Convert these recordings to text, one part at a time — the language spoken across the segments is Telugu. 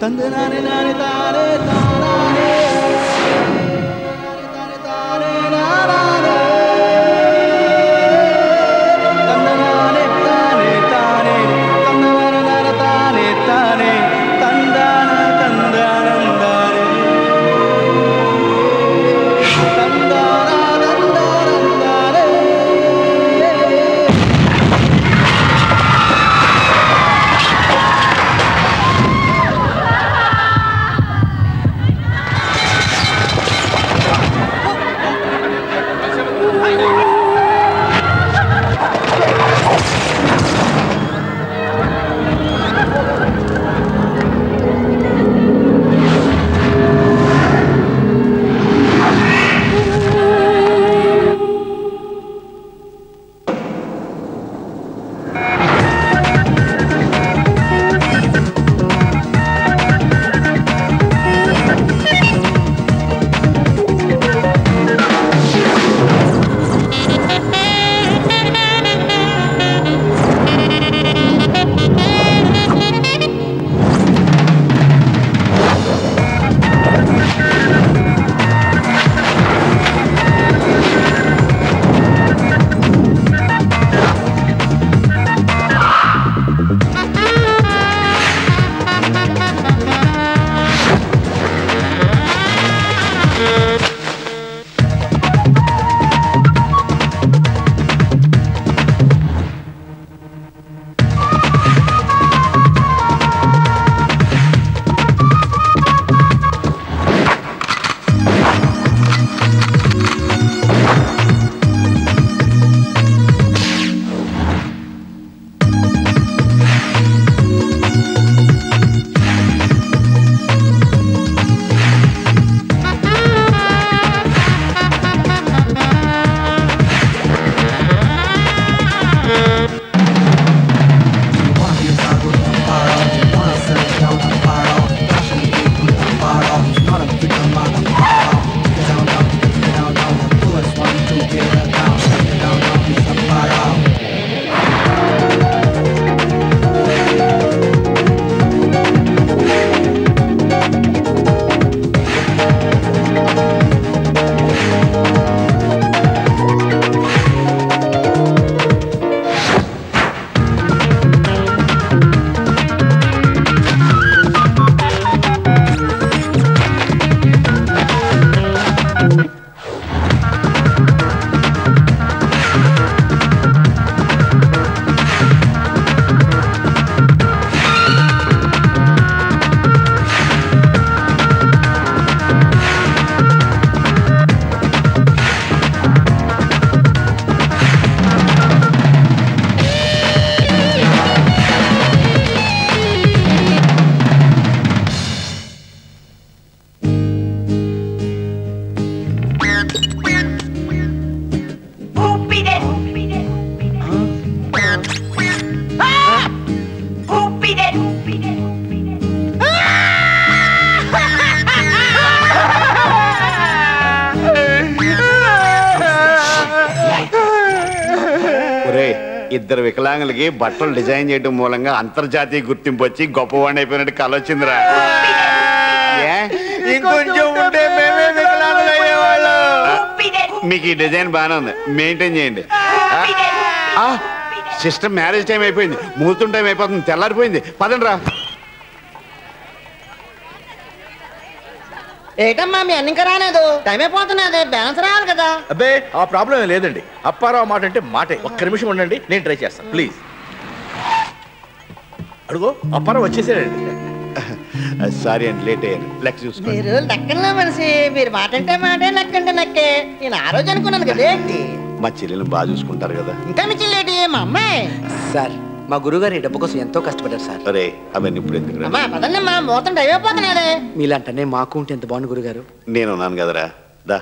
తందనానే నానే తానే తానానే తానే తానే నానానే తందనానే తానే తానే తందనానే తానే తానే తందాన తందానందానే తందాన తందానందానే ఒరే ఇద్దరు వికలాంగులకి బట్టలు డిజైన్ చేయడం మూలంగా అంతర్జాతీయ గుర్తింపు వచ్చి గొప్పవాడిని అయిపోయినట్టు కల వచ్చిందిరా ఏ? ఇంకొంచెం ఉంటే మేమే వికలాంగులు అయ్యేవాళ్ళం. మీకు ఈ డిజైన్ బాగానే ఉంది మెయింటైన్ చేయండి సిస్టమ్ మ్యారేజ్ టైం అయిపోయింది ముహూర్తం టైం అయిపోతుంది తెల్లారిపోయింది పదండి రా ఏటమ్మా మీ అన్ని ఇంకా రాలేదు టైం అయిపోతున్నది బ్యాలెన్స్ రావాలి కదా అబ్బే ఆ ప్రాబ్లం ఏం లేదండి అప్పారావు మాట అంటే మాటే ఒక్క నిమిషం ఉండండి నేను ట్రై చేస్తాను ప్లీజ్ అడుగో అప్పారావు వచ్చేసాడండి సారీ అండి లేట్ అయ్యాను లెక్క చూసుకోండి మీరు లెక్కల్లో మనిషి మీరు మాట అంటే మాటే లెక్కంటే లెక్కే నేను ఆ రోజు అనుకున్నాను కదా ఏంటి మా చెల్లెలు బాగా చూసుకుంటారు కదా ఇంకా మీ చెల్లేటి మా అమ్మాయి సార్ మా గురుగారు ఈ డబ్బు కోసం ఎంతో కష్టపడ్డారు సార్ అరే అవన్నీ ఇప్పుడు ఎందుకు అమ్మా పదండమ్మా ముహూర్తం టైం అయిపోతున్నది మీలాంటనే మాకు ఉంటే ఎంత బాగుంది గురుగారు నేను ఉన్నాను కదరా దా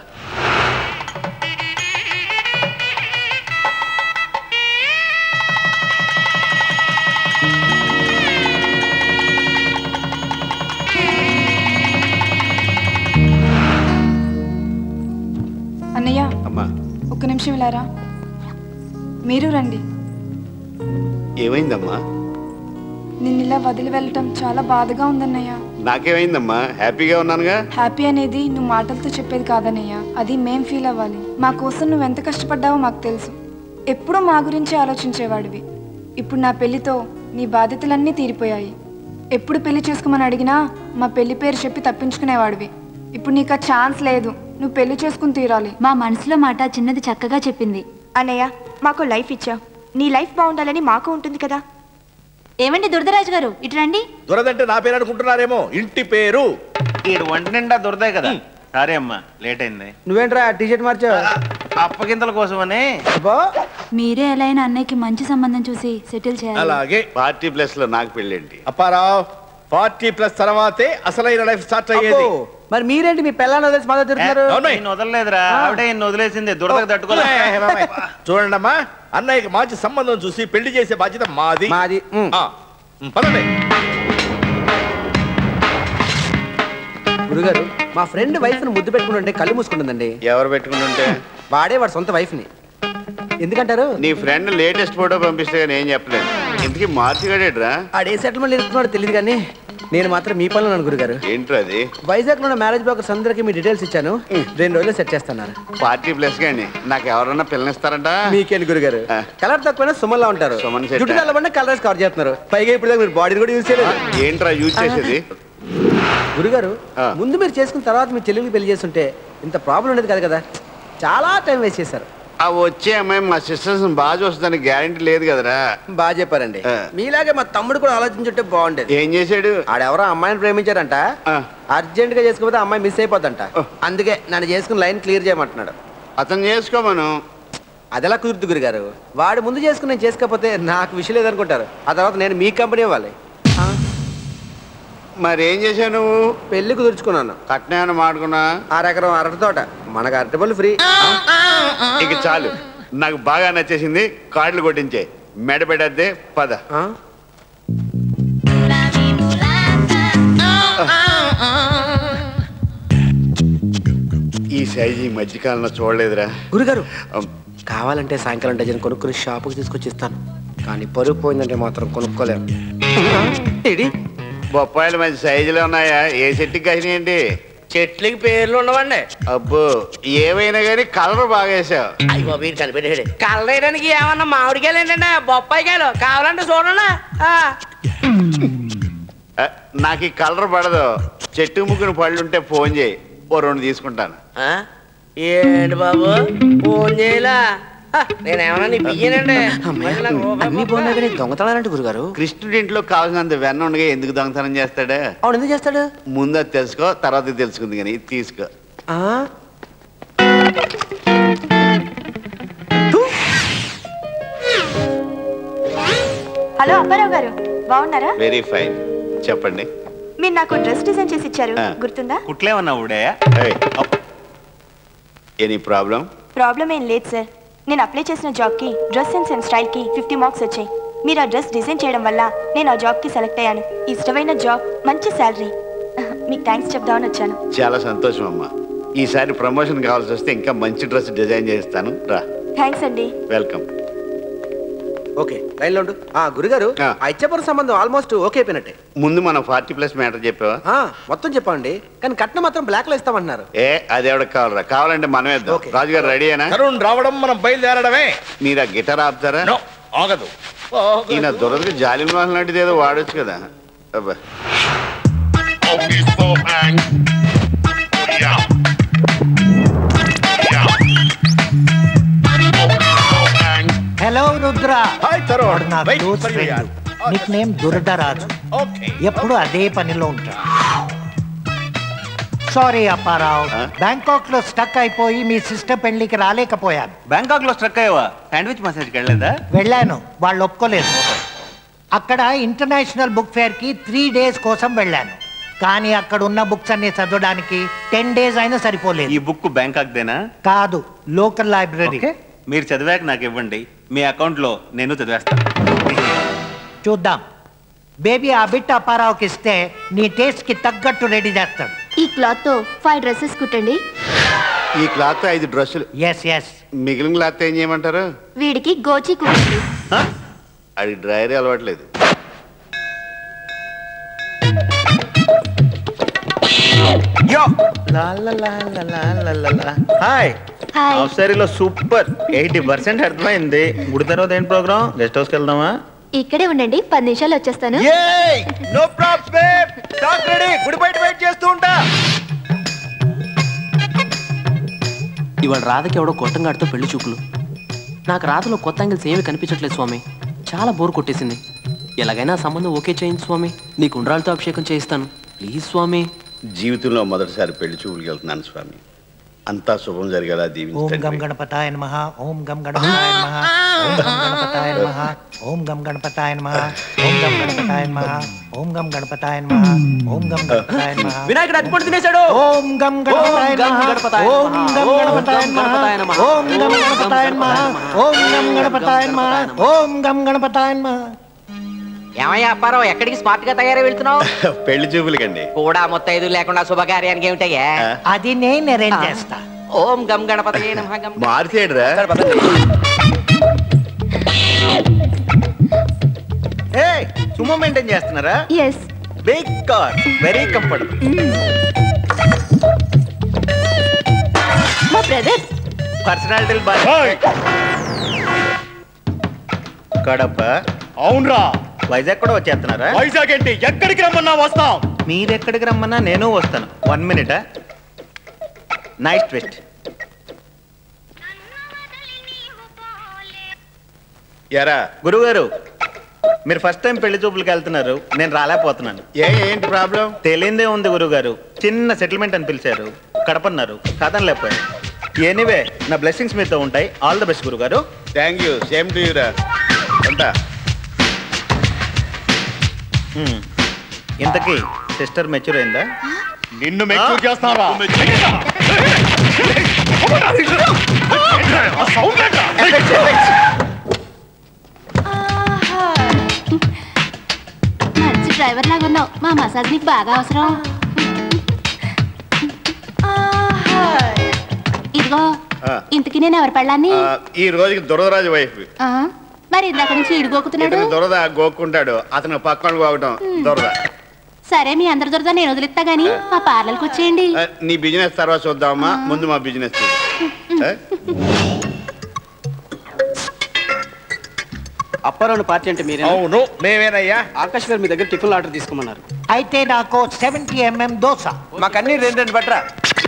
అన్నయ్య అమ్మా ఒక్క నిమిషం ఇలారా మీరు రండి ఏమైందమ్మా నిన్ను ఇలా వదిలి వెళ్ళటం చాలా బాధగా ఉందన్నయ్య నాకేమైందమ్మా హ్యాపీగా ఉన్నానుగా హ్యాపీ అనేది నువ్వు మాటలతో చెప్పేది కాదనయ్య అది మేం ఫీల్ అవ్వాలి మా కోసం నువ్వు ఎంత కష్టపడ్డావో మాకు తెలుసు ఎప్పుడూ మా గురించి ఆలోచించేవాడివి ఇప్పుడు నా పెళ్లితో నీ బాధ్యతలన్నీ తీరిపోయాయి ఎప్పుడు పెళ్లి చేసుకోమని అడిగినా మా పెళ్లి పేరు చెప్పి తప్పించుకునేవాడివి ఇప్పుడు నీకు ఆ ఛాన్స్ లేదు నువ్వు పెళ్లి చేసుకుని తీరాలి మా మనసులో మాట చిన్నది చక్కగా చెప్పింది అన్నయ్య మాకు లైఫ్ ఇచ్చావు నీ లైఫ్ బాగుండాలని మాకు ఉంటుంది కదా ఏమండి దురదరాజు గారు ఇటు రండి దురదంటే నా పేరు అనుకుంటున్నారేమో ఇంటి పేరు ఈ వంట నిండా దొరదాయి కదా సారీ అమ్మా లేట్ అయింది నువ్వేంట్రా టీ షర్ట్ మార్చావు అప్పగింతల కోసమని అబ్బో మీరే ఎలా అయినా అన్నయ్యకి మంచి సంబంధం చూసి సెటిల్ చేయాలి అలాగే పార్టీ ప్లస్ లో నాకు పెళ్ళేంటి అప్పారావు ఫార్టీ ప్లస్ తర్వాతే అసలైన లైఫ్ స్టార్ట్ అయ్యేది అబ్బో, మరి మీరేంటి మీ పిల్లని వదిలేసి మాతో తిరుగుతున్నారు అవును. నేను వదలలేదురా ఆవిడే ఈయన్ని వదిలేసింది దురదకు తట్టుకోలే చూడండి అమ్మా అన్నయ్యకి మంచి సంబంధం చూసి పెళ్లి చేసే బాధ్యత మాది మాది ఉమ్. ఆ, ఉమ్, పదండి గురుగారు మా ఫ్రెండ్ వైఫ్ ని ముద్దు పెట్టుకుని ఉంటే కళ్ళు మూసుకుంటుందండి ఎవరు పెట్టుకుంటుంటే వాడే వాడు సొంత వైఫ్ ని ఎందుకంటారు నీ ఫ్రెండ్ లేటెస్ట్ ఫోటో పంపిస్తే కానీ ఏం చెప్పలేదు ఇంతకీ మార్చిగాడేట్రా ఆడే సెటిల్మెంట్ ఇస్తున్నాడు తెలియదు కానీ నేను మాత్రం మీ పనులు ఉన్నాను గురుగారు ఏంట్రా అది వైజాగ్ లో ఉన్న మ్యారేజ్ బ్రోకర్స్ అందరికి మీ డీటెయిల్స్ ఇచ్చాను రెండు రోజులు సెట్ చేస్తున్నారు పార్టీ ప్లస్ గాని నాకు ఎవరన్నా పిల్లనిస్తారంట మీకేంటి గురుగారు ఆ. కలర్ తక్కువైనా సుమన్లా ఉంటారు సుమన్ సెట్. జుట్టు తెల్లబడిన కలర్స్ కవర్ చేస్తున్నారు పైగా ఇప్పుడు మీరు బాడీని కూడా యూజ్ చేయలేదు ఏంట్రా యూజ్ చేసేది గురుగారు ఆ. ముందు మీరు చేసుకున్న తర్వాత మీ చెల్లెలికి పెళ్లి చేస్తుంటే ఇంత ప్రాబ్లం ఉండేది కాదు కదా చాలా టైం వేస్ట్ చేశారు ఆ వచ్చే అమ్మాయి మా సిస్టర్స్ బాగా చూస్తుందని గ్యారంటీ లేదు కదరా బాగా చెప్పారండి ఆ. మీలాగే మా తమ్ముడు కూడా ఆలోచించుంటే బాగుండేది ఏం చేశాడు ఆడెవరో అమ్మాయిని ప్రేమించారంట ఆ. అర్జెంట్ గా చేసుకోకపోతే అమ్మాయి మిస్ అయిపోద్దంట అందుకే నన్ను చేసుకుని లైన్ క్లియర్ చేయమంటున్నాడు అతను చేసుకోమను అదెలా కుదురుతు గురుగారు వాడు ముందు చేసుకుని నేను చేసుకోకపోతే నాకు విషయం లేదనుకుంటారు ఆ తర్వాత నేను మీ కంపెనీ ఇవ్వాలి మరి ఏం చేశావు నువ్వు పెళ్లి కుదుర్చుకున్నాను కట్నం మాడుకున్నా అరెకరం అరటి తోట మనకు అరటి పళ్ళు ఫ్రీ ఇక చాలు నాకు బాగా నచ్చేసింది కార్డులు కొట్టించే మెడ పెట్టద్దే పద ఆ? ఈ సైజు ఈ మధ్యకాలంలో చూడలేదురా గురుగారు అమ్, కావాలంటే సాయంకాలం డజన్ కొనుక్కుని షాపుకి తీసుకొచ్చి ఇస్తాను కానీ పరుగు పోయిందంటే మాత్రం కొనుక్కోలేము ఏడి బొప్పాయిలు మంచి సైజులో ఉన్నాయా ఏ చెట్టుకి కాసినాయండి చెట్లకి పేర్లు ఉండవండి అబ్బో ఏమైనా కానీ కలర్ బాగా వేసావు అయ్యో వీరు కనిపెట్టాడు కలరేయడానికి ఏమన్నా మామిడికాయలు ఏంటంటే బొప్పాయికాయలు కావాలంటే చూడండి ఆ. ఆ, నాకు ఈ కలర్ పడదు చెట్టు ముగ్గురు పళ్ళు ఉంటే ఫోన్ చేయి ఓ రెండు తీసుకుంటాను ఆ? ఏంటి బాబు ఫోన్ చేయలా ఆ, నేనేమన్నా నీ బియ్యనండి మళ్ళీ నాకు రూపాయి అన్ని బాగున్నాయి కానీ దొంగతనాలంటే గురుగారు కృష్ణుడి ఇంట్లో కావాల్సినంత వెన్న ఉండగా ఎందుకు దొంగతనం చేస్తాడా అవును ఎందుకు చేస్తాడు ముందు అది తెలుసుకో తర్వాత ఇది తెలుసుకుంది కానీ ఇది తీసుకో ఆ? హలో అప్పారావు గారు బాగున్నారా వెరీ ఫైన్ చెప్పండి మీరు నాకు డ్రెస్ డిజైన్ చేసి ఇచ్చారు ఆ. గుర్తుందా కుట్లేమన్నా ఊడే ఎనీ ప్రాబ్లం ప్రాబ్లం ఏం లేదు సార్ నేను అప్లై చేసిన జాబ్కి డ్రెస్ సెన్స్ అండ్ స్టైల్కి ఫిఫ్టీ మార్క్స్ వచ్చాయి మీరు ఆ డ్రెస్ డిజైన్ చేయడం వల్ల నేను ఆ జాబ్కి సెలెక్ట్ అయ్యాను ఇష్టమైన జాబ్ మంచి శాలరీ మీకు థ్యాంక్స్ చెప్దామని వచ్చాను చాలా సంతోషం అమ్మా ఈసారి ప్రమోషన్ కావాల్సి వస్తే ఇంకా మంచి డ్రెస్ డిజైన్ చేస్తాను రా థ్యాంక్స్ అండి వెల్కమ్ ఓకే లైన్లో ఉండు ఆ గురుగారు ఆ. ఆ ఇచ్చపర సంబంధం ఆల్మోస్ట్ ఓకే అయిపోయినట్టే ముందు మనం ఫార్టీ ప్లస్ మ్యాటర్ చెప్పావా ఆ, మొత్తం చెప్పండి కానీ కట్నం మాత్రం బ్లాక్ లో ఇస్తామంటున్నారు ఏ అది ఎవరికి కావాలరా కావాలంటే మనమే ఇద్దాం ఓకే. రాజుగారు రెడీయేనా తరుణ్ రావడం మనం బయలుదేరడమే మీరు ఆ గిటార్ ఆపుతారా నో ఆగదు ఈయన దొరదకి జాలి మోహన్ లాంటిది ఏదో వాడొచ్చు కదా అబ్బా హలో రుద్ర హాయ్ తరుణ్ నా Wait close for you, yaar. Friend nick name దురదరాజు Okay. ఎప్పుడు అదే పనిలో ఉంటాడు సారీ అప్పారావు ఆ? బ్యాంకాక్ లో స్టక్ అయిపోయి మీ సిస్టర్ పెళ్లికి రాలేకపోయాను బ్యాంకాక్ లో స్ట్రక్ అయ్యావా శాండ్విచ్ మసాజ్కి వెళ్ళలేదా వెళ్ళాను వాళ్ళు ఒప్పుకోలేదు అక్కడ ఇంటర్నేషనల్ బుక్ ఫేర్ కి త్రీ డేస్ కోసం వెళ్ళాను కానీ అక్కడ ఉన్న బుక్స్ అన్ని చదవడానికి టెన్ డేస్ అయినా ఈ సరిపోలేదు బుక్ బ్యాంకాక్ దేనా కాదు లోకల్ లైబ్రరీ ఓకే మీరు చదివాక నాకు ఇవ్వండి మీ అకౌంట్ లో నేను చదివేస్తాను చూద్దాం బేబీ ఆ బిట్ అప్పారావుకి ఇస్తే నీ టేస్ట్ కి తగ్గట్టు రెడీ చేస్తాడు ఈ క్లాత్ తో ఫైవ్ డ్రెస్సెస్ కుట్టండి ఈ క్లాత్ ఐదు డ్రెస్సులు ఎస్ ఎస్ మిగిలిన క్లాత్ ఏం చేయమంటారు వీడికి గోచి కుట్టండి హ? అది డ్రైరీ అలవాట్లేదు యో హాయ్ హాయ్ అవసరిలో సూపర్ ఎయిటీ పర్సెంట్ అర్థమైంది గుడి తర్వాత ఏంటి ప్రోగ్రామ్ గెస్ట్ హౌస్కి వెళ్దామా ఇక్కడే ఉండండి పది నిమిషాలు వచ్చేస్తాను నో ప్రాబ్లం టాక్ రెడీ గుడి బయట వెయిట్ చేస్తూ ఉంటా ఇవాళ రాధకి ఎవడో కొట్టంగాడితో పెళ్లి చూపులు నాకు రాధలో కొత్త యాంగిల్స్ ఏమీ కనిపించట్లేదు స్వామి చాలా బోర్ కొట్టేసింది ఎలాగైనా ఆ సంబంధం ఓకే చేయండి స్వామి నీకు ఉండ్రాలతో అభిషేకం చేయిస్తాను ప్లీజ్ స్వామి జీవితంలో మొదటిసారి పెళ్లి చూపులకు వెళ్తున్నాను స్వామి అంతా శుభం జరిగేలా ఓం గం దీవించండి గణపతాయ నమః ఓం గం గణపతాయ నమః ఓం గం గణపతాయ నమః ఓం గం గణపతాయ నమః ఓం గం గణపతాయ నమః ఓం గం గణపతాయ నమః ఓం గం గణపతాయ నమః వినాయకుడు అట్టుపడి తినేశాడు ఓం గం గణపతాయ ఓం గం నమః గణపతాయ ఓం గం నమః. గణపతాయ నమః ఓం గం గణపతాయ నమః ఓం గం గణపతాయ నమః ఓం గం గణపతాయ నమః ఏమయ్యా అప్పారావు ఎక్కడికి స్మార్ట్ గా తయారై వెళ్తున్నావు పెళ్లి చూపులకండి కూడా మొత్తైదు లేకుండా శుభకార్యానికి ఏమిటయ్యా అది నేను అరేంజ్ చేస్తా ఓం గం గణపతి నమః గం మార్చేడురా హే సుమో మెయింటైన్ చేస్తున్నారా yes big car very comfortable మా బ్రదర్ పర్సనాలిటీ బాగా కడప అవునరా వైజాగ్ కూడా వచ్చేస్తున్నారా వైజాగ్ ఏంటి ఎక్కడికి రమ్మన్నా వస్తాం మీరు ఎక్కడికి రమ్మన్నా నేను వస్తాను వన్ మినిట్ నైస్ ట్విస్ట్ ఎరా గురుగారు మీరు ఫస్ట్ టైం పెళ్లి చూపులకు వెళ్తున్నారు నేను రాలేకపోతున్నాను ఏ ఏంటి ప్రాబ్లం తెలియందే ఉంది గురుగారు చిన్న సెటిల్మెంట్ అని పిలిచారు కడపన్నారు కథనలేకపోయాను ఎనీవే నా బ్లెస్సింగ్స్ మీతో ఉంటాయి ఆల్ ద బెస్ట్ గురుగారు థ్యాంక్ యూ సేమ్ టు యూరా ఉంటా హ్మ్. ఇంతకీ సిస్టర్ మెచ్యూర్ అయిందా నిన్ను మెచ్యూర్ చేస్తారా మంచి డ్రైవర్ లాగా ఉన్నావు మా మసాజ్ నీకు బాగా అవసరం ఇదిగో ఆ. ఇంతకి నేను ఎవరి పెళ్ళాన్ని ఆ, ఈ రోజుకి దురదరాజు వైఫ్ ఆ, మరి ఇందాక నుంచి ఇడిగోకుతున్నాడు ఇతను దురద గోక్కుంటాడు అతను పక్కన గోకటం దురద సరే మీ అందరి దొరద నేను వదిలిస్తా గానీ మా పార్లర్కి వచ్చేయండి ఆ, నీ బిజినెస్ తర్వాత చూద్దామా ముందు మా బిజినెస్ చూడు. ఆ? అప్పారావు పార్టీ అంటే మీరే అవును మేమేనయ్యా ఆకాష్ గారు మీ దగ్గర టిఫిన్ ఆర్డర్ తీసుకోమన్నారు అయితే నాకు సెవెంటీ ఎంఎం దోశ మాకు అన్ని రెండు రెండు బట్రా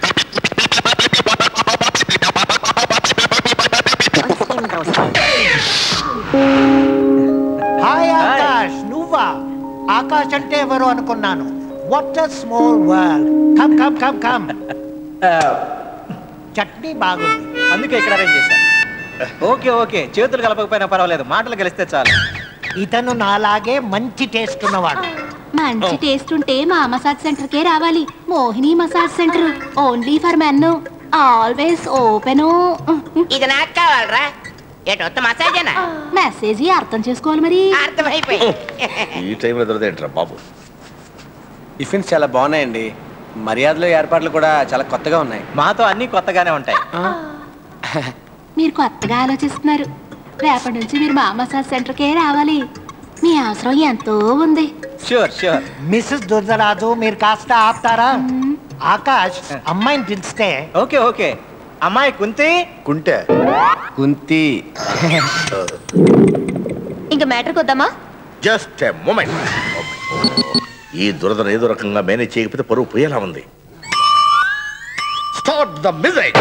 హాయ్ ఆకాష్ నువ్వా ఆకాష్ అంటే ఎవరు అనుకున్నాను what a small world come come come come chutney బాగుంది అందుకే ఇక్కడ అరేంజ్ చేశాను ఓకే ఓకే చేతులు కలపకపోయినా పర్వాలేదు మాటలు కలిస్తే చాలు ఇతను నాలాగే మంచి టేస్ట్ ఉన్నవాడు మంచి టేస్ట్ ఉంటే మా మసాజ్ సెంటర్ కే రావాలి Mohini massage center only for men always open ఇది నాకు కావాలరా ఏటి వస్తా మసాజేనా మెసేజ్ అర్థం చేసుకోవాలి మరి అర్థమైపోయి ఈ టైంలో దొరదేంట్రా బాబు టిఫిన్స్ చాలా బాగున్నాయండి మర్యాదలు ఏర్పాట్లు కూడా చాలా కొత్తగా ఉన్నాయి మాతో అన్ని కొత్తగానే ఉంటాయి మీరు కొత్తగా ఆలోచిస్తున్నారు రేపటి నుంచి మీరు మా మసాజ్ సెంటర్ కే రావాలి మీ అవసరం ఎంతో ఉంది షూర్ షూర్ మిస్సెస్ దుర్దరాజు మీరు కాస్త ఆపుతారా ఆకాష్ అమ్మాయిని పిలిస్తే ఓకే ఓకే అమ్మాయి కుంతి కుంటే కుంతి ఇంకా మ్యాటర్కి వద్దామా జస్ట్ ఎ మూమెంట్ ఈ దురదను ఏదో రకంగా మేనేజ్ చేయకపోతే పరువు పోయేలా ఉంది స్టార్ట్ ద మ్యూజిక్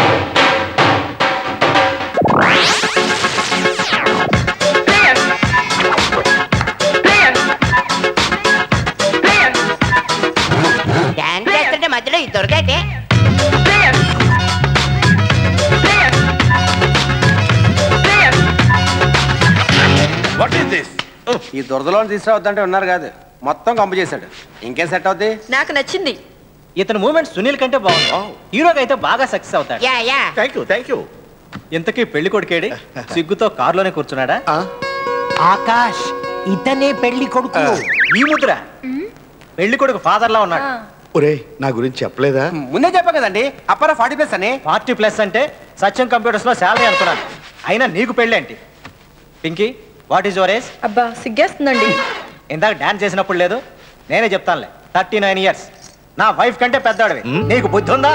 డాన్స్ చేస్తుంటే మధ్యలో ఇది దొరకటే వాట్ ఈస్ దిస్ ఈ దురదలో తీసుకురావద్దంటే ఉన్నారు కాదు మొత్తం కంపు చేశాడు ఇంకేం సెట్ అవుద్ది నాకు నచ్చింది ఇతని మూమెంట్ సునీల్ కంటే బాగుంది హీరోగా అయితే బాగా సక్సెస్ అవుతాడు yeah yeah thank you thank you ఇంతకీ పెళ్లి కొడుకేడి సిగ్గుతో కారులోనే కూర్చున్నాడా ఆకాష్ ఇతనే పెళ్లి కొడుకు ఈ ముద్ర పెళ్లి కొడుకు ఫాదర్ లా ఉన్నాడు ఒరే నా గురించి చెప్పలేదా ముందే చెప్పా కదండి అప్పరా ఫార్టీ ప్లస్ అని ఫార్టీ ప్లస్ అంటే సత్యం కంప్యూటర్స్ లో శాలరీ అనుకున్నాను అయినా నీకు పెళ్ళి ఏంటి Pinky what is your age అబ్బా సిగ్గేస్తుందండి ఇందాక డాన్స్ చేసినప్పుడు లేదు నేనే చెప్తానులే థర్టీ నైన్ ఇయర్స్ నా వైఫ్ కంటే పెద్దవాడివి నీకు బుద్ధి ఉందా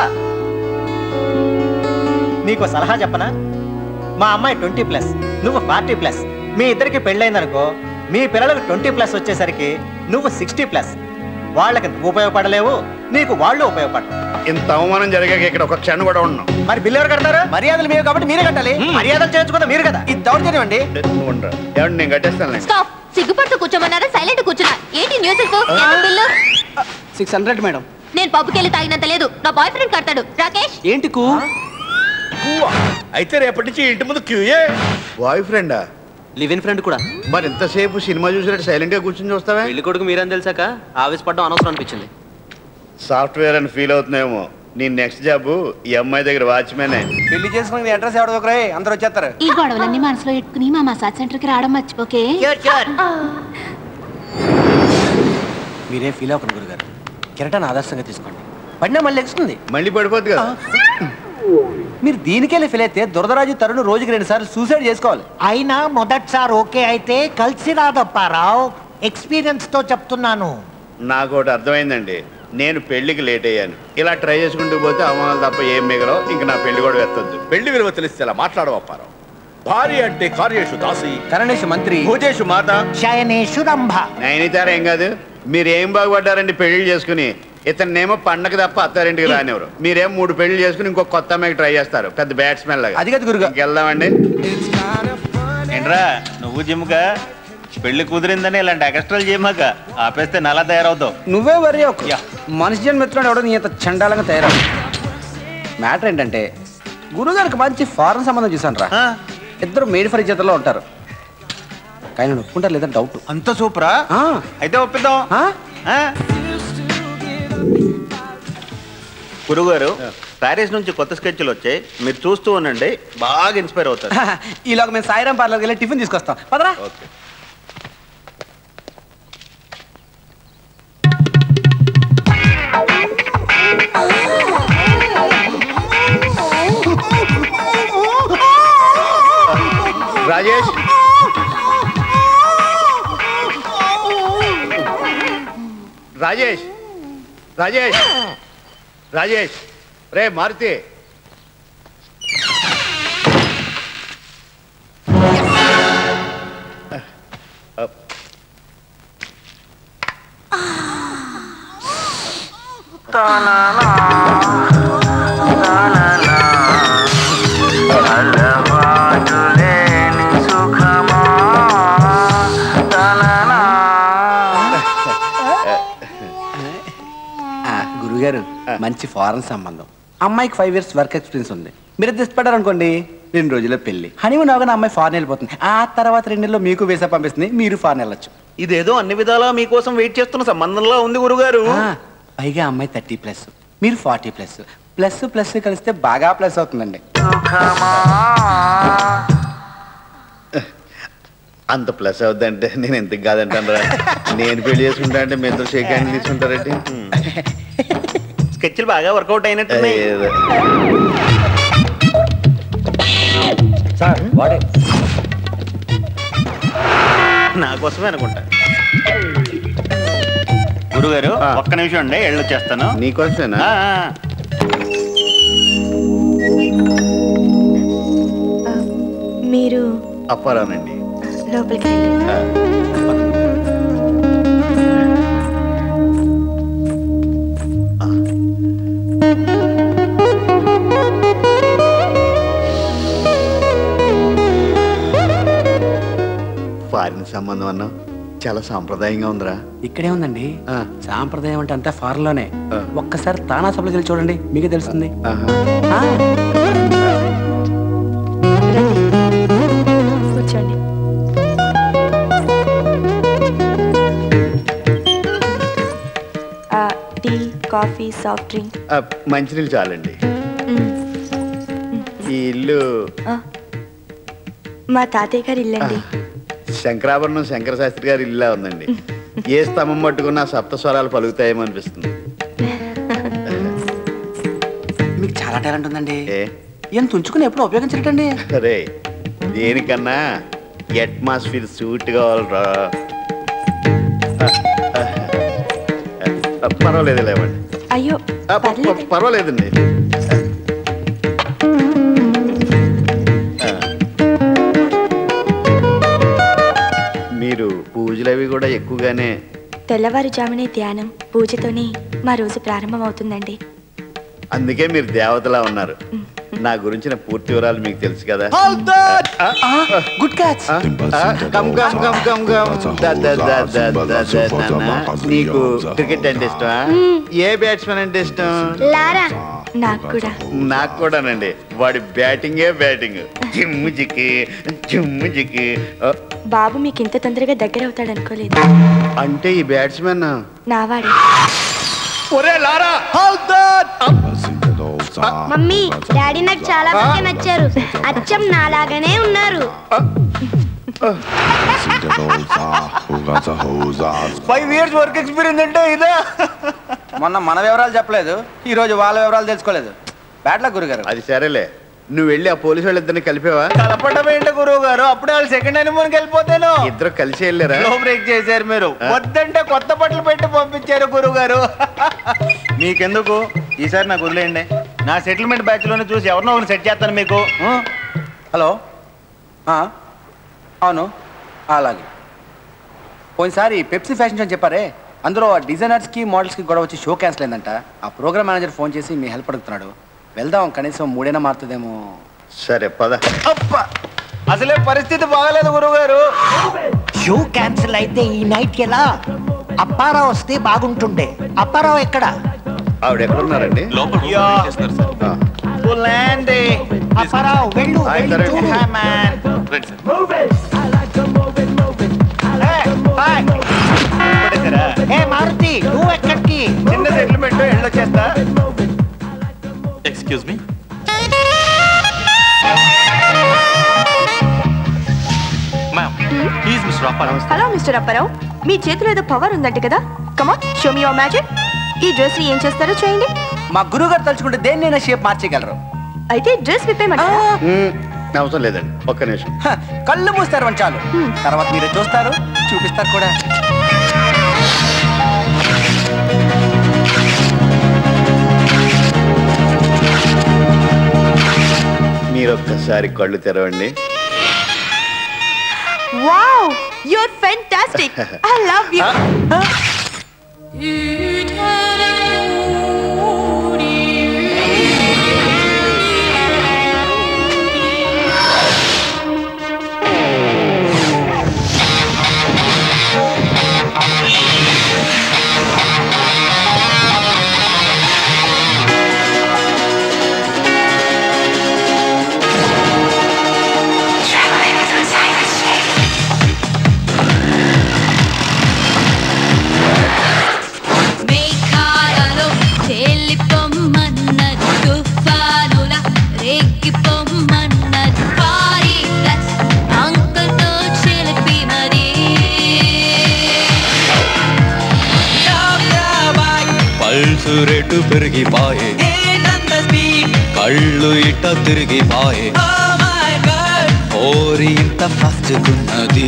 నీకు సలహా చెప్పనా మా అమ్మాయి ట్వంటీ ప్లస్ నువ్వు ఫార్టీ ప్లస్ మీ ఇద్దరికి పెళ్ళైందనుకో మీ పిల్లలకు ట్వంటీ ప్లస్ వచ్చేసరికి నువ్వు సిక్స్టీ ప్లస్ వాళ్ళకి నువ్వు ఉపయోగపడలేవు నీకు వాళ్ళు ఉపయోగపడరు ఇంత అవమానం జరిగాక ఇక్కడ ఒక క్షణం కూడా ఉన్నాం మరి బిల్లు ఎవరు కడతారు మర్యాదలు మీరు కాబట్టి మీరే కట్టాలి మర్యాదలు చేయించుకుందా మీరు కదా ఇది దౌర్జన్యం అండి నువ్వు ఉండరా ఏమండి నేను కట్టేస్తాను స్టాప్ సిగ్గుపడుతూ కూర్చోమన్నారా సైలెంట్ కూర్చున్నా ఏంటి news bill six hundred madam నేను పబ్కి వెళ్ళి తాగినంత లేదు నా బాయ్ ఫ్రెండ్ కడతాడు రాకేష్ ఏంటి కూ అయితే రేపటి నుంచి ఇంటి ముందు క్యూయే బాయ్ ఫ్రెండా లివ్ ఇన్ ఫ్రెండ్ కూడా మరి ఎంతసేపు సినిమా చూసినట్టు సైలెంట్ గా కూర్చొని చూస్తావా పెళ్లి కొడుకు మీరని తెలిసాక ఆవేశపడడం అనవసరం అనిపించింది సాఫ్ట్వేర్ అని ఫీల్ అవుతున్నాయేమో నీ నెక్స్ట్ జాబ్ ఈ అమ్మాయి దగ్గర వాచ్మెనే పెళ్లి చేసుకుని అడ్రస్ ఎవడో ఒకరే అందరూ వచ్చేస్తారు ఈ గొడవలన్నీ మనసులో పెట్టుకుని మా మసాజ్ సెంటర్కి రావడం మర్చిపోకే మీరేం ఫీల్ అవ్వకండి గురుగారు కిరటాన్ని ఆదర్శంగా తీసుకోండి పడినా మళ్ళీ ఎక్కుతుంది మళ్ళీ పడిపోద్ది కదా మీరు దీనికెళ్ళి ఫీల్ అయితే దురదరాజు తరుణ్ రోజుకి రెండు సార్లు సూసైడ్ చేసుకోవాలి అయినా మొదటిసారి ఓకే అయితే కలిసి రాదప్పారావు ఎక్స్పీరియన్స్ తో చెప్తున్నాను నాకు ఒకటి అర్థమైందండి నేను పెళ్లికి లేట్ అయ్యాను ఇలా ట్రై చేసుకుంటూ పోతే అవమానాలు తప్ప ఏం మిగలవు ఇంక నా పెళ్లి కూడా ఎత్తొద్దు పెళ్లి విలువ తెలిస్తే ఇలా మాట్లాడవప్పారావు భార్య అంటే కార్యేషు దాసి కరణేష్ మంత్రి భూజేషు మాత శయనేషు రంభ నైనితార ఏం కాదు మీరు ఏం బాగుపడ్డారండి పెళ్లి చేసుకుని ఇతన్నేమో పండగ తప్ప అత్తారింటికి రానివ్వరు మీరేం మూడు పెళ్లి చేసుకుని ఇంకో కొత్త అమ్మాయికి ట్రై చేస్తారు పెద్ద బ్యాట్స్మెన్ లాగా అది కాదు గురుగా వెళ్దామండి ఏంట్రా నువ్వు జిమ్గా పెళ్లి కుదిరిందని ఇలాంటి ఎక్స్ట్రాలు చేయమాక ఆపేస్తే నలా తయారవుతావు నువ్వే వరి ఒక మనిషి జన్మెత్తున్నాడు ఎవడో నీ అంత చండాలంగా తయారవు మ్యాటర్ ఏంటంటే గురుగారికి మంచి ఫారెన్ సంబంధం చూసాను రా ఇద్దరు మేడ్ ఫర్ చేతుల్లో ఉంటారు కానీ నేను ఒప్పుకుంటారు లేదా డౌట్ అంత సూపరా అయితే ఒప్పిద్దాం ఆ? గురుగారు ప్యారిస్ నుంచి కొత్త స్కెచ్లు వచ్చాయి మీరు చూస్తూ ఉండండి బాగా ఇన్స్పైర్ అవుతారు ఈలోగా మేము సాయిరాం పార్లర్కి వెళ్ళి టిఫిన్ తీసుకొస్తాం పదరా ఓకే రాజేష్ రాజేష్ రాజేష్ రాజేష్ రే మారుతి ఆ, గురుగారు మంచి ఫారెన్ సంబంధం అమ్మాయికి ఫైవ్ ఇయర్స్ వర్క్ ఎక్స్పీరియన్స్ ఉంది మీరు తెచ్చిపెట్టారు అనుకోండి రెండు రోజుల్లో పెళ్లి హనీమూన్ అవగానే అమ్మాయి ఫారెన్ వెళ్ళిపోతుంది ఆ తర్వాత రెండు నెలల్లో మీకు వేసా పంపిస్తుంది మీరు ఫారెన్ వెళ్ళొచ్చు ఇదేదో అన్ని విధాలా మీకోసం వెయిట్ చేస్తున్న సంబంధంలో ఉంది గురుగారు ఆ, పైగా అమ్మాయి థర్టీ ప్లస్ మీరు ఫార్టీ ప్లస్ ప్లస్ ప్లస్ కలిస్తే బాగా ప్లస్ అవుతుందండి అంత ప్లస్ అవుద్దంటే నేను ఎందుకు కాదంటాను రా నేను పెళ్లి చేసుకుంటా అంటే మీ ఇద్దరు షేక్ హ్యాండ్ తీసుకుంటారంటే స్కెచ్లు బాగా వర్కౌట్ అయినట్టున్నాయి ఏదో. సార్ వాడే నా కోసమే అనుకుంటా గురుగారు ఆ. ఒక్క నిమిషం అండి వెళ్ళొచ్చేస్తాను నీకోసమేనా ఆ, ఆ. మీరు అప్పారానండి లోపలికి రండి ఆ. ఫారిన్ సంబంధం అన్నావు చాలా సాంప్రదాయంగా ఉందిరా ఇక్కడే ఉందండి ఆ. సాంప్రదాయం అంటే అంతా ఫారెన్ లోనే ఆ. ఒక్కసారి తానా సభలోకి వెళ్ళి చూడండి మీకే తెలుస్తుంది ఆహా. ఆ. కూర్చోండి ఆ, టీ కాఫీ సాఫ్ట్ డ్రింక్ ఆ, మంచినీళ్ళు చాలండి ఈ ఇల్లు మా తాతయ్య గారి ఇల్లండి శంకరాభరణం శంకర శాస్త్రి గారి ఇల్లా ఉందండి ఏ స్తంభం పట్టుకున్నా సప్త స్వరాలు పలుకుతాయేమో అనిపిస్తుంది మీకు చాలా టాలెంట్ ఉందండి ఏ ఏం తుంచుకుని ఎప్పుడు ఉపయోగించటండి అరే దేనికన్నా అట్మాస్ఫియర్ సూట్ కావాలరా ఆ, ఆ, ఆ, పర్వాలేదు లేవండి అయ్యో ఆ, ప- ప- పర్వాలేదండి ఆ. మీరు పూజలు అవి కూడా ఎక్కువగానే తెల్లవారుజామునే ధ్యానం పూజతోనే మా రోజు ప్రారంభమవుతుందండి అందుకే మీరు దేవతలా ఉన్నారు నా గురించిన పూర్తి వివరాలు మీకు తెలుసు కదా good catch come come come come come the- the- the- the- the- the- నాన్న, నీకు క్రికెట్ అంటే ఇష్టమా ఏ బ్యాట్స్మెన్ అంటే ఇష్టం లారా నాకు కూడా నాకు కూడానండి వాడి బ్యాటింగే బ్యాటింగ్ జిమ్ము జిక్కి జిమ్ము జిక్కి ఆ, బాబు మీకు ఇంత తొందరగా దగ్గర అవుతాడు అనుకోలేదు అంటే ఈ బ్యాట్స్మెన్ నావాడే ఒరే లారా మమ్మీ డాడీ నాకు చాలా బాగా నచ్చారు అచ్చం నాలాగానే ఉన్నారు ఫైవ్ ఇయర్స్ వర్క్ ఎక్స్పీరియన్స్ అంటే ఇదా మొన్న మన వివరాలు చెప్పలేదు ఈ రోజు వాళ్ళ వివరాలు తెలుసుకోలేదు బ్యాట్లా గురుగారు అది సరేలే నువ్వు వెళ్ళి ఆ పోలీసు వాళ్ళిద్దరిని కలిపావా కలపడం ఏంటి గురువు గారు అప్పుడే వాళ్ళు సెకండ్ హనీమూన్కి వెళ్ళిపోతాను ఇద్దరు కలిసి వెళ్ళారా లో బ్రేక్ చేశారు మీరు వద్దంటే కొత్త బట్టలు పెట్టి పంపించారు గురువు గారు మీకెందుకు ఈసారి నాకు వదిలేయండి నా సెటిల్మెంట్ బ్యాచ్ లోనే చూసి ఎవరినో ఒకరిని సెట్ చేస్తాను మీకు హలో ఆ, అవును అలాగే పోయినసారి పెప్సీ ఫ్యాషన్ షో అని చెప్పారే అందులో ఆ డిజైనర్స్కి మోడల్స్కి గొడవ వచ్చి షో క్యాన్సిల్ అయిందంట ఆ ప్రోగ్రామ్ మేనేజర్ ఫోన్ చేసి మీ హెల్ప్ అడుగుతున్నాడు వెళ్దాం కనీసం మూడైనా మారుతుందేమో సరే పద అసలే పరిస్థితి బాగలేదు గురువు గారు షో క్యాన్సిల్ అయితే ఈ నైట్ ఎలా అప్పారావు వస్తే బాగుంటుండే అప్పారావు ఎక్కడ ఆవిడ ఎక్కడున్నారండి అప్పారావు వెళ్ళు హాయ్, వెళ్ళు సరే. చూడు. Hi, man. పడేశారా? ఏ మారుతి నువ్వు ఎక్కడికి చిన్న సెటిల్మెంట్ వెళ్ళొచ్చేస్తా excuse me ma'am please mister Apparao hello mister Apparao మీ చేతిలో ఏదో పవర్ ఉందంట కదా come on show me your magic ఈ డ్రెస్ ఏం చేస్తారో చేయండి మా గురువుగారు తలుచుకుంటే దేన్నైనా షేప్ మార్చేయగలరు అయితే డ్రెస్ విప్పేయమంటారా మ్మ్, అవసరం లేదండి ఒక్క నిమిషం హ, కళ్ళు మూస్తారు అని చాలు తర్వాత మీరే చూస్తారు చూపిస్తారు కూడా మీరు ఒక్కసారి కళ్ళు తెరవండి wow you're fantastic I love you మేఘాలలో తేలిపొమ్మన్నది తుఫానుల రేగిపొమ్మన్నది భారీ ప్లస్ అంకుల్తో చిలిపి మరి పల్సు రేటు పెరిగిపాయే కళ్ళు ఇట తిరిగిపాయే ఓరి ఇంత ఫాస్ట్గున్నది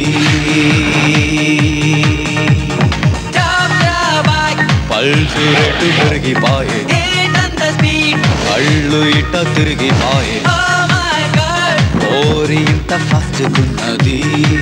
పల్సు రేటు పెరిగిపాయే కళ్ళు ఇట తిరిగిపాయే ఓరి ఇంత ఫాస్ట్గున్నది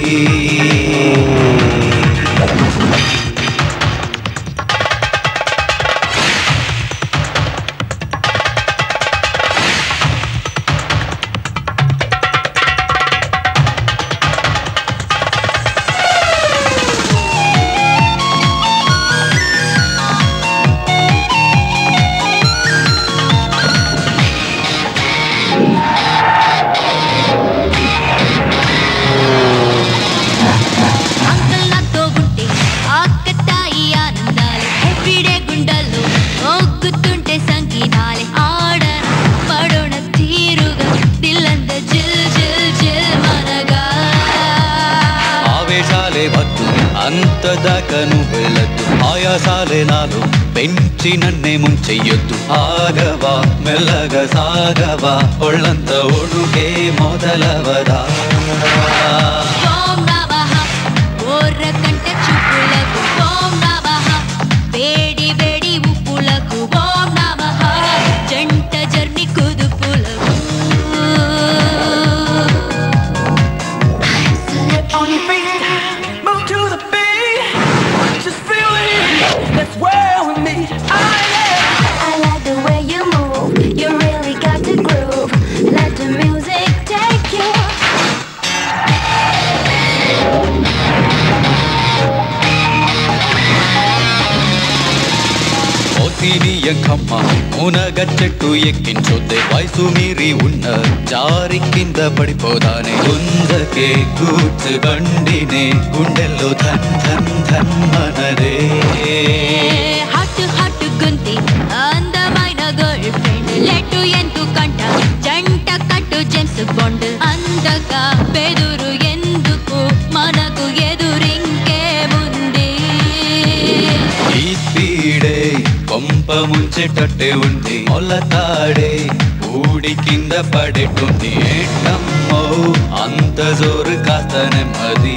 అంకుల్ నాతో ఉంటే ఆకతాయి ఆనందాలు ఎవ్రీడే గుండెల్లో మోగుతుంటే సంగీతాలే ఆడన పడున తీరుగా దిల్లంత జిల్ జిల్ జిల్ మనగా ఆవేశాలే వద్దు అంత దాకా నువ్వు వెళ్ళొద్దు ఆయాసాలే నాలో పెంచి నన్నే ముంచెయ్యొద్దు ఆగవా మెల్లగా సాగవా ఒళ్ళంత ఒడుకే మొదలవదా ఓం నమః ఓర్ర కంట చూపులకు ఓం నమః వేడి వేడి ఉప్పులకు ఓం శంఖమ్మ మునగ చెట్టు ఎక్కించొద్దే వయసు మీరి ఉన్న జారి కింద పడిపోదానే గుంజకే కూర్చు బండినే గుండెల్లో ధన్ ధన్ ధన్ మనరే హట్ హట్ గుంతి అందమైన గర్ల్ ఫ్రెండ్ లెట్టు ఎందుకంట జంట కట్టు జెమ్స్ బాండ్ అందగా బెదురు ఎందుకు మనకు ఎదురింకేముంది ఈ పీడే కొంప ముంచేటట్టే ఉంది మొలతాడే ఊడి కింద పడేటుంది ఏటమ్మో అంత జోరు కాస్త నెమ్మది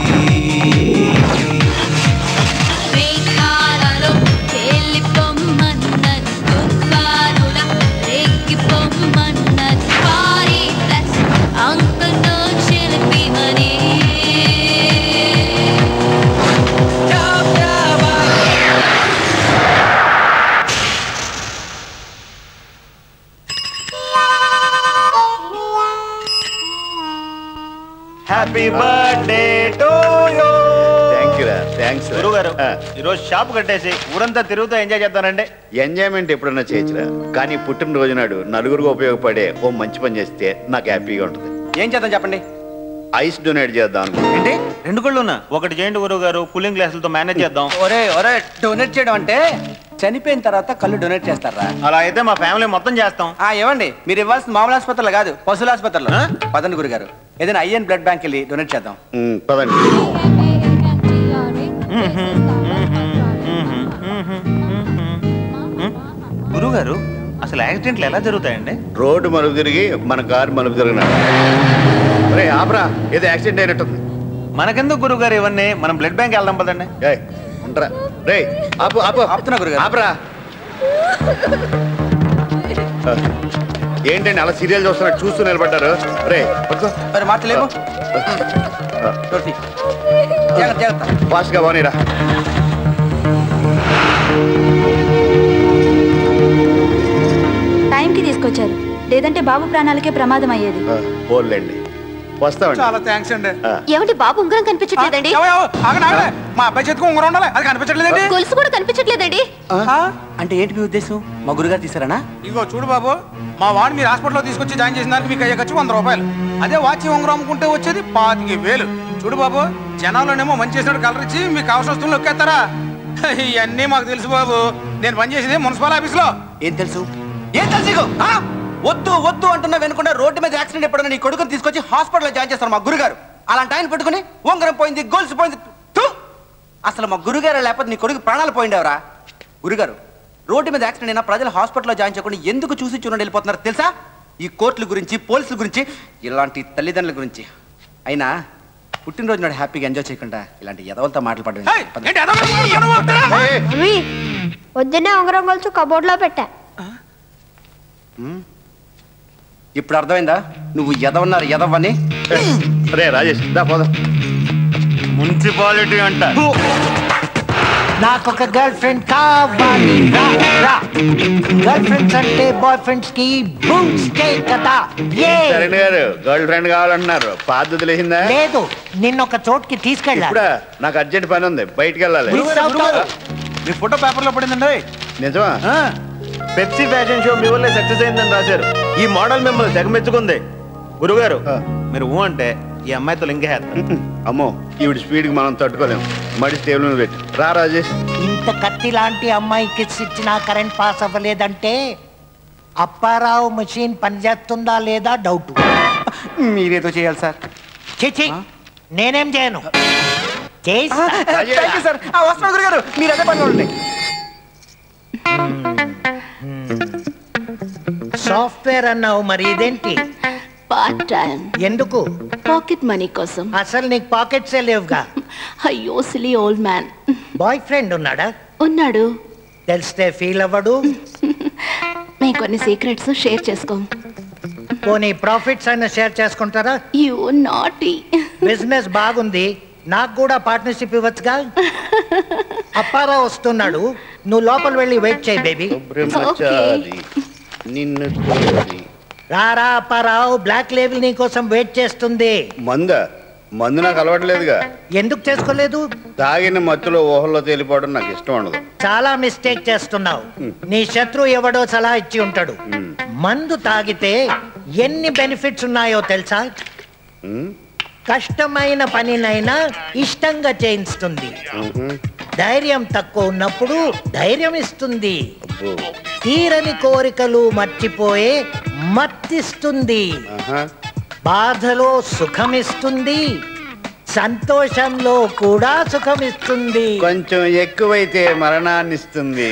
రేఖాలలో తేలిపొమ్మన్నది తుఫానుల రేగిపొమ్మన్నది పారి ప్లస్ అంకుల్తో చిలిపిమని happy birthday to you thank you thanks గురుగారు ఈరోజు షాప్ కట్టేసి ఊరంతా తిరుగుతూ ఎంజాయ్ చేస్తానండి ఎంజాయ్మెంట్ ఎప్పుడన్నా చేయొచ్చురా కానీ పుట్టినరోజు నాడు నలుగురికి ఉపయోగపడే ఓ మంచి పని చేస్తే నాకు హ్యాపీగా ఉంటుంది ఏం చేద్దాం చెప్పండి ఐస్ డొనేట్ చేద్దాం అనుకుంటున్నా. ఏంటి రెండు కళ్ళు ఉన్నా ఒకటి చేయండి గురువు గారు కూలింగ్ గ్లాసులతో మేనేజ్ చేద్దాం ఒరే ఒరే డొనేట్ చేయడం అంటే చనిపోయిన తర్వాత కళ్ళు డొనేట్ చేస్తారా అలా అయితే మా ఫ్యామిలీ మొత్తం చేస్తాం ఆ ఏమండి మీరు ఇవ్వాల్సిన మామూలు ఆసుపత్రులు కాదు పశువుల ఆసుపత్రిలో పదండి గురుగారు ఏదైనా ఐఎన్ బ్లడ్ బ్యాంక్ వెళ్ళి డొనేట్ చేద్దాం ఉమ్, పదండి గురువు గారు అసలు యాక్సిడెంట్లు ఎలా జరుగుతాయండి రోడ్డు మలుపు తిరిగి మన కారు మలుపు తిరిగినాడు రే ఆపరా ఏదో యాక్సిడెంట్ అయినట్టుంది మనకెందుకు గురువు గారు ఇవన్నీ మనం బ్లడ్ బ్యాంక్ వెళ్దాం పదండి ఏయ్, ఉండరా రే ఆపు ఆపు ఆపుతున్నా గురుగారు ఆపరా ఆ, ఏంటండి అలా సీరియల్ చూస్తున్నట్టు చూస్తూ నిలబడ్డారు రే పట్టుకో మరి మార్చలేము జాగ్రత్త జాగ్రత్త ఫాస్ట్గా పోనీరా టైంకి తీసుకొచ్చారు లేదంటే బాబు ప్రాణాలకే ప్రమాదం అయ్యేది ఆ, పోన్లేండి వస్తామండి చాలా థ్యాంక్స్ అండి ఆ, ఏమిటి బాబు ఉంగరం కనిపించట్లేదండి ఆగండి ఆగండి మా అబ్బాయి చేతికి ఉంగరం ఉండాలి అది కనిపించట్లేదండి గొలుసు కూడా కనిపించట్లేదండి అంటే ఏంటి మీ ఉద్దేశం మా గురుగారు తీసారనా ఇగో చూడు బాబు మా వాడిని మీరు హాస్పిటల్లో తీసుకొచ్చి జాయిన్ చేసిన దానికి మీకు అయ్యే ఖర్చు వంద రూపాయలు అదే వాచి ఉంగరం అమ్ముకుంటే వచ్చేది పాతిక వేలు చూడు బాబు జనాల్లోనేమో మంచి చేసినట్టు కలర్ ఇచ్చి మీకు కావాల్సిన వస్తువులు నొక్కేస్తారా ఇవన్నీ మాకు తెలుసు బాబు నేను పనిచేసేది మున్సిపల్ ఆఫీస్లో ఏం తెలుసు ఏం తెలుసు నీకు? ఆ? వద్దు వద్దు అంటున్నా వెనుకుండా రోడ్డు మీద యాక్సిడెంట్ ఎప్పుడైనా నీ కొడుకుని తీసుకొచ్చి హాస్పిటల్లో జాయిన్ చేస్తారు మా గురుగారు అలాంటి ఆయన పెట్టుకుని ఉంగరం పోయింది గొలుసు పోయింది థు! అసలు మా గురుగారు లేకపోతే నీ కొడుకు ప్రాణాలు పోయిండేవరా గురుగారు రోడ్డు మీద యాక్సిడెంట్ అయినా ప్రజలు హాస్పిటల్లో జాయిన్ చేయకుండా ఎందుకు చూసి చూడండి వెళ్ళిపోతున్నారు తెలుసా ఈ కోర్టుల గురించి పోలీసుల గురించి ఇలాంటి తల్లిదండ్రుల గురించి అయినా పుట్టినరోజు నాడు హ్యాపీగా ఎంజాయ్ చేయకుండా ఇలాంటి ఎదవలతో మాట్లాడడం వద్దునే ఉంగరం కొలుచు కబోర్డ్లో పెట్టా ఇప్పుడు అర్థమైందా నువ్వు ఎదవన్నారు ఎదవని రే రాజేష్ దా పోదాం మున్సిపాలిటీ అంట నాకు ఒక గర్ల్ ఫ్రెండ్ కావాలి రా రా గర్ల్ ఫ్రెండ్స్ అంటే బాయ్ ఫ్రెండ్స్ కి బూమ్స్ కదా ఏ శరణ్ గారు గర్ల్ ఫ్రెండ్ కావాలంటున్నారు పాత వదిలేసిందా లేదు నిన్న ఒక చోటుకి తీసుకెళ్ళాలి ఇప్పుడా నాకు అర్జెంట్ పని ఉంది బయటికి వెళ్ళాలి మీ ఫోటో పేపర్లో పడిందండి నిజమా పెప్సీ ఫ్యాషన్ షో మీ వల్లే సక్సెస్ అయిందని రాశారు ఈ మోడల్ మిమ్మల్ని తెగ మెచ్చుకుంది గురుగారు మీరు ఊ అంటే ఈ అమ్మాయితో లింక్ చేస్తారు అమ్మో ఈవిడ స్పీడ్కి మనం తట్టుకోలేము మడి టేబుల్ మీద పెట్టి రా రాజేష్ ఇంత కత్తి లాంటి అమ్మాయికి ఇచ్చిన కరెంట్ పాస్ అవ్వలేదంటే అప్పారావు మెషిన్ పనిచేస్తుందా లేదా డౌట్ మీరేదో చేయాలి సార్ చిచి నేనేం చేయను చేయిస్తా. థ్యాంక్ యూ సార్ వస్తున్నా గురుగారు మీరు అదే పని ఉండండి సాఫ్ట్వేర్ అన్నావు మరి ఇదేంటి పార్ట్ టైం ఎందుకు పాకెట్ మనీ కోసం అసలు నీకు పాకెట్సే లేవుగా అయ్యో silly old man boy friend ఉన్నాడా ఉన్నాడు తెలిస్తే ఫీల్ అవ్వడు మేము కొన్ని సీక్రెట్స్ షేర్ చేసుకోం పోనీ ప్రాఫిట్స్ అయినా షేర్ చేసుకుంటారా యూ నాటీ బిజినెస్ బాగుంది నాకు కూడా పార్ట్నర్షిప్ ఇవ్వచ్చుగా అప్పారావు వస్తున్నాడు నువ్వు లోపల వెళ్ళి వెయిట్ చేయి బేబీ బ్రహ్మచారి నిన్ను కోరి. రారా అప్పారావు బ్లాక్ లేబుల్ నీ కోసం వెయిట్ చేస్తుంది మంద మందు నాకు అలవాట్లేదుగా ఎందుకు చేసుకోలేదు తాగిన మత్తులో ఊహల్లో తేలిపోవడం నాకు ఇష్టం ఉండదు చాలా మిస్టేక్ చేస్తున్నావు నీ శత్రువు ఎవడో సలహా ఇచ్చి ఉంటాడు మందు తాగితే ఎన్ని బెనిఫిట్స్ ఉన్నాయో తెలుసా కష్టమైన పనినైనా ఇష్టంగా చేయిస్తుంది ధైర్యం తక్కువ ఉన్నప్పుడు ధైర్యం ఇస్తుంది తీరని కోరికలు మర్చిపోయే మత్తిస్తుంది బాధలో సుఖమిస్తుంది సంతోషంలో కూడా సుఖమిస్తుంది కొంచెం ఎక్కువైతే మరణాన్ని ఇస్తుంది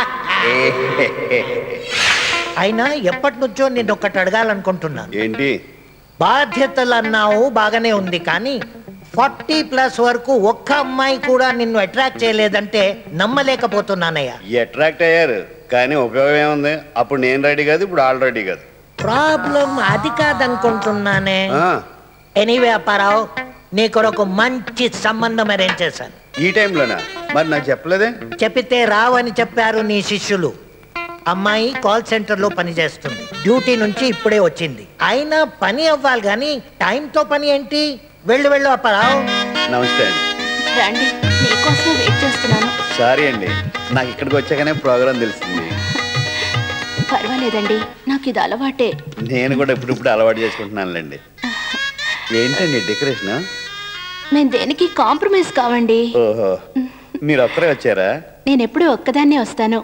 అయినా ఎప్పటి నుంచో నేను ఒకటి అడగాలనుకుంటున్నాను ఏంటి బాధ్యతలు అన్నావు బాగానే ఉంది కానీ ఫార్టీ ప్లస్ వరకు ఒక్క అమ్మాయి కూడా నిన్ను అట్రాక్ట్ చేయలేదంటే నమ్మలేకపోతున్నానయ్యా అట్రాక్ట్ అయ్యారు కానీ ఉపయోగం ఏముంది అప్పుడు నేను రెడీ కాదు ఇప్పుడు ఆల్ రెడీ కాదు ప్రాబ్లం అది కాదనుకుంటున్నానే ఎనీవే అప్పారావు నీ కొరకు మంచి సంబంధం అరేంజ్ చేశాను ఈ టైంలోనా మరి నాకు చెప్పలేదే చెప్పితే రావని చెప్పారు నీ శిష్యులు అమ్మాయి కాల్ సెంటర్ లో పనిచేస్తుంది డ్యూటీ నుంచి ఇప్పుడే వచ్చింది అయినా పని అవ్వాలి కానీ టైంతో పని ఏంటి వెళ్ళు వెళ్ళు అప్పారావు నమస్తే అండి రండి మీకోసమే వెయిట్ చేస్తున్నాను సారీ అండి నాకు ఇక్కడికి వచ్చాకనే ప్రోగ్రాం తెలిసింది పర్వాలేదండి నాకు ఇది అలవాటే నేను కూడా ఇప్పుడిప్పుడు అలవాటు చేసుకుంటున్నానులేండి ఏంటండి డెకరేషన్ మేము దేనికి కాంప్రమైజ్ కావండి ఓహో మీరు ఒక్కరే వచ్చారా నేను ఎప్పుడూ ఒక్కదాన్నే వస్తాను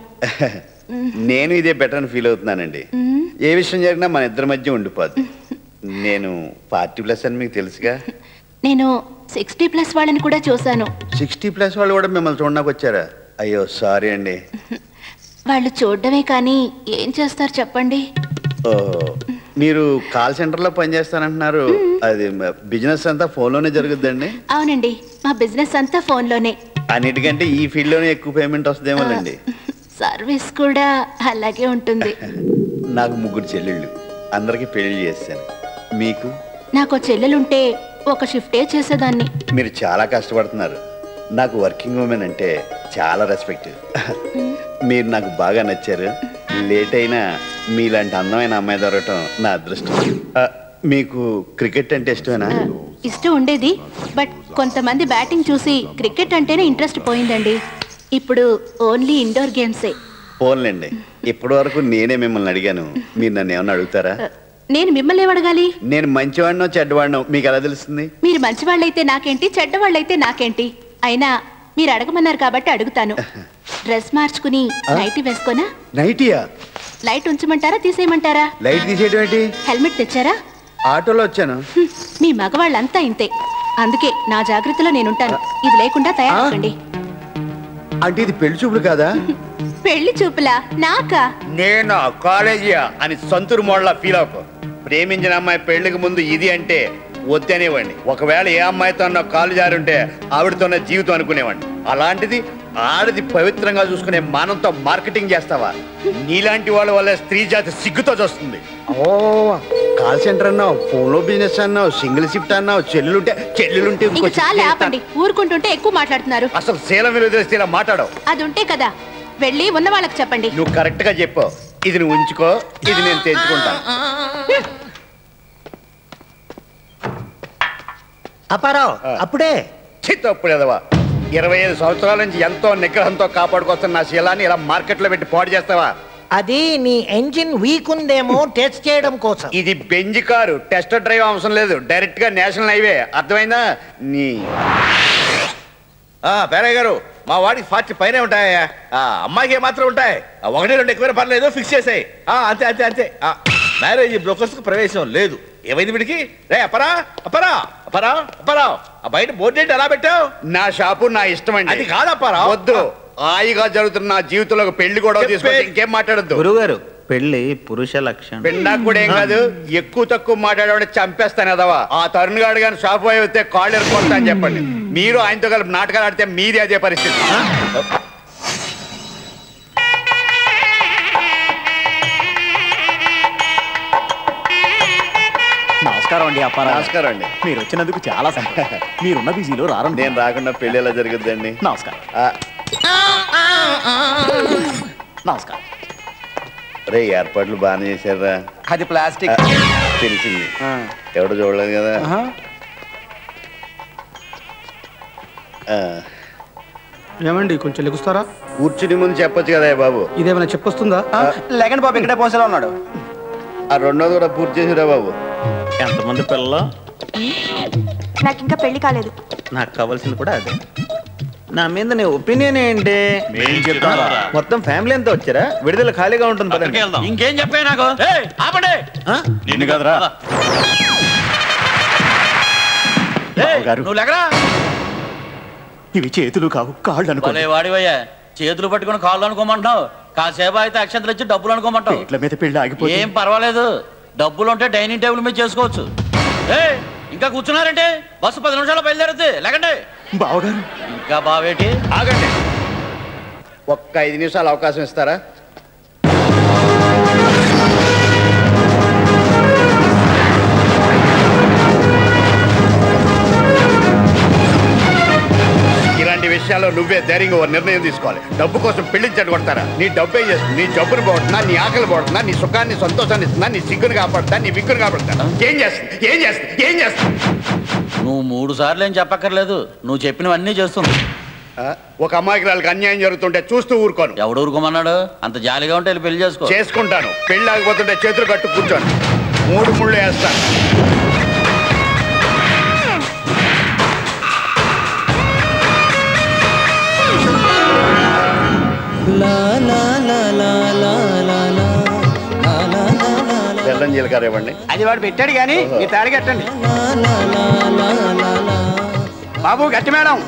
నేను ఇదే బెటర్ అని ఫీల్ అవుతున్నానండి ఏ విషయం జరిగినా మన ఇద్దరి మధ్య ఉండిపోద్ది నేను పార్టీ ప్లస్ అని మీకు తెలుసుగా నేను సిక్స్టీ ప్లస్ వాళ్ళని కూడా చూశాను సిక్స్టీ ప్లస్ వాళ్ళు కూడా మిమ్మల్ని చూడడానికి వచ్చారా అయ్యో సారీ అండి వాళ్ళు చూడడమే కానీ ఏం చేస్తారు చెప్పండి ఓహో మీరు కాల్ సెంటర్లో పనిచేస్తానంటున్నారు అది బిజినెస్ అంతా ఫోన్లోనే జరుగుద్దండి అవునండి మా బిజినెస్ అంతా ఫోన్లోనే అన్నిటికంటే ఈ ఫీల్డ్లోనే ఎక్కువ పేమెంట్ వస్తుందేమోనండి సర్వీస్ కూడా అలాగే ఉంటుంది నాకు ముగ్గురు చెల్లెళ్ళు అందరికీ పెళ్లి చేశాను మీకు నాకు చెల్లెలుంటే ఒక షిఫ్టే చేసేదాన్ని మీరు చాలా కష్టపడుతున్నారు నాకు వర్కింగ్ ఉమెన్ అంటే చాలా రెస్పెక్ట్ మీరు నాకు బాగా నచ్చారు లేట్ అయినా మీలాంటి అందమైన అమ్మాయి దొరకటం నా అదృష్టం ఆ, మీకు క్రికెట్ అంటే ఇష్టమేనా ఇష్టం ఉండేది బట్ కొంతమంది బ్యాటింగ్ చూసి క్రికెట్ అంటేనే ఇంట్రెస్ట్ పోయిందండి ఇప్పుడు ఓన్లీ ఇండోర్ గేమ్సే ఫోన్లేండి ఇప్పటి వరకు నేనే మిమ్మల్ని అడిగాను మీరు నన్ను ఏమన్నా అడుగుతారా నేను మిమ్మల్ని ఏమడగాలి నేను మంచివాడినో చెడ్డవాడినో మీకు ఎలా తెలుస్తుంది మీరు మంచివాళ్ళైతే నాకేంటి చెడ్డవాళ్ళైతే నాకేంటి అయినా మీరు అడగమన్నారు కాబట్టి అడుగుతాను డ్రెస్ మార్చుకుని నైట్ వేసుకోనా నైటియా లైట్ ఉంచమంటారా తీసేయమంటారా లైట్ తీసేయడం ఏంటి హెల్మెట్ తెచ్చారా ఆటోలో వచ్చాను హ్మ్, మీ మగవాళ్ళంతా ఇంతే అందుకే నా జాగ్రత్తలో నేనుంటాను ఇది లేకుండా తయారవ్వండి అంటే ఇది పెళ్లి చూపుడు కాదా పెళ్లి చూపులా నాకా నేను కాలేజీయా అని సంతూరు మోడలా ఫీల్ అవ్వకు ప్రేమించిన అమ్మాయి పెళ్లికి ముందు ఇది అంటే వద్దనేవాడిని ఒకవేళ ఏ అమ్మాయితో నా కాలు జారుంటే ఆవిడతో నా జీవితం అనుకునేవాడిని అలాంటిది ఆడది పవిత్రంగా చూసుకునే మానంతో మార్కెటింగ్ చేస్తావా నీలాంటి వాళ్ళ వల్ల స్త్రీ జాతి సిగ్గుతో చూస్తుంది ఓ కాల్ సెంటర్ అన్నావు ఫోన్ లో బిజినెస్ అన్నావు సింగిల్ షిఫ్ట్ అన్నావు చెల్లుంటే చెల్లుంటే ఇంక ఇంకో చాలా చెల్లి ఆపండి ఊరుకుంటుంటే ఎక్కువ మాట్లాడుతున్నారు అసలు శీలం విలువ తెలిస్తే ఇలా మాట్లాడవు అది ఉంటే కదా వెళ్ళి ఉన్న వాళ్ళకి చెప్పండి నువ్వు కరెక్ట్ గా చెప్పు ఇది నువ్వు ఉంచుకో ఇది నేను తెచ్చుకుంటాను అపారావు అప్పుడే చిత్తప్పుడు ఎదవా ఇరవై ఐదు సంవత్సరాల నుంచి ఎంతో నిగ్రహంతో కాపాడుకొస్తున్న నా శీలాన్ని ఇలా మార్కెట్లో పెట్టి పాడు చేస్తావా అది నీ ఎంజిన్ వీక్ ఉందేమో టెస్ట్ చేయడం కోసం ఇది బెంజ్ కారు టెస్ట్ డ్రైవ్ అవసరం లేదు డైరెక్ట్ గా నేషనల్ హైవే అర్థమైందా నీ పేరయ్య గారు మా వాడికి ఫార్టీ పైనే ఉంటాయా ఆ, అమ్మాయికి ఏమాత్రం ఉంటాయి ఆ, ఒకటి రెండు ఎక్కువ పర్లేదు ఫిక్స్ చేసాయి అంతే అంతే అంతే ఆ, మ్యారేజ్ బ్రోకర్స్ కు ప్రవేశం లేదు ఏమైంది వీడికి రే అపరా అపరా అపరా అపరా ఆ బయట బోర్డు ఏంటి ఎలా పెట్టావు నా షాపు నా ఇష్టం అండి అది కాదప్పారా వద్దు హాయిగా జరుగుతున్న నా జీవితంలో ఒక పెళ్లి కూడా తీసుకుంటే ఇంకేం మాట్లాడద్దు గురుగారు పెళ్లి పురుష లక్షణం పెండాకు కూడా ఏం కాదు ఎక్కువ తక్కువ మాట్లాడేవాడు చంపేస్తాను అదవా ఆ తరుణ్ గాడు కానీ షాప్ పోయి వస్తే కాళ్ళు ఎరుకొస్తా అని చెప్పండి మీరు ఆయనతో కలిపి నాటకాలు ఆడితే మీది అదే పరిస్థితి నమస్కారం అండి అప్పారా నమస్కారం అండి మీరు వచ్చినందుకు చాలా సంతోషం మీరున్న బిజీలో రారండి నేను రాకుండా పెళ్లి ఎలా జరుగుద్దండి నమస్కారం నమస్కారం రే ఏర్పాట్లు బాగానే చేశారా అది ప్లాస్టిక్ తెలిసింది ఎవడు చూడలేదు కదా ఏమండి కొంచెం లెగుస్తారా కూర్చుని ముందు చెప్పొచ్చు కదా బాబు ఇదేమైనా చెప్పొస్తుందా లేకండి బాబు ఇక్కడే పోసేలా ఉన్నాడు ఆ రెండోది కూడా పూర్తి చేసిరా బాబు ఎంతమంది పిల్లలు నాకు ఇంకా పెళ్లి కాలేదు నాకు కావాల్సింది కూడా అదే నా మీద నీ ఒపీనియన్ ఏంటి చెప్తాంరా. మొత్తం ఫ్యామిలీ అంతా వచ్చారా విడుదల ఖాళీగా ఉంటుంది పదండి. ఇంకేం చెప్పే నాకు ఏయ్, ఆపండి నిన్ను కదరా ఏయ్, గారు. నువ్వు లెగరా ఇవి చేతులు కావు కాళ్ళు అనుకో భలే వాడివయ్యా చేతులు పట్టుకుని కాళ్ళు అనుకోమంటున్నావు కాసేపు అయితే అక్షంతలు ఇచ్చి డబ్బులు అనుకోమంటావు ఇట్ల మీద పెళ్లి ఆగిపోతే ఏం పర్వాలేదు డబ్బులు ఉంటే డైనింగ్ టేబుల్ మీద చేసుకోవచ్చు ఏ ఇంకా కూర్చున్నారంటే బస్సు పది నిమిషాలు బయలుదేరుద్ది లేకండి బావగారు ఇంకా బావేటి ఆగండి ఒక్క ఐదు నిమిషాలు అవకాశం ఇస్తారా ఇలాంటి విషయాల్లో నువ్వే ధైర్యంగా ఓ నిర్ణయం తీసుకోవాలి డబ్బు కోసం పెళ్లి చెడగొడతారా నీ డబ్బే చేస్తుంది నీ జబ్బును పోగొడుతున్నా నీ ఆకలి పోగొడుతున్నా నీ సుఖాన్ని సంతోషాన్ని ఇస్తున్నా నీ సిగ్గును కాపాడుతా నీ విగ్గును కాపాడుతా ఏం చేస్తుంది ఏం చేస్తుంది ఏం చేస్తుంది నువ్వు మూడు సార్లు ఏం చెప్పక్కర్లేదు నువ్వు చెప్పినవన్నీ చేస్తుంది ఆ, ఒక అమ్మాయికి వాళ్ళకి అన్యాయం జరుగుతుంటే చూస్తూ ఊరుకోను ఎవడు ఊరుకోమన్నాడు అంత జాలిగా ఉంటే వెళ్ళి పెళ్లి చేసుకో చేసుకుంటాను పెళ్లి ఆగిపోతుంటే చేతులు కట్టు కూర్చోను మూడు ముళ్ళు వేస్తాను బెల్లం జీలకర్ర ఇవ్వండి అది వాడు పెట్టాడు కానీ మీ తాడి కట్టండి బాబు గట్టి మేడం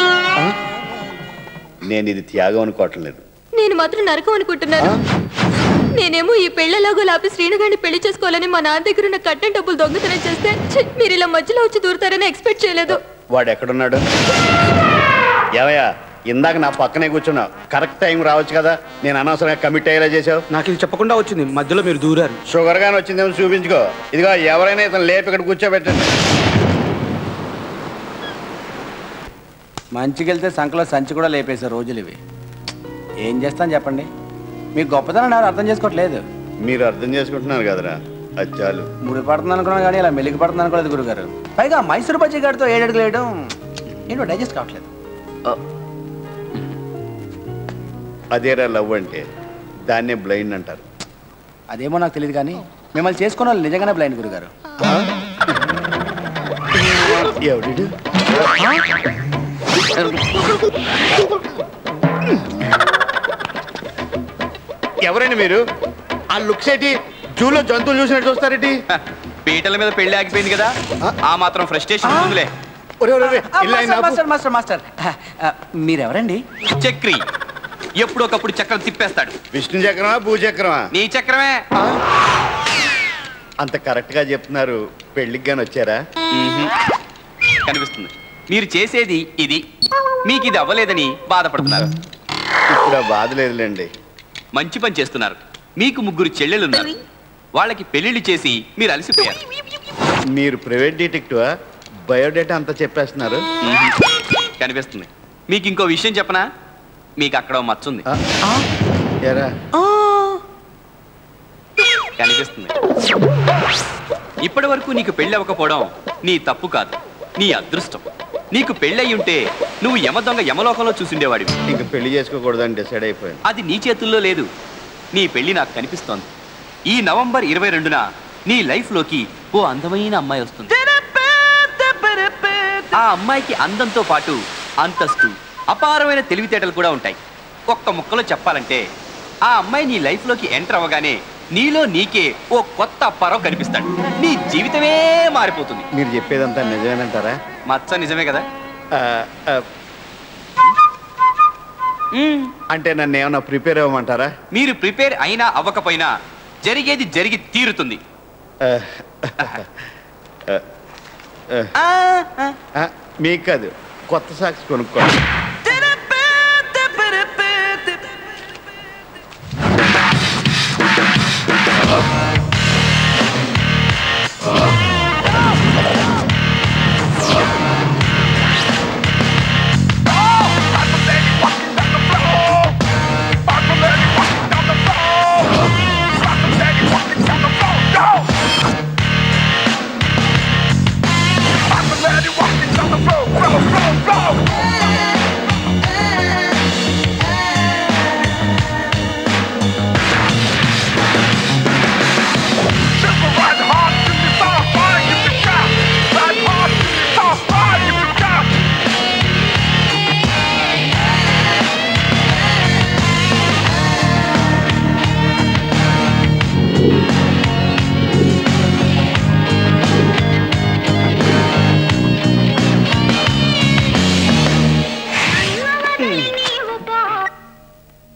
నేను ఇది త్యాగం అనుకోవట్లేదు నేను మాత్రం నరకం అనుకుంటున్నాను నేనేమో ఈ పెళ్లిలాగో లాపి శ్రీనుగాడిని పెళ్లి చేసుకోవాలని మా నాన్న దగ్గర ఉన్న కట్టెన్ డబ్బులు దొంగతనం చేస్తే ఛీ, మీరు ఇలా మధ్యలో వచ్చి దూరుతారని ఎక్స్పెక్ట్ చేయలేదు వాడు ఎక్కడున్నాడు ఏవయ్యా ఇందాక నా పక్కనే కూర్చున్నావు కరెక్ట్ టైం రావచ్చు కదా నేను అనవసరంగా కమిట్ అయ్యేలా చేసావు నాకు ఇది చెప్పకుండా వచ్చింది మధ్యలో మీరు దూరారు షుగర్ గాని వచ్చిందేమో చూపించుకో ఇదిగో ఎవరైనా ఇతను లేపి ఇక్కడ కూర్చోబెట్టండి మంచికెళ్తే సంకలో సంచి కూడా లేపేసే రోజులు ఇవి ఏం చేస్తాను చెప్పండి మీ గొప్పతనం ఎవరు అర్థం చేసుకోవట్లేదు మీరు అర్థం చేసుకుంటున్నారు కదరా అది చాలు ముడి పడుతుంది అనుకున్నాను కానీ ఇలా మెలిగి పడుతుంది అనుకోలేదు గురుగారు పైగా మైసూరు బజ్జీ గారితో ఏడు అడుగులు వేయడం ఏంటో డైజెస్ట్ కావట్లేదు అదేరా లవ్ అంటే దాన్నే బ్లైండ్ అంటారు అదేమో నాకు తెలియదు కానీ మిమ్మల్ని చేసుకున్న వాళ్ళు నిజంగానే బ్లైండ్ గురుగారు ఎవడు ఎవరండి మీరు ఆ లుక్స్ ఏంటి జూలో జంతువులు చూసినట్టు చూస్తారేంటి పీటల మీద పెళ్లి ఆగిపోయింది కదా ఆ మాత్రం ఫ్రస్ట్రేషన్ ఉందిలే ఒరే, ఒరే, ఒరే, ఆ, ఇల్లు మాస్టర్, అయిందా? మాస్టర్ మాస్టర్ మాస్టర్ ఆ, మీరెవరండి చక్రి ఎప్పుడొకప్పుడు చక్రం తిప్పేస్తాడు విష్ణు చక్రమా భూచక్రమా నీ చక్రమే అంత కరెక్ట్ గా చెప్తున్నారు పెళ్లికి గాని వచ్చారా కనిపిస్తుంది మీరు చేసేది ఇది మీకు ఇది అవ్వలేదని బాధపడుతున్నారు ఇప్పుడు ఆ బాధ లేదులేండి మంచి పని చేస్తున్నారు మీకు ముగ్గురు చెల్లెలు ఉన్నారు వాళ్ళకి పెళ్లిళ్ళు చేసి మీరు అలసిపోయారు మీరు ప్రైవేట్ డిటెక్టివా బయోడేటా అంతా చెప్పేస్తున్నారు కనిపిస్తుంది మీకు ఇంకో విషయం చెప్పనా మీకు అక్కడ ఓ మచ్చ ఉంది ఎరా కనిపిస్తుంది ఇప్పటి వరకు నీకు పెళ్ళి అవ్వకపోవడం నీ తప్పు కాదు నీ అదృష్టం నీకు పెళ్ళయి ఉంటే నువ్వు యమ దొంగ యమలోకంలో చూసిండేవాడివి ఇంక పెళ్లి చేసుకోకూడదని డిసైడ్ అయిపోయాను అది నీ చేతుల్లో లేదు నీ పెళ్లి నాకు కనిపిస్తోంది ఈ నవంబర్ ఇరవై రెండున నీ లైఫ్లోకి ఓ అందమైన అమ్మాయి వస్తుంది ఆ అమ్మాయికి అందంతో పాటు అంతస్తు అపారమైన తెలివితేటలు కూడా ఉంటాయి ఒక్క ముక్కలో చెప్పాలంటే ఆ అమ్మాయి నీ లైఫ్లోకి ఎంటర్ అవ్వగానే నీలో నీకే ఓ కొత్త అప్పారావు కనిపిస్తాడు నీ జీవితమే మారిపోతుంది మీరు చెప్పేదంతా నిజమేనంటారా మచ్చ నిజమే కదా ఆ, ఆ, అంటే నన్ను ఏమన్నా ప్రిపేర్ అవ్వమంటారా మీరు ప్రిపేర్ అయినా అవ్వకపోయినా జరిగేది జరిగి తీరుతుంది ఆ, ఆ, ఆ, మీకు కాదు కొత్త సాక్స్ కొనుక్కోండి Go!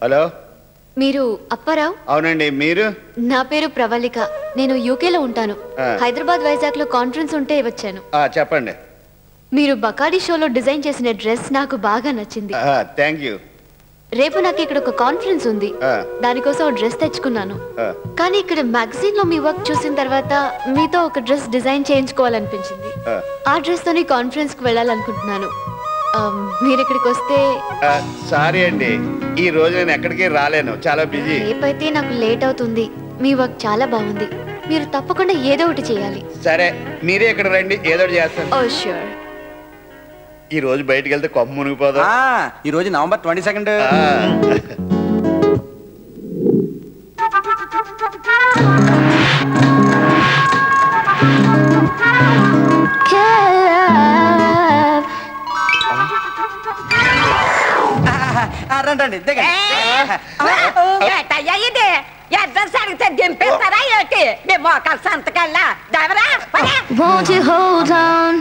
హలో మీరు అప్పారావు అవునండి మీరు నా పేరు ప్రవళిక నేను యూకేలో ఉంటాను ఆ. హైదరాబాద్ వైజాగ్ లో కాన్ఫరెన్స్ ఉంటే వచ్చాను ఆ, చెప్పండి మీరు బకాడీ షోలో డిజైన్ చేసిన డ్రెస్ నాకు బాగా నచ్చింది థ్యాంక్ యూ రేపు నాకు ఇక్కడ ఒక కాన్ఫరెన్స్ ఉంది దానికోసం ఒక డ్రెస్ తెచ్చుకున్నాను కానీ ఇక్కడ మ్యాగజైన్ లో మీ వర్క్ చూసిన తర్వాత మీతో ఒక డ్రెస్ డిజైన్ చేయించుకోవాలనిపించింది ఆ డ్రెస్ తోని కాన్ఫరెన్స్ కి వెళ్ళాలనుకుంటున్నాను ఆమ్, మీరు ఇక్కడికి వస్తే సారీ అండి ఈ రోజు నేను ఎక్కడికి రాలేను చాలా బిజీ రేపైతే నాకు లేట్ అవుతుంది మీ వర్క్ చాలా బాగుంది మీరు తప్పకుండా ఏదో ఒకటి చేయాలి సరే మీరే ఇక్కడ రండి ఏదో ఒకటి చేస్తాను ఓ ష్యూర్ ఈ రోజు బయటికి వెళ్తే కొమ్మ మునిగిపోదా ఈ రోజు నవంబర్ ట్వంటీ సెకండ్ రండి రండి దిగండి ఏటయ్యా ఇది అడ్రస్ అడిగితే దింపేస్తారా ఏంటి మీ మోకాలు సంతకల్లా దవరా Won't you hold on?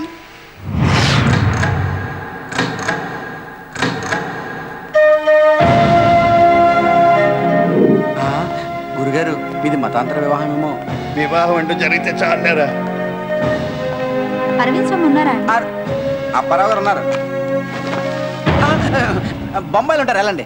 గురుగారు మీది మతాంతర వివాహమేమో వివాహం అంటూ జరిగితే చాలేరా అరవింద్ స్వామి ఉన్నారా అప్పారావు గారు ఉన్నారు ఆ, బొంబాయిలో ఉంటారు వెళ్ళండి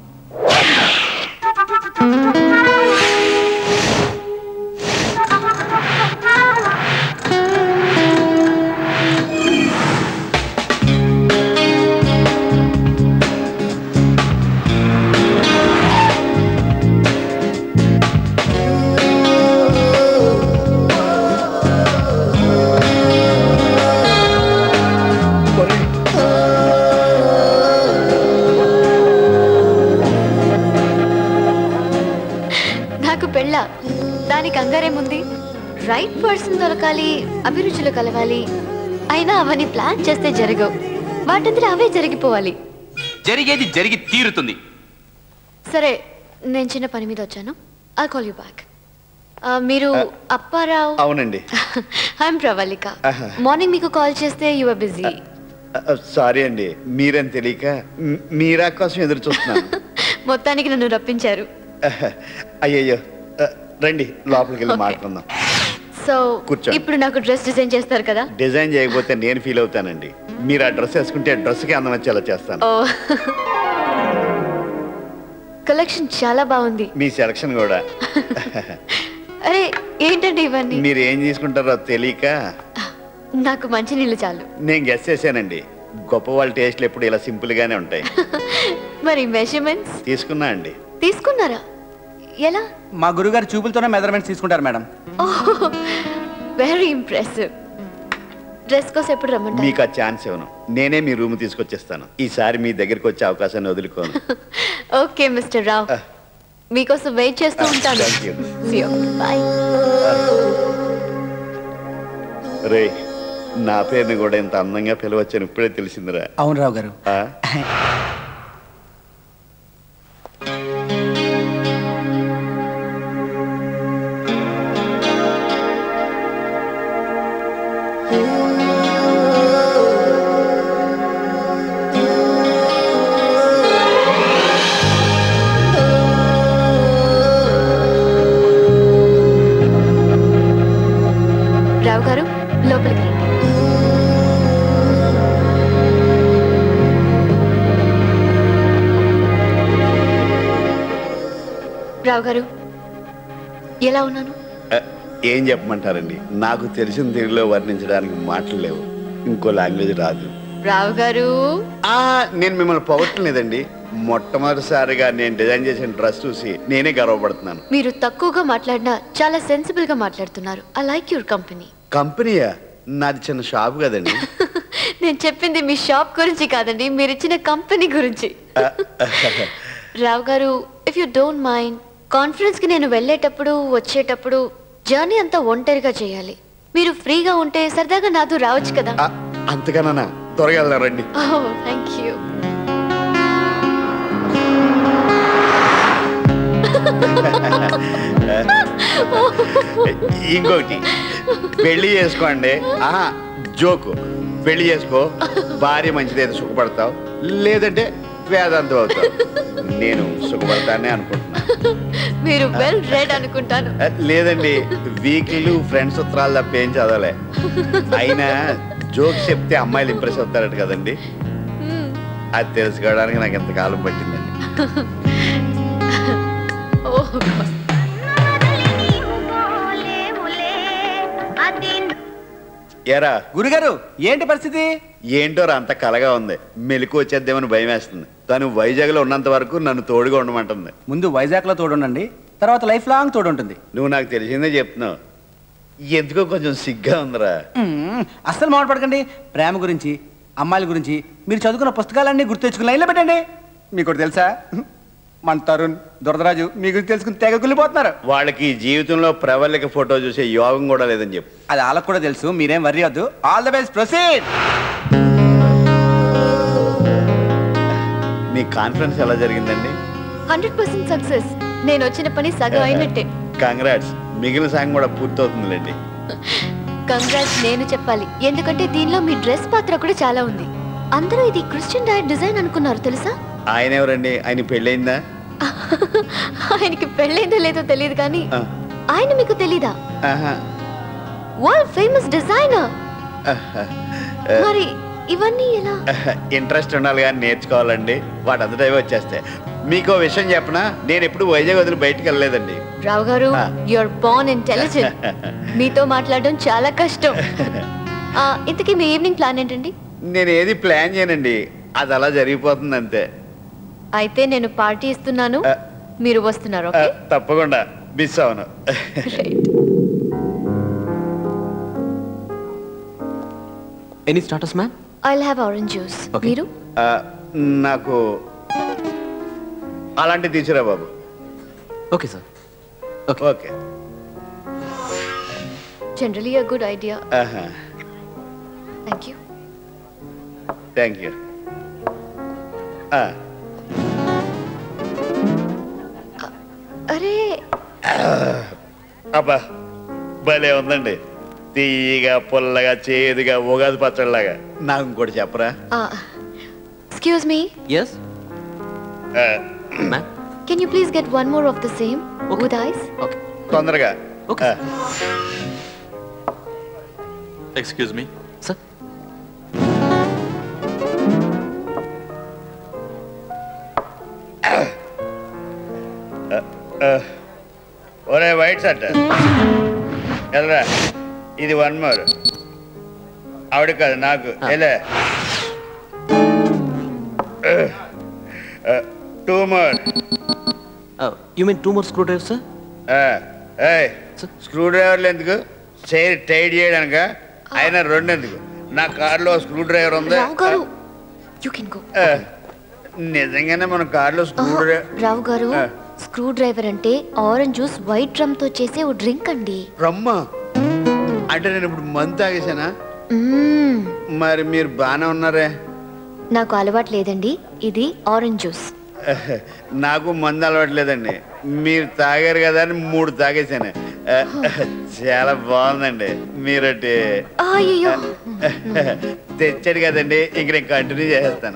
నాకు పెళ్ళ దానికి అంగారేముంది రైట్ పర్సన్ దొరకాలి అభిరుచులు కలవాలి అయినా అవన్నీ ప్లాన్ చేస్తే జరగవు వాటంతా అవే జరిగిపోవాలి జరిగేది జరిగి తీరుతుంది సరే నేను చిన్న పని మీద వచ్చాను ఐ కాల్ యూ బ్యాక్ మీరు అప్పారావు అవునండి ఐఎమ్ ప్రవళిక మార్నింగ్ మీకు కాల్ చేస్తే యు ఆర్ బిజీ సారీ అండి మీరని తెలియక మ్- మీరా కోసం ఎదురు చూస్తున్నాను మొత్తానికి నన్ను రప్పించారు అయ్యయ్యో ఆ, రండి లోపలికి వెళ్ళి మాట్లాడుకుందాం సో కూర్చోండి. ఇప్పుడు నాకు డ్రెస్ డిజైన్ చేస్తారు కదా డిజైన్ చేయకపోతే నేను ఫీల్ అవుతానండి మీరు ఆ డ్రెస్ వేసుకుంటే ఆ డ్రెస్కి అందం వచ్చేలా చేస్తాను ఓ కలెక్షన్ చాలా బాగుంది మీ సెలక్షన్ కూడా అరే ఏంటండి ఇవన్నీ మీరు ఏం తీసుకుంటారో తెలియక నాకు మంచి నీళ్ళు చాలు నేను గెస్ చేశానండి గొప్ప వాళ్ళ టేస్ట్లు ఎప్పుడు ఇలా సింపుల్ గానే ఉంటాయి మరి మెజర్మెంట్స్ తీసుకున్నా అండి తీసుకున్నారా ఎలా మా గురుగారు చూపులతోనే మెజర్మెంట్స్ తీసుకుంటారు మేడం వెరీ ఇంప్రెసివ్ డ్రెస్ కోసం ఎప్పుడు రమ్మంటారు మీకు ఆ ఛాన్స్ ఇవ్వను నేనే మీ రూమ్ తీసుకొచ్చేస్తాను ఈసారి మీ దగ్గరికి వచ్చే అవకాశాన్ని వదులుకోను ఓకే మిస్టర్ రావ్ మీకోసం వెయిట్ చేస్తూ ఉంటాను Thank you. బాయ్ రే నా పేరుని కూడా ఇంత అందంగా పిలవచ్చని ఇప్పుడే తెలిసిందిరా అవును రావు గారు ఆ? రావు గారు లోపలికి రండి రావు గారు ఎలా ఉన్నాను ఆ, ఏం చెప్పమంటారండి నాకు తెలిసిన తెలుగులో వర్ణించడానికి మాటలు లేవు ఇంకో లాంగ్వేజ్ రాదు రావు గారు ఆ నేను మిమ్మల్ని పొగట్టం లేదండి మొట్టమొదటిసారిగా నేను డిజైన్ చేసిన డ్రెస్ చూసి నేనే గర్వపడుతున్నాను మీరు తక్కువగా మాట్లాడినా చాలా సెన్సిబుల్ గా మాట్లాడుతున్నారు ఐ లైక్ యువర్ కంపెనీ కంపెనీయా నాది చిన్న షాప్ కదండి నేను చెప్పింది మీ షాప్ గురించి కాదండి మీరు ఇచ్చిన కంపెనీ గురించి రావు గారు if you don't mind conference కి నేను వెళ్ళేటప్పుడు వచ్చేటప్పుడు జర్నీ అంతా ఒంటరిగా చేయాలి మీరు ఫ్రీగా ఉంటే సరదాగా నాతో రావచ్చు కదా అంతకన్నా త్వరగా వెళ్దాం రండి ఓ థ్యాంక్ యూ ఇంకొకటి పెళ్లి చేసుకోండి ఆహా జోకు పెళ్లి చేసుకో భార్య మంచిదైతే సుఖపడతావు లేదంటే వేదాంతం అవుతావు నేను సుఖపడతానే అనుకుంటున్నా మీరు వెల్ రెడ్ అనుకుంటాను ఆ, లేదండి వీక్లీలు ఫ్రెండ్స్ ఉత్తరాలు తప్ప ఏం చదవలే అయినా జోక్ చెప్తే అమ్మాయిలు ఇంప్రెస్ అవుతారట కదండి అది తెలుసుకోవడానికి నాకు ఎంతకాలం పట్టిందండి ఓహ్ ఎరా గురుగారు ఏంటి పరిస్థితి ఏంటో రా అంత కలగా ఉంది మెలకు వచ్చేద్దేమని భయం వేస్తుంది తను వైజాగ్లో ఉన్నంత వరకు నన్ను తోడుగా ఉండమంటుంది ముందు వైజాగ్లో తోడుండండి తర్వాత లైఫ్ లాంగ్ తోడుంటుంది నువ్వు నాకు తెలిసిందే చెప్తున్నావు ఎందుకో కొంచెం సిగ్గా ఉందిరా మ్మ్. అస్సలు మాట్లాడకండి ప్రేమ గురించి అమ్మాయిల గురించి మీరు చదువుకున్న పుస్తకాలన్నీ గుర్తు తెచ్చుకుని లైన్లో పెట్టండి మీకు ఒకటి తెలుసా మన తరుణ్ దురదరాజు మీ గురించి తెలుసుకుని తెగ కుళ్ళిపోతున్నారు వాళ్ళకి ఈ జీవితంలో ప్రవల్లిక ఫోటో చూసే యోగం కూడా లేదని చెప్పు అది వాళ్ళకు కూడా తెలుసు మీరేం వర్రీ వద్దు ఆల్ ద బెస్ట్ ప్రొసీడ్ మీ కాన్ఫరెన్స్ ఎలా జరిగిందండి హండ్రెడ్ పర్సెంట్ సక్సెస్ నేను వచ్చిన పని సగం అయినట్టే కంగ్రాట్స్ మిగిలిన సాంగ్ కూడా పూర్తవుతుందిలేండి కంగ్రాట్స్ నేను చెప్పాలి ఎందుకంటే దీనిలో మీ డ్రెస్ పాత్ర కూడా చాలా ఉంది అందరూ ఇది క్రిస్టియన్ డైట్ డిజైన్ అనుకున్నారు తెలుసా ఆయన ఎవరండి ఆయన పెళ్ళయిందా ఆయనకి పెళ్ళైందో లేదో తెలియదు కానీ ఆ. ఆయన మీకు తెలీదా ఆహా. వరల్డ్ ఫేమస్ డిజైనర్ ఆహా. మరి ఇవన్నీ ఎలా ఇంట్రెస్ట్ ఉండాలి కానీ నేర్చుకోవాలండి వాటి అంతటా వచ్చేస్తాయి మీకు విషయం చెప్పనా నేను ఎప్పుడు వైజాగ్ వదిలి బయటికి వెళ్ళలేదండి రావు గారు ఆ. యువర్ బోర్న్ ఇంటెలిజెంట్ మీతో మాట్లాడడం చాలా కష్టం ఆ, ఇంతకీ మీ ఈవినింగ్ ప్లాన్ ఏంటండి నేను ఏది ప్లాన్ చేయనండి అది అలా జరిగిపోతుంది అంతే అయితే నేను పార్టీ ఇస్తున్నాను మీరు వస్తున్నారు ఆ, ఓకే తప్పకుండా మిస్ అవును any status ma'am I have orange juice Okay. మీరు ఆ, నాకు అలాంటివి తీసుకురా బాబు okay sir okay generally uh good idea ఆహా థ్యాంక్ యూ థ్యాంక్ యూ అరే అబ్బా భలే ఉందండి తీయగా పుల్లగా చేదుగా ఉగాది పచ్చడిలాగా నాకు ఇంకోటి చెప్పరా excuse me yes can you please get one more of the same with ice తొందరగా ఆ, ఎక్స్క్యూజ్ మీ సార్ ఆ, ఒరే వైట్ షర్ట్ ఎల్రా ఇది వన్ మోర్ ఆవిడ కాదు నాకు ఎలే two more you mean two more screw driver sir screw డ్రైవర్లు ఎందుకు చైర్ టైట్ చేయడానిక అయినా రెండు ఎందుకు నా కార్లో స్క్రూ డ్రైవర్ ఉంది రావు గారు యూ కెన్ గో ఆ, నిజంగానే మన కార్లో స్క్రూ డ్రైవర్ రావు గారు ఆ. స్క్రూ డ్రైవర్ అంటే ఆరెంజ్ జ్యూస్ వైట్ డ్రమ్ తో చేసే ఓ డ్రింక్ అండి రమ్మ అంటే నేను ఇప్పుడు మందు తాగేసానా మ్మ్. మరి మీరు బాగానే ఉన్నారే నాకు అలవాటు లేదండి ఇది ఆరెంజ్ జ్యూస్ నాకు మందు అలవాట్లేదండి మీరు తాగారు కదా అని మూడు తాగేసాను ఆ, చాలా బాగుందండి మీరటి అయ్యో తెచ్చాడు కదండి ఇంక నేను కంటిన్యూ చేసేస్తాను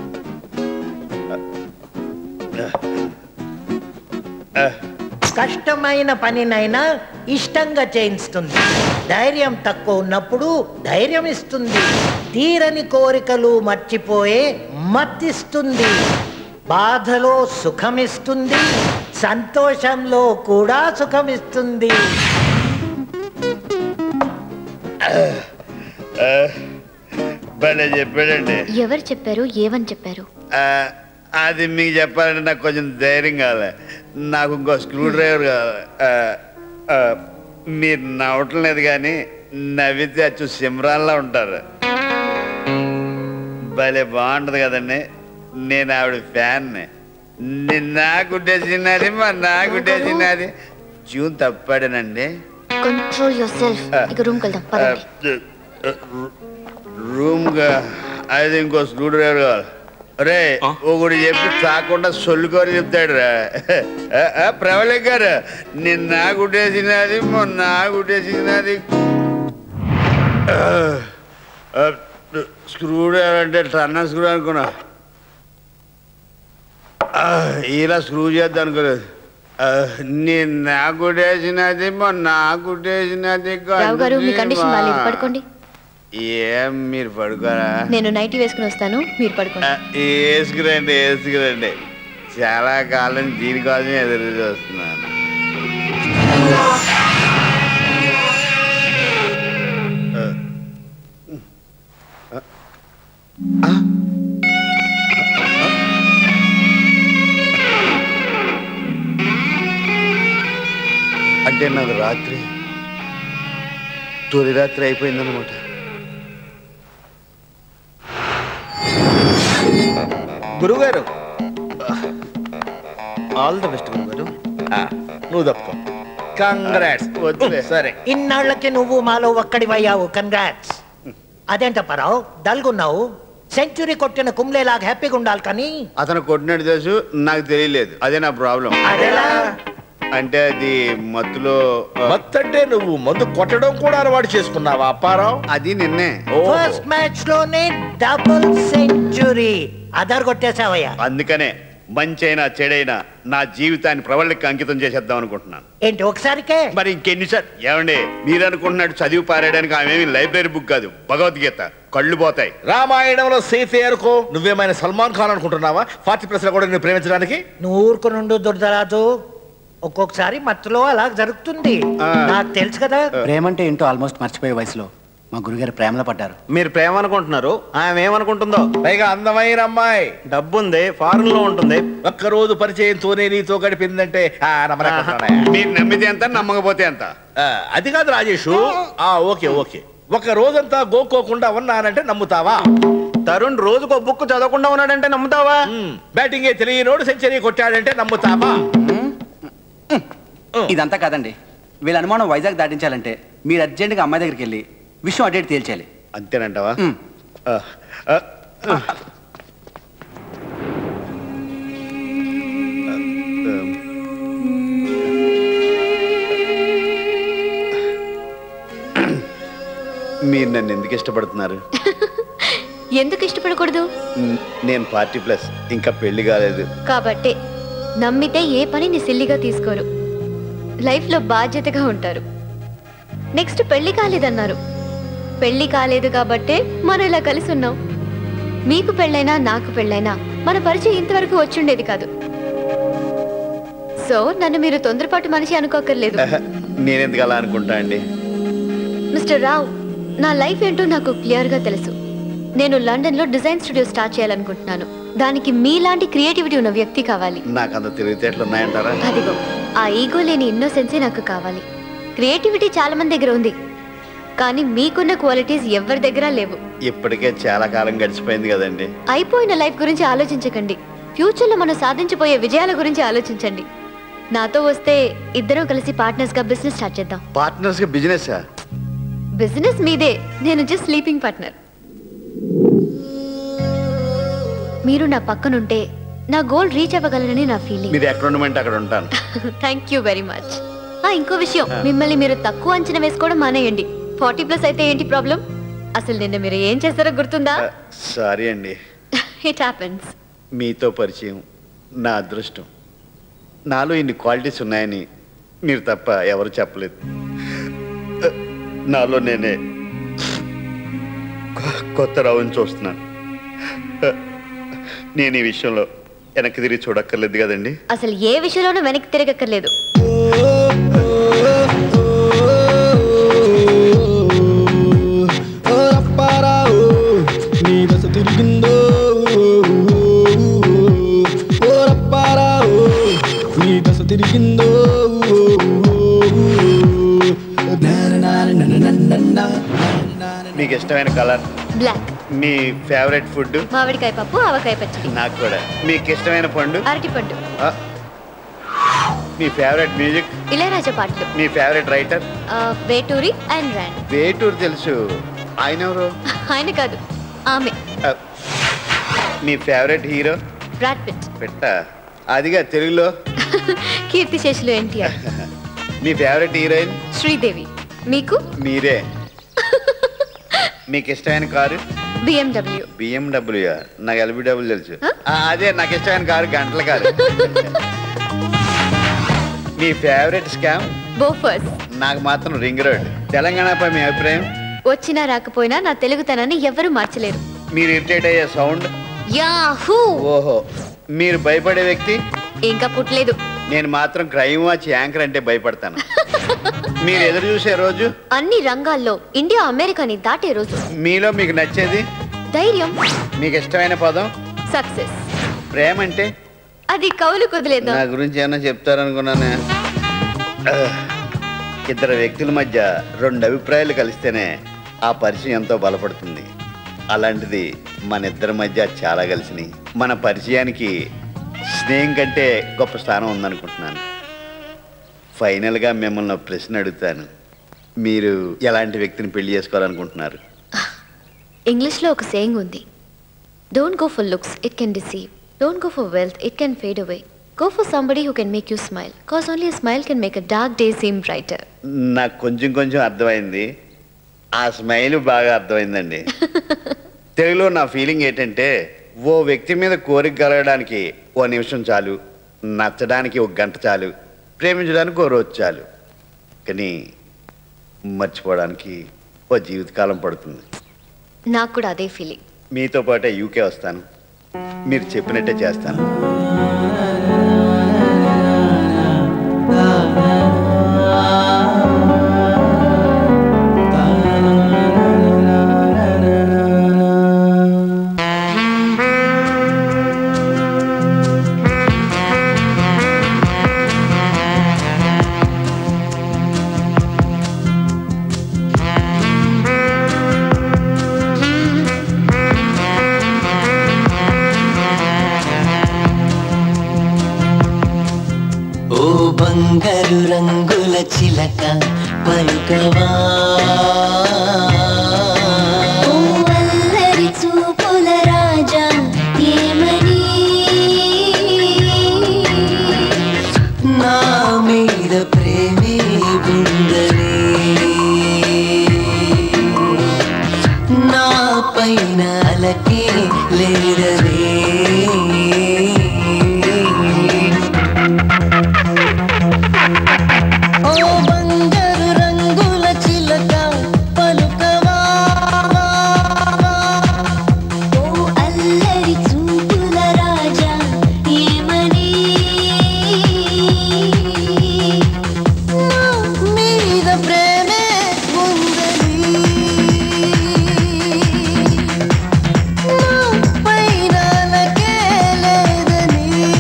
కష్టమైన పనినైనా ఇష్టంగా చేయిస్తుంది ధైర్యం తక్కువ ఉన్నప్పుడు ధైర్యం ఇస్తుంది తీరని కోరికలు మర్చిపోయే మత్తిస్తుంది బాధలో సుఖమిస్తుంది సంతోషంలో కూడా సుఖమిస్తుంది ఆ, భలే చెప్పాడండి ఎవరు చెప్పారు ఏమని చెప్పారు ఆ, అది మీకు చెప్పాలంటే నాకు కొంచెం ధైర్యం కావాలి నాకు ఇంకో స్క్రూ డ్రైవర్ కావాలి ఆ, ఆ, మీరు నవ్వటం లేదు కానీ నవ్వితే అచ్చు సిమ్రాన్లా ఉంటారు భలే బాగుంటది కదండి నేను ఆవిడ ఫ్యాన్ని నిన్న గుడ్డేసినది మా నా గుడ్డేసినది జూన్ తప్పాడనండి కంట్రోల్ యువర్ సెల్ఫ్ ఇక రూమ్ వెళ్దాం పదండి రూమ్ గా అది ఇంకో స్క్రూ డ్రైవర్ కావాలి రే ఒకటి చెప్పి తాకుండా సొల్లుకొని చెప్తాడు రా ప్రవళిక గారు నిన్న గుడ్డేసినది మొన్న గుడ్డేసినది స్క్రూ డ్రైవర్ అంటే టన్న స్క్రూ అనుకున్నా ఆ, ఇలా స్క్రూ చేద్దాం అనుకోలేదు ఆ, నేను నా గుడేసినది మా నా గుడేసినది రావు గారు మీ కండిషన్ బాగాలేదు పడుకోండి ఏం మీరు పడుకోరా నేను నైటీ వేసుకుని వస్తాను మీరు పడుకోండి వేసుకురండి వేసుకురండి చాలా కాలం దీనికోసం ఎదురు చూస్తున్నాను అంటే నాకు రాత్రి తొలి రాత్రి అయిపోయిందనమాట గురుగారు ఆల్ ద బెస్ట్ గురుగారు నువ్వు తప్పుకో కంగ్రాట్స్ సరే ఇన్నాళ్ళకి నువ్వు మాలో ఒక్కడివయ్యావు కంగ్రాట్స్ అదేంటప్పారావు డల్గున్నావు సెంచురీ కొట్టిన కుంబ్లేలాగా హ్యాపీగా ఉండాలి కానీ అతను కొట్టినట్టు తెలుసు నాకు తెలియలేదు అదే నా ప్రాబ్లం అంటే అది మత్తులో మత్తంటే నువ్వు మందు కొట్టడం కూడా అలవాటు చేసుకున్నావా అప్పారావు అది నిన్నే ఫస్ట్ మ్యాచ్ లోనే డబుల్ సెంచురీ అదర్ కొట్టేశావయ్యా అందుకనే మంచైనా చెడైనా నా జీవితాన్ని ప్రవళికి అంకితం చేసేద్దాం అనుకుంటున్నాను ఏంటి ఒకసారికే మరి ఇంకెన్నిసార్లు ఏమండి మీరు అనుకుంటున్నట్టు చదివి పారేయడానికి ఆమెమి లైబ్రరీ బుక్ కాదు భగవద్గీత కళ్ళు పోతాయి రామాయణంలో సీతే అనుకో నువ్వేమైనా సల్మాన్ ఖాన్ అనుకుంటున్నావా ఫార్టీ ప్లస్ కూడా నిన్ను ప్రేమించడానికి నువ్వు ఊరుకునుండు దుర్దరాజు ఒక్కొక్కసారి మత్తులో అలా జరుగుతుంది నాకు తెలుసు కదా ప్రేమంటే ఏంటో ఆల్మోస్ట్ మర్చిపోయే వయసులో మా గురుగారు ప్రేమలో పడ్డారు మీరు ప్రేమ అనుకుంటున్నారు ఆమె ఏమనుకుంటుందో పైగా అందమైన అమ్మాయి డబ్బు ఉంది ఫారెన్ లో ఉంటుంది ఒక్క రోజు పరిచయంతోనే నీతో గడిపిందంటే ఆ, నమ్మలేకపోతున్నానే. మీరు నమ్మితే ఎంత నమ్మకపోతే ఎంత ఆ, అది కాదు రాజేషు ఆ ఓకే ఓకే ఒక రోజంతా గోక్కోకుండా ఉన్నానంటే నమ్ముతావా తరుణ్ రోజుకో బుక్ చదవకుండా ఉన్నాడంటే నమ్ముతావా బ్యాటింగే తెలియనోడు సెంచరీ కొట్టాడంటే నమ్ముతావా ఇదంతా కాదండి వీళ్ళ అనుమానం వైజాగ్ దాటించాలంటే మీరు అర్జెంటుగా అమ్మాయి దగ్గరికి వెళ్ళి విషయం అడేటి తేల్చాలి అంతేనంటావా మ్. ఆ, ఆ, ఆ. మీరు నన్ను ఎందుకు ఇష్టపడుతున్నారు ఎందుకు ఇష్టపడకూడదు న్- నేను పార్టీ ప్లస్ ఇంకా పెళ్లి కాలేదు కాబట్టే నమ్మితే ఏ పనిని సిల్లిగా తీసుకోరు లైఫ్లో బాధ్యతగా ఉంటారు నెక్స్ట్ పెళ్లి కాలేదన్నారు పెళ్లి కాలేదు కాబట్టే మనం ఇలా కలిసి ఉన్నాం మీకు పెళ్ళైనా నాకు పెళ్ళైనా మన పరిచయం ఇంతవరకు వచ్చుండేది కాదు సో నన్ను మీరు తొందరపాటు మనిషి అనుకోకర్లేదు నేనెందుకు అలా అనుకుంటా అండి మిస్టర్ రావ్ నా లైఫ్ ఏంటో నాకు క్లియర్గా తెలుసు నేను లండన్లో డిజైన్ స్టూడియో స్టార్ట్ చేయాలనుకుంటున్నాను దానికి మీలాంటి క్రియేటివిటీ ఉన్న వ్యక్తి కావాలి నాకు అంత తెలివితేటలు ఉన్నాయంటారా అదిగో ఆ ఈగో లేని ఇన్నోసెన్సే నాకు కావాలి క్రియేటివిటీ చాలా మంది దగ్గర ఉంది కానీ మీకున్న క్వాలిటీస్ ఎవరి దగ్గర లేవు ఇప్పటికే చాలా కాలం గడిచిపోయింది కదండి అయిపోయిన లైఫ్ గురించి ఆలోచించకండి ఫ్యూచర్లో మనం సాధించబోయే విజయాల గురించి ఆలోచించండి నాతో వస్తే ఇద్దరం కలిసి పార్ట్నర్స్గా బిజినెస్ స్టార్ట్ చేద్దాం పార్ట్నర్స్ గా బిజినెస్ బిజినెస్ మీదే నేను జస్ట్ స్లీపింగ్ పార్ట్నర్ మీరు నా పక్కనుంటే నా గోల్ రీచ్ అవ్వగలనని నా ఫీలింగ్ మీరు ఎక్కడ ఉండమంటే అక్కడ ఉంటాను థ్యాంక్ యూ వెరీ మచ్ ఇంకో విషయం మిమ్మల్ని మీరు తక్కువ అంచనా వేసుకోవడం మానేయండి ఫార్టీ ప్లస్ అయితే ఏంటి ప్రాబ్లం అసలు నిన్న మీరు ఏం చేస్తారో గుర్తుందా సారీ అండి ఇట్ హ్యాపెన్స్ మీతో పరిచయం నా అదృష్టం నాలో ఇన్ని క్వాలిటీస్ ఉన్నాయని మీరు తప్ప ఎవరు చెప్పలేదు నాలో నేనే కొ- కొత్త రావుని చూస్తున్నాను నేను ఈ విషయంలో వెనక్కి తిరిగి చూడక్కర్లేదు కదండి అసలు ఏ విషయంలోనూ వెనక్కి తిరగక్కర్లేదు నీ దశ తిరిగిందో ఓరప్పారావు నీ దశ తిరిగిందో మీకు ఇష్టమైన కలర్ బ్లాక్ మీ ఫేవరెట్ ఫుడ్ మామిడికాయ పప్పు ఆవకాయ పచ్చడి నాకు కూడా మీకు ఇష్టమైన పండు అరటిపండు ఆ, మీ ఫేవరెట్ మ్యూజిక్ ఇళయరాజా పాటలు మీ ఫేవరెట్ రైటర్ ఆ, వేటూరి అండ్ ర్యాండ్ వేటూరు తెలుసు ఆయన ఎవరు ఆయన కాదు ఆమె ఆ, మీ ఫేవరెట్ హీరో బ్రాడ్ పిట్ పెట్ట అదిగా తెలుగులో కీర్తి శేషులు ఎన్టీఆర్ మీ ఫేవరెట్ హీరోయిన్ శ్రీదేవి మీకు మీరే మీకు ఇష్టమైన కారు బిఎండబ్ల్యూ బిఎండబ్ల్యూ నాకు ఎల్బిడబ్ల్యూ తెలుసు ఆ, అదే నాకు ఇష్టమైన కారు గంటల కారు మీ ఫేవరెట్ స్కామ్ బోఫర్స్ నాకు మాత్రం రింగ్ రోడ్ తెలంగాణపై మీ అభిప్రాయం వచ్చినా రాకపోయినా నా తెలుగుతనాన్ని ఎవ్వరూ మార్చలేరు మీరు ఇరిటేట్ అయ్యే సౌండ్ యాహూ ఓహో మీరు భయపడే వ్యక్తి ఇంకా పుట్టలేదు నేను మాత్రం క్రైమ్ వాచ్ యాంకర్ అంటే భయపడతాను మీరు ఎదురు చూసే రోజు అన్ని రంగాల్లో ఇండియా అమెరికాని దాటే రోజు మీలో మీకు నచ్చేది ధైర్యం మీకు ఇష్టమైన పదం సక్సెస్ ప్రేమ అంటే అది కౌలు కుదిలేదా నా గురించి ఏమన్నా చెప్తారనుకున్నానే ఆ, ఇద్దరు వ్యక్తుల మధ్య రెండు అభిప్రాయాలు కలిస్తేనే ఆ పరిచయం ఎంతో బలపడుతుంది అలాంటిది మన ఇద్దరి మధ్య చాలా కలిసినాయి మన పరిచయానికి స్నేహం కంటే గొప్ప స్థానం ఉందనుకుంటున్నాను ఫైనల్గా మిమ్మల్ని ఒక ప్రశ్న అడుగుతాను మీరు ఎలాంటి వ్యక్తిని పెళ్లి చేసుకోవాలనుకుంటున్నారు ఇంగ్లీష్లో ఒక సేయింగ్ ఉంది don't go for looks it can deceive don't go for wealth it can fade away go for somebody who can make you smile cause only smile can make a dark day seem brighter నాకు కొంచెం కొంచెం అర్థమైంది ఆ స్మైల్ బాగా అర్థమైందండి తెలుగులో నా ఫీలింగ్ ఏంటంటే ఓ వ్యక్తి మీద కోరిక కలగడానికి ఓ నిమిషం చాలు నచ్చడానికి ఒక గంట చాలు ప్రేమించడానికి ఓ రోజు చాలు కానీ మర్చిపోవడానికి ఓ జీవితకాలం పడుతుంది నాకు కూడా అదే ఫీలింగ్ మీతో పాటే యూకే వస్తాను మీరు చెప్పినట్టే చేస్తాను ఓ బంగారు రంగుల చిలక పలుకవా అల్లరి చూపుల రాజా ఏమని నా మీద ప్రేమే ఉందని నా పైన అలకే లేదని ఓ బంగారు రంగుల చిలక పలుకవా ఓ అల్లరి చూపుల రాజా ఏమని నా మీద ప్రేమే ఉందని నా పైన అలకే లేదని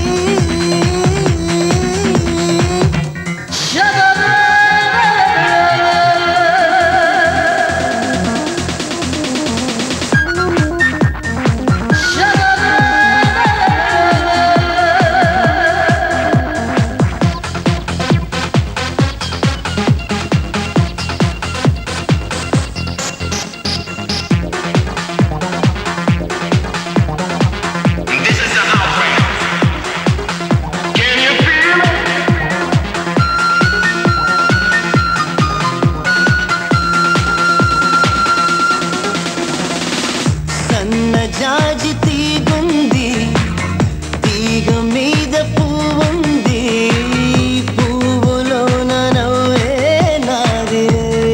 సన్నజాజి తీగుంది తీగ మీద పువ్వుంది పువ్వులోన నవ్వే నాదే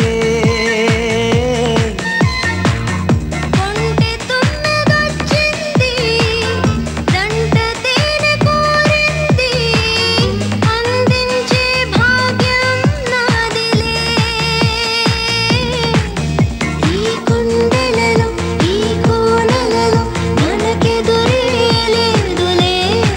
కొంటె తుమ్మెదొచ్చింది దంట తేనె కోరింది అందించే భాగ్యం నాదిలే ఈ కొండలలో ఈ కోనలలో మనకెదురే లేదులే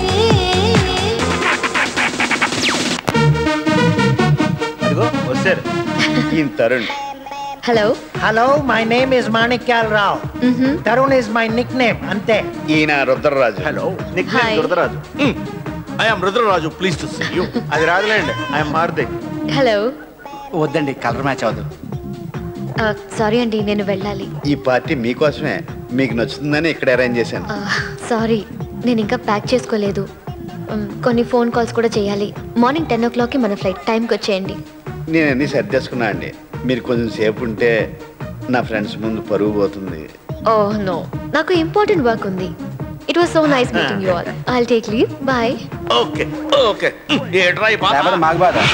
అదిగో వచ్చారు ఈయన Tarun hello hello my name is Manikyal Rao Tarun is my nick name అంతే ఈయన Rudraraju hello nick Hi. Duradaraju I'm Rudraraju please to see you అది రాదులేండి ఐఎమ్ మారుతి హలో వద్దండి కలర్ మ్యాచ్ అవ్వదు సారీ అండి నేను వెళ్ళాలి ఈ పార్టీ మీకోసమే మీకు నచ్చుతుందని ఇక్కడ అరేంజ్ చేశాను సారీ నేను ఇంకా ప్యాక్ చేసుకోలేదు Um, కొన్ని ఫోన్ కాల్స్ కూడా చేయాలి మార్నింగ్ టెన్ ఓ క్లాక్కి మన ఫ్లైట్ టైంకి వచ్చేయండి నేను అన్ని సర్దేసుకున్నా అండి మీరు కొంచెం సేపు ఉంటే నా ఫ్రెండ్స్ ముందు పరుగు పోతుంది ఓ నో నాకు ఇంపార్టెంట్ వర్క్ ఉంది it was so nice meeting you all I take leave bye okay okay ఏట్రా ఈ పాప లేకపోతే మాకు బాధ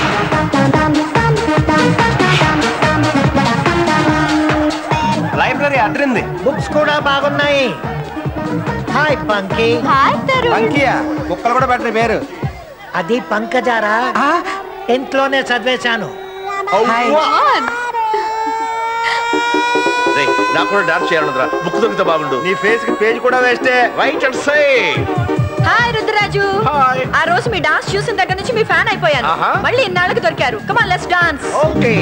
లైబ్రరీ అదిరింది బుక్స్ కూడా బాగున్నాయి హాయ్ పంకి హాయ్ పంకియా కుక్కలు కూడా పెట్టిన పేరు అది పంకజారా టెన్త్ లోనే చదివేశాను రేయ్, నాకు కూడా డాన్స్ చేయాలనుందిరా బుక్ దొరికితే బాగుండు నీ ఫేస్ కి పేజ్ కూడా వేస్తే రైట్ అండ్ సై హాయ్ రుద్రరాజు ఆ రోజు మీ డాన్స్ చూసిన దగ్గర నుంచి మీ ఫ్యాన్ అయిపోయాను ఆహా. మళ్ళీ ఇన్నాళ్ళకి దొరికారు come on let's dance okay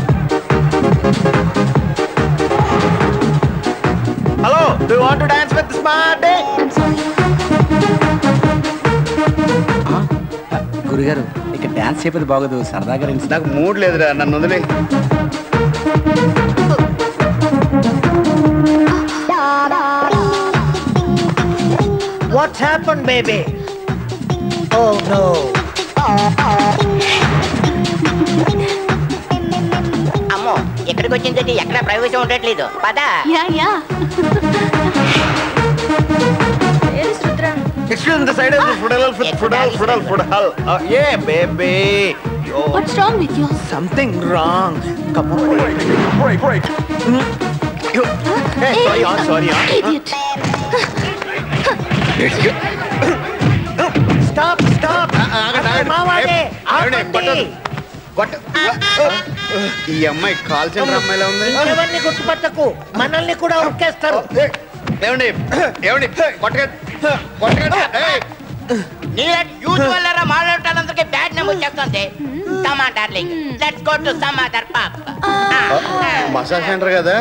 hello do want to dance with smart గురుగారు ఇక డాన్స్ చెప్పేది బాగోదు సరదాగా రండి. నాకు మూడ్ లేదురా నన్ను వదిలే what's happen baby oh no అమ్మో ఎక్కడికి వచ్చిందంటే ఎక్కడ ప్రవేశం ఉండట్లేదు పదా yeah yeah excuse the side ఫుడల్ ఫుడల్ ఫుడల్ ఫుడల్ hey baby what's wrong with you something wrong come on break break Hey, sorry, on, sorry, on. Idiot. Stop stop మావాడే ఆపండి. ఈ అమ్మాయి కాల్ సెంటర్ అమ్మాయిలా ఉంది ఎవరిని గుర్తుపట్టకు మనల్ని కూడా ఉరికేస్తారు ఏమండి ఏమండి కొట్టగా కొట్టగా నీలాంటి యూత్ వల్ల మాట్లాడటానికి బ్యాడ్ నెంబర్ వచ్చేస్తుంది come on darling let's go to some other pub massage centre కదా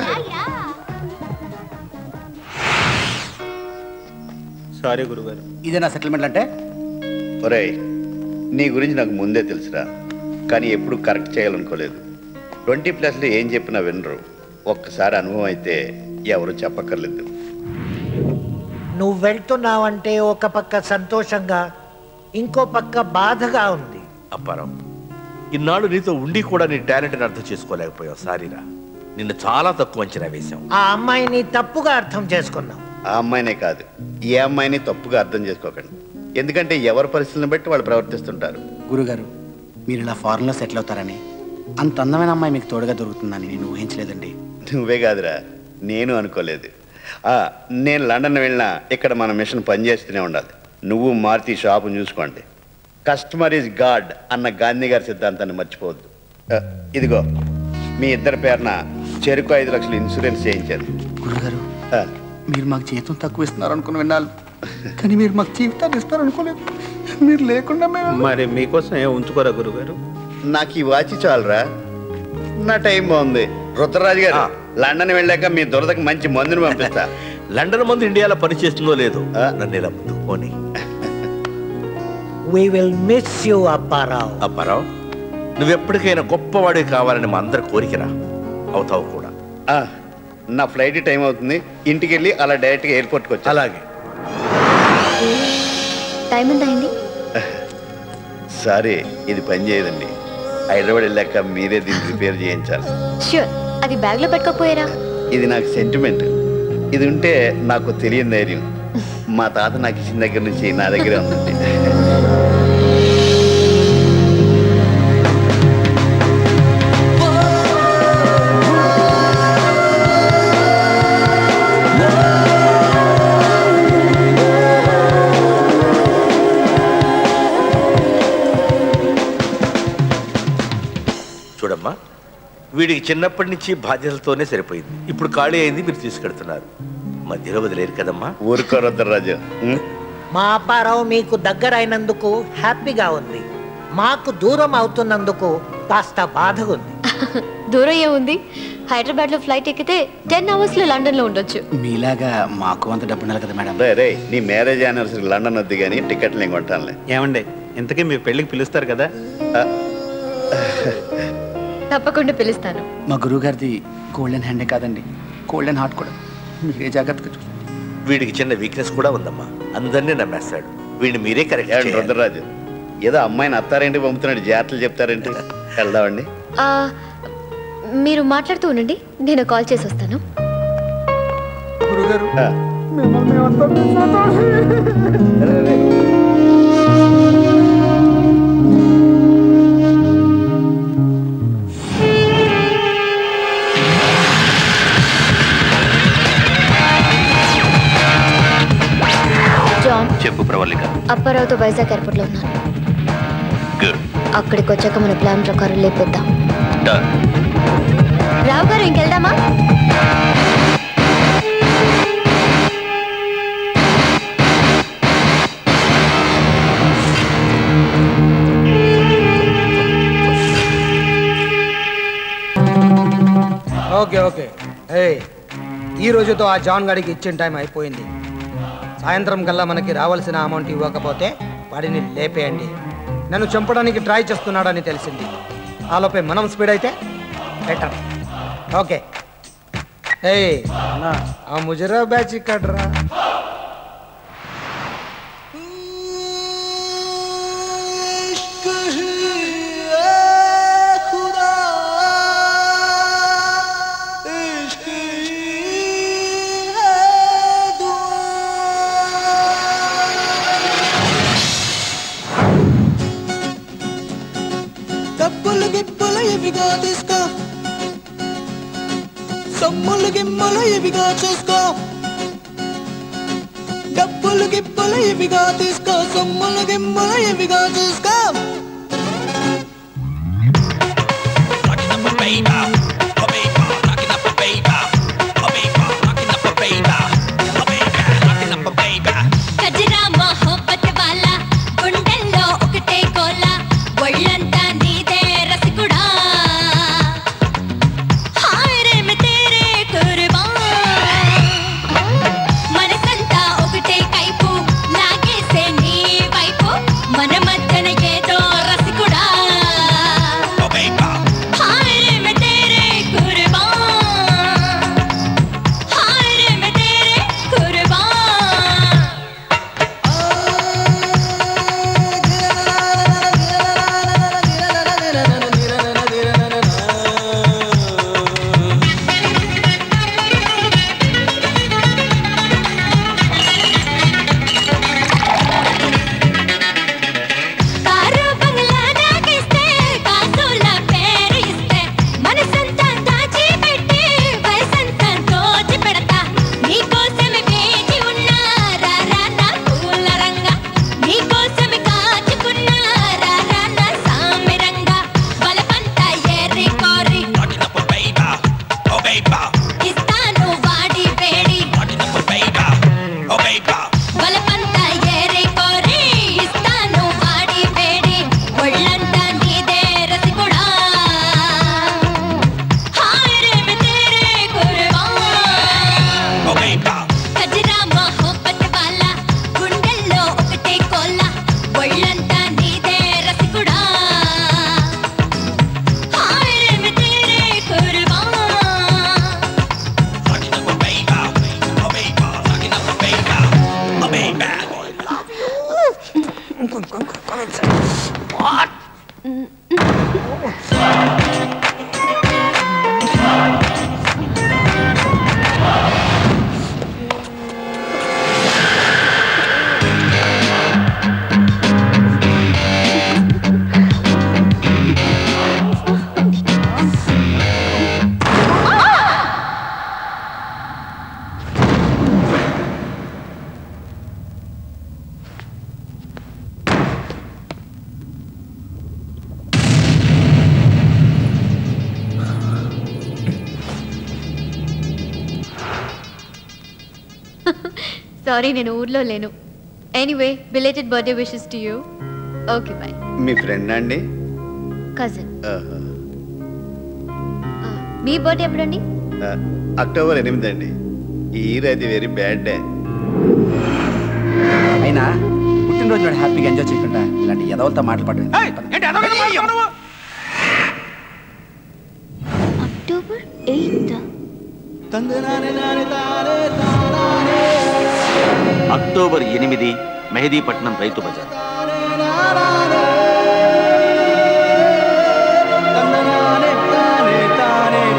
సారీ గురుగారు ఇదేనా సెటిల్మెంట్ అంటే ఒరేయ్ నీ గురించి నాకు ముందే తెలుసురా కానీ ఎప్పుడు కరెక్ట్ చేయాలనుకోలేదు ట్వంటీ ప్లస్లో ఏం చెప్పినా వినరు ఒక్కసారి అనుభవం అయితే ఎవరు చెప్పక్కర్లేదు నువ్వు వెళ్తున్నావంటే ఒక పక్క సంతోషంగా ఇంకో పక్క బాధగా ఉంది అప్పారావు ఇన్నాళ్ళు నీతో ఉండి కూడా నీ టాలెంట్ని అర్థం చేసుకోలేకపోయావు సారీరా నిన్ను చాలా తక్కువ అంచనా వేశాం ఆ అమ్మాయిని తప్పుగా అర్థం చేసుకున్నావు ఆ అమ్మాయినే కాదు ఏ అమ్మాయిని తప్పుగా అర్థం చేసుకోకండి ఎందుకంటే ఎవరి పరిస్థితులను బట్టి వాళ్ళు ప్రవర్తిస్తుంటారు గురుగారు మీరు ఇలా ఫారెన్లో సెటిల్ అవుతారని అంత అందమైన అమ్మాయి మీకు తోడుగా దొరుకుతుందని నేను ఊహించలేదండి నువ్వే కాదురా నేను అనుకోలేదు ఆ, నేను లండన్ వెళ్ళినా ఇక్కడ మన మిషన్ పనిచేస్తూనే ఉండాలి నువ్వు మారుతి షాపు చూసుకోండి కస్టమర్ ఈజ్ గాడ్ అన్న గాంధీ గారి సిద్ధాంతాన్ని మర్చిపోవద్దు ఆ, ఇదిగో మీ ఇద్దరి పేరున చెరుకు ఐదు లక్షలు ఇన్సూరెన్స్ చేయించాను గురుగారు మీరు మాకు జీతం తక్కువ ఇస్తున్నారు అనుకుని విన్నాను కానీ మీరు మాకు జీవితాన్ని ఇస్తారు అనుకోలేదు మీరు లేకుండా మేము మరి మీకోసం ఏం ఉంచుకోరా గురుగారు నాకు ఈ వాచి చాలరా నా టైం బాగుంది రుద్రరాజు గారు లండన్ వెళ్ళాక మీ దురదకి మంచి మందుని పంపిస్తా లండన్ మందు ఇండియాలో పనిచేస్తుందో లేదో నన్ను ఇలా ముందుకు పోనీ we will miss you Apparao Apparao నువ్వెప్పటికైనా గొప్పవాడివి కావాలని మా అందరి కోరికరా అవుతావు కూడా ఆ, నా ఫ్లైట్ టైం అవుతుంది ఇంటికి వెళ్ళి అలా డైరెక్ట్గా ఎయిర్పోర్ట్కి వచ్చి అలాగే టైం ఎంత అయింది సారీ ఇది పని చేయదండి హైదరాబాద్ వెళ్ళాక మీరే దీన్ని రిపేర్ చేయించాలి ష్యూర్ అది బ్యాగ్లో పెట్టుకోపోయారా ఇది నాకు సెంటిమెంట్ ఇది ఉంటే నాకు తెలియని ధైర్యం మా తాత నాకు ఇచ్చిన దగ్గర నుంచి నా దగ్గరే ఉందండి చూడమ్మా వీడికి చిన్నప్పటి నుంచి బాధ్యతలతోనే సరిపోయింది ఇప్పుడు ఖాళీ అయింది మీరు తీసుకెడుతున్నారు మధ్యలో వదిలేరు కదమ్మా ఊరుకో రుద్రరాజు మా అప్పారావు మీకు దగ్గర అయినందుకు హ్యాపీగా ఉంది మాకు దూరం అవుతున్నందుకు కాస్త బాధగా ఉంది దూరం ఏముంది హైదరాబాద్ లో ఫ్లైట్ ఎక్కితే టెన్ అవర్స్ లో లండన్ లో ఉండొచ్చు మీలాగా మాకు అంత డబ్బు ఉండాలి కదా మేడం రే రే నీ మ్యారేజ్ యానివర్సరీ లండన్ వద్దు కానీ టికెట్లు నేను కొంటానులే ఏమండి ఇంతకీ మీ పెళ్ళికి పిలుస్తారు కదా తప్పకుండా పిలుస్తాను మా గురువు గారిది గోల్డెన్ హ్యాండే కాదండి గోల్డెన్ హార్ట్ కూడా మీరే జాగ్రత్తగా చూసుకోండి వీడికి చిన్న వీక్నెస్ కూడా ఉందమ్మా అందరినీ నమ్మేస్తాడు వీడిని మీరే కరెక్ట్ ఏమండి రుద్రరాజు ఏదో అమ్మాయిని అత్తారేంటి పంపుతున్నాడు జాగ్రత్తలు చెప్తారేంటి వెళ్దామండి ఆ, మీరు మాట్లాడుతూ ఉండండి నేను కాల్ చేసి వస్తాను గురుగారు జాన్ చెప్పు ప్రవల్లిక అప్పారావుతో వైజాగ్ ఎయిర్పోర్ట్లో ఉన్నాను గుడ్ అక్కడికి వచ్చాక మన ప్లాన్ ప్రకారం లేపేద్దాం డన్ రావు గారు ఇంకెళ్దామా ఓకే ఓకే ఏ ఈ రోజుతో ఆ జాన్ గడికి ఇచ్చిన టైం అయిపోయింది సాయంత్రం కల్లా మనకి రావాల్సిన అమౌంట్ ఇవ్వకపోతే వాడిని లేపేయండి నన్ను చంపడానికి ట్రై చేస్తున్నాడని తెలిసింది ఆలోపే మనం స్పీడ్ అయితే బెటర్ ఓకే ఏ ఆ ముజరా బ్యాచ్ ఇక్కడ్రా డబ్బులు గిప్పులు ఇవిగా తీసుకో సొమ్ములు గిమ్ములు ఇవిగా చూసుకో డబ్బులు గిప్పులు ఇవిగా తీసుకో సొమ్ములు గిమ్ములు ఇవిగా చూసుకో కజరా మొహబ్బత్ వాలా గుండెల్లో ఒకటే గోల ఒళ్ళంతా నీదే రసికుడా హాయ్ రే మే తేరే కుర్బాన్ మనసంతా ఒకటే కైపు లాగేసే నీ వైపు మన మధ్యన ఏదో రసికుడా హాయ్ రే మే తేరే కుర్బాన్ హాయ్ రే మే తేరే కుర్బాన్ కారు బంగ్లా నాకిస్తే కాసుల పేరు ఇస్తే మనసంతా దాచి పెట్టి వయసంతా దోచి పెడతా నీకోసమే వేచి ఉన్నా రా రా నా పూల రంగా నీకోసమే కాచుకున్నా రా రా నా సామిరంగా బలపంతా ఏరి కోరి ఇస్తాను వాడి వేడి బలపంతా ఏరి కోరి ఇస్తాను వాడి వేడి ఒళ్ళంతా నీదే రసికుడా హాయ్ రే మే తేరే కుర్బాన్ కజరా మొహబ్బత్ వాలా గుండెల్లో ఒకటే కోల ఒళ్ళంతా నీదే రసికుడా హాయ్ రే మే తేరే కుర్బాన్ సారీ నేను ఊర్లో లేను anyway belated birthday wishes to you okay bye మీ ఫ్రెండ్ అండి కజిన్ ఆహా. మీ బర్త్డే ఎప్పుడండి ఆ, అక్టోబర్ ఎనిమిది అండి ఈ ఇయర్ అది వెరీ బ్యాడ్ డే అయినా పుట్టినరోజు నాడు హ్యాపీగా ఎంజాయ్ చేయకుండా ఇలాంటి ఎదవలతో మాట్లాడడం అక్టోబర్ ఎయిత్ అక్టోబర్ ఎనిమిది మెహదీపట్నం రైతు బజార్ తానే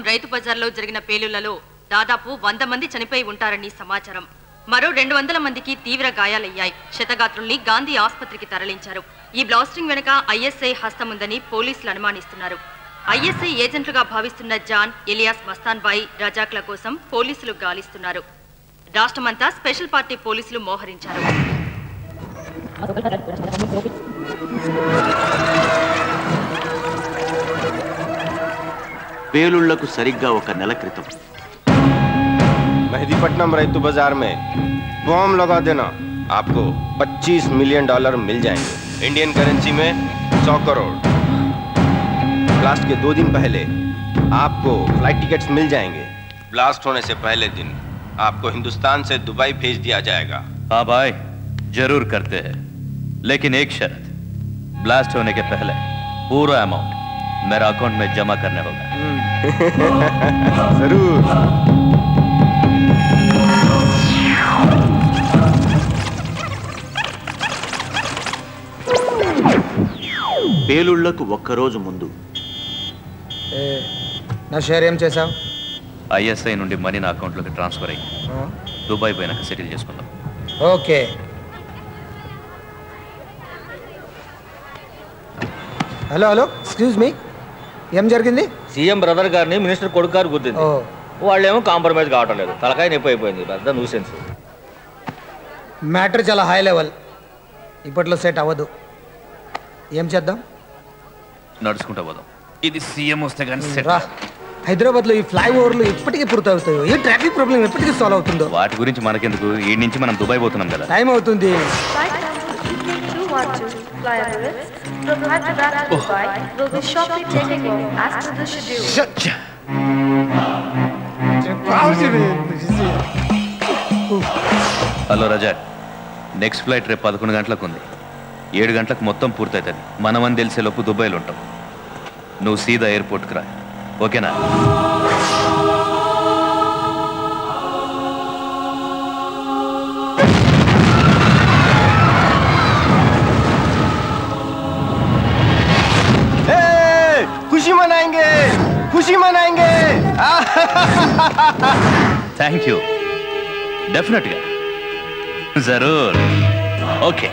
రైతు బజార్లో జరిగిన పేలుళ్లలో దాదాపు వంద మంది చనిపోయి ఉంటారని సమాచారం మరో రెండు వందల మందికి తీవ్ర గాయాలయ్యాయి క్షతగాత్రుల్ని గాంధీ ఆసుపత్రికి తరలించారు ఈ బ్లాస్టింగ్ వెనుక ఐఎస్ఐ హస్తముందని పోలీసులు అనుమానిస్తున్నారు ఐఎస్ఐ ఏజెంట్లుగా భావిస్తున్న జాన్ ఎలియాస్ మస్తాన్ బాయి రజాక్ల కోసం పోలీసులు గాలిస్తున్నారు రాష్ట్రమంతా స్పెషల్ పార్టీ పోలీసులు మోహరించారు పేలుళ్లకు సరిగ్గా ఒక నెల క్రితం मेहदीपट्टनम रैतु बाजार में बॉम्ब लगा देना आपको 25 मिलियन डॉलर मिल जाएंगे इंडियन करेंसी में 100 करोड़ ब्लास्ट के दो दिन पहले आपको फ्लाइट टिकट्स मिल जाएंगे ब्लास्ट होने से पहले दिन आपको हिंदुस्तान से दुबई भेज दिया जाएगा हाँ भाई जरूर करते हैं लेकिन एक शर्त ब्लास्ट होने के पहले पूरा अमाउंट मेरा अकाउंट में जमा करने होगा जरूर పేలుళ్లకు ఒక్కరోజు ముందు ఏ, నా షేర్ ఏం చేసావు ఐఎస్ఐ నుండి మనీ నా అకౌంట్లోకి ట్రాన్స్ఫర్ అయ్యి దుబాయ్ పోయినాక సెటిల్ చేసుకుందాం okay hello hello excuse me ఏం జరిగింది సీఎం బ్రదర్ గారిని మినిస్టర్ కొడుకు గారు గుర్తింది ఓ. వాళ్ళేమో కాంప్రమైజ్ కావటం లేదు తలకాయ నొప్పి అయిపోయింది పెద్ద న్యూసెన్స్ మ్యాటర్ చాలా హై లెవెల్ ఇప్పట్లో సెట్ అవ్వదు ఏం చేద్దాం నడుచుకుంటా పోదాం ఇది సీఎం వస్తే కానీ సెట్ రా హైదరాబాద్లో ఈ ఫ్లైఓవర్లు ఎప్పటికీ పూర్తవుతాయో ఈ ట్రాఫిక్ ప్రాబ్లం ఎప్పటికీ సాల్వ్ అవుతుందో వాటి గురించి మనకెందుకు ఈ నుంచి మనం దుబాయ్ పోతున్నాం కదా టైం అవుతుంది from Hyderabad to Dubai will be shortly taking off as per the schedule. Hello Razak next flight రేపు పదకొండు గంటలకు ఉంది ఏడు గంటలకు మొత్తం పూర్తవుతుంది మనమని తెలిసే లోపు దుబాయ్లో ఉంటాం నువ్వు సీదా ఎయిర్పోర్ట్కి రా ఓకేనా ए, खुशी मनाएंगे खुशी मनाएंगे థ్యాంక్ యూ డెఫినెట్గా జరూర్ ఓకే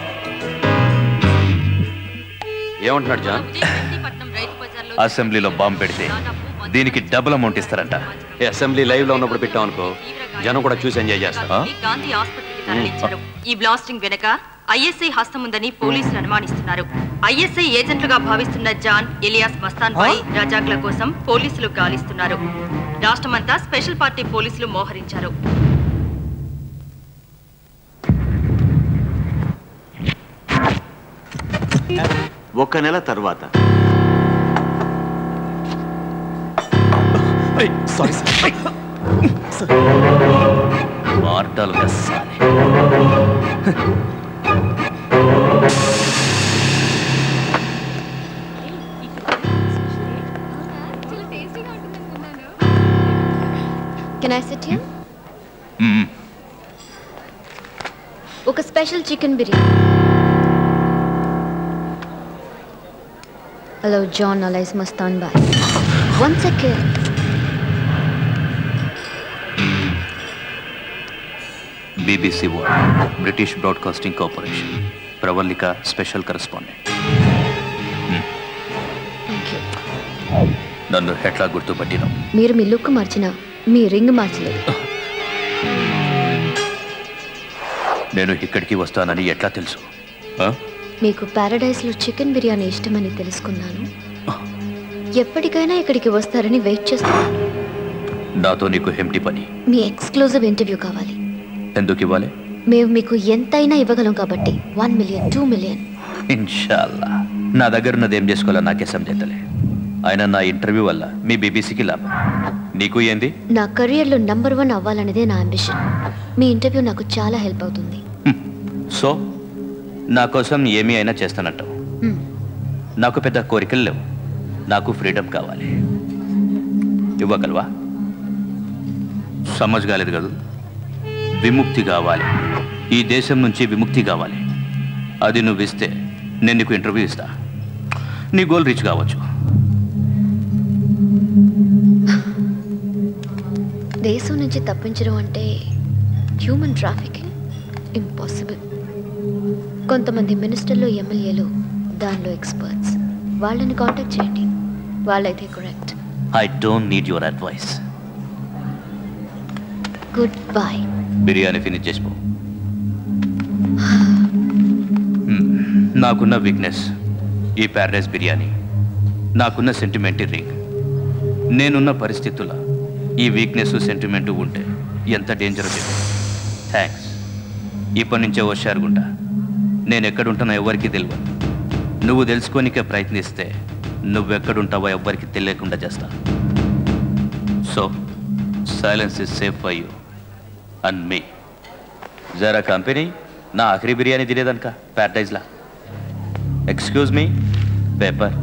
ఏమంటున్నాడు జాన్ అసెంబ్లీలో బాంబు పెడితే దీనికి డబుల్ అమౌంట్ ఇస్తారంట ఈ అసెంబ్లీ లైవ్ లో ఉన్నప్పుడు పెట్టాం అనుకో జనం కూడా చూసి ఎంజాయ్ చేస్తారు గాంధీ ఆసుపత్రికి తరలించారు ఈ బ్లాస్టింగ్ వెనక ఐఎస్ఐ హస్తముందని పోలీసులు అనుమానిస్తున్నారు ఐఎస్ఐ ఏజెంట్లుగా భావిస్తున్న జాన్ ఎలియాస్ మస్తాన్ బాయ్ రజాక్ల కోసం పోలీసులు గాలిస్తున్నారు రాష్ట్రమంతా స్పెషల్ పార్టీ పోలీసులు మోహరించారు ఒక నెల తర్వాత సారీ మార్టాలు కస్సాలి can I sit here hmm. ఒక special chicken biryani hello John alias Mastan Bhai one second BBC World British Broadcasting Corporation Pravallika special correspondent నన్ను ఎట్లా గుర్తుపట్టినావు మీరు మీ లుక్ మార్చిన మీ రింగ్ మార్చలేదు నేను ఇక్కడికి వస్తానని ఎట్లా తెలుసు ఆ? మీకు ప్యారడైస్లో చికెన్ బిర్యానీ ఇష్టమని తెలుసుకున్నాను ఎప్పటికైనా ఇక్కడికి వస్తారని వెయిట్ చేస్తున్నాను నాతో నీకు హెంటి పని మీ ఎక్స్క్లూజివ్ ఇంటర్వ్యూ కావాలి ఎందుకు ఇవ్వాలి మేము మీకు ఎంతైనా ఇవ్వగలం కాబట్టి వన్ మిలియన్ టూ మిలియన్ ఇన్షాల్లా నా దగ్గర ఉన్నది ఏం చేసుకోవాలో నాకే సంజేతలే ఆయన నా ఇంటర్వ్యూ వల్ల మీ బీబీసీకి లాభం నీకు ఏంది నా కెరియర్లో నంబర్ వన్ అవ్వాలనేదే నా అంబిషన్ మీ ఇంటర్వ్యూ నాకు చాలా హెల్ప్ అవుతుంది సో నా కోసం ఏమీ అయినా చేస్తానంటావు Hmm. నాకు పెద్ద కోరికలు లేవు నాకు ఫ్రీడమ్ కావాలి ఇవ్వగలవా సమజ్ కాలేదు కదా విముక్తి కావాలి ఈ దేశం నుంచి విముక్తి కావాలి అది నువ్వు ఇస్తే నేను నీకు ఇంటర్వ్యూ ఇస్తా నీ గోల్ రీచ్ కావచ్చు దేశం నుంచి తప్పించడం అంటే హ్యూమన్ ట్రాఫికింగ్ ఇంపాసిబుల్ కొంతమంది మినిస్టర్లు ఎమ్మెల్యేలు దానిలో ఎక్స్పర్ట్స్ వాళ్ళని కాంటాక్ట్ చేయండి వాళ్ళైతే correct I don't need your advice good bye biryani finish చేసిపో మ్మ్. నాకున్న వీక్నెస్ ఈ ప్యారడైజ్ బిర్యానీ నాకున్న సెంటిమెంట్ రింగ్ నేనున్న పరిస్థితుల్లో ఈ వీక్నెస్ సెంటిమెంట్ ఉంటే ఎంత డేంజర్ చెప్పి థ్యాంక్స్ ఇప్పటి నుంచే హుషారుగుంటా నేను ఎక్కడుంటానో ఎవరికి తెలియదు నువ్వు తెలుసుకోనికే ప్రయత్నిస్తే నువ్వెక్కడుంటావో ఎవ్వరికి తెలియకుండా చేస్తా so silence is safe for you and me జరా కంపెనీ నా ఆఖరి బిర్యానీ తినేదనక ప్యారడైజ్లా excuse me paper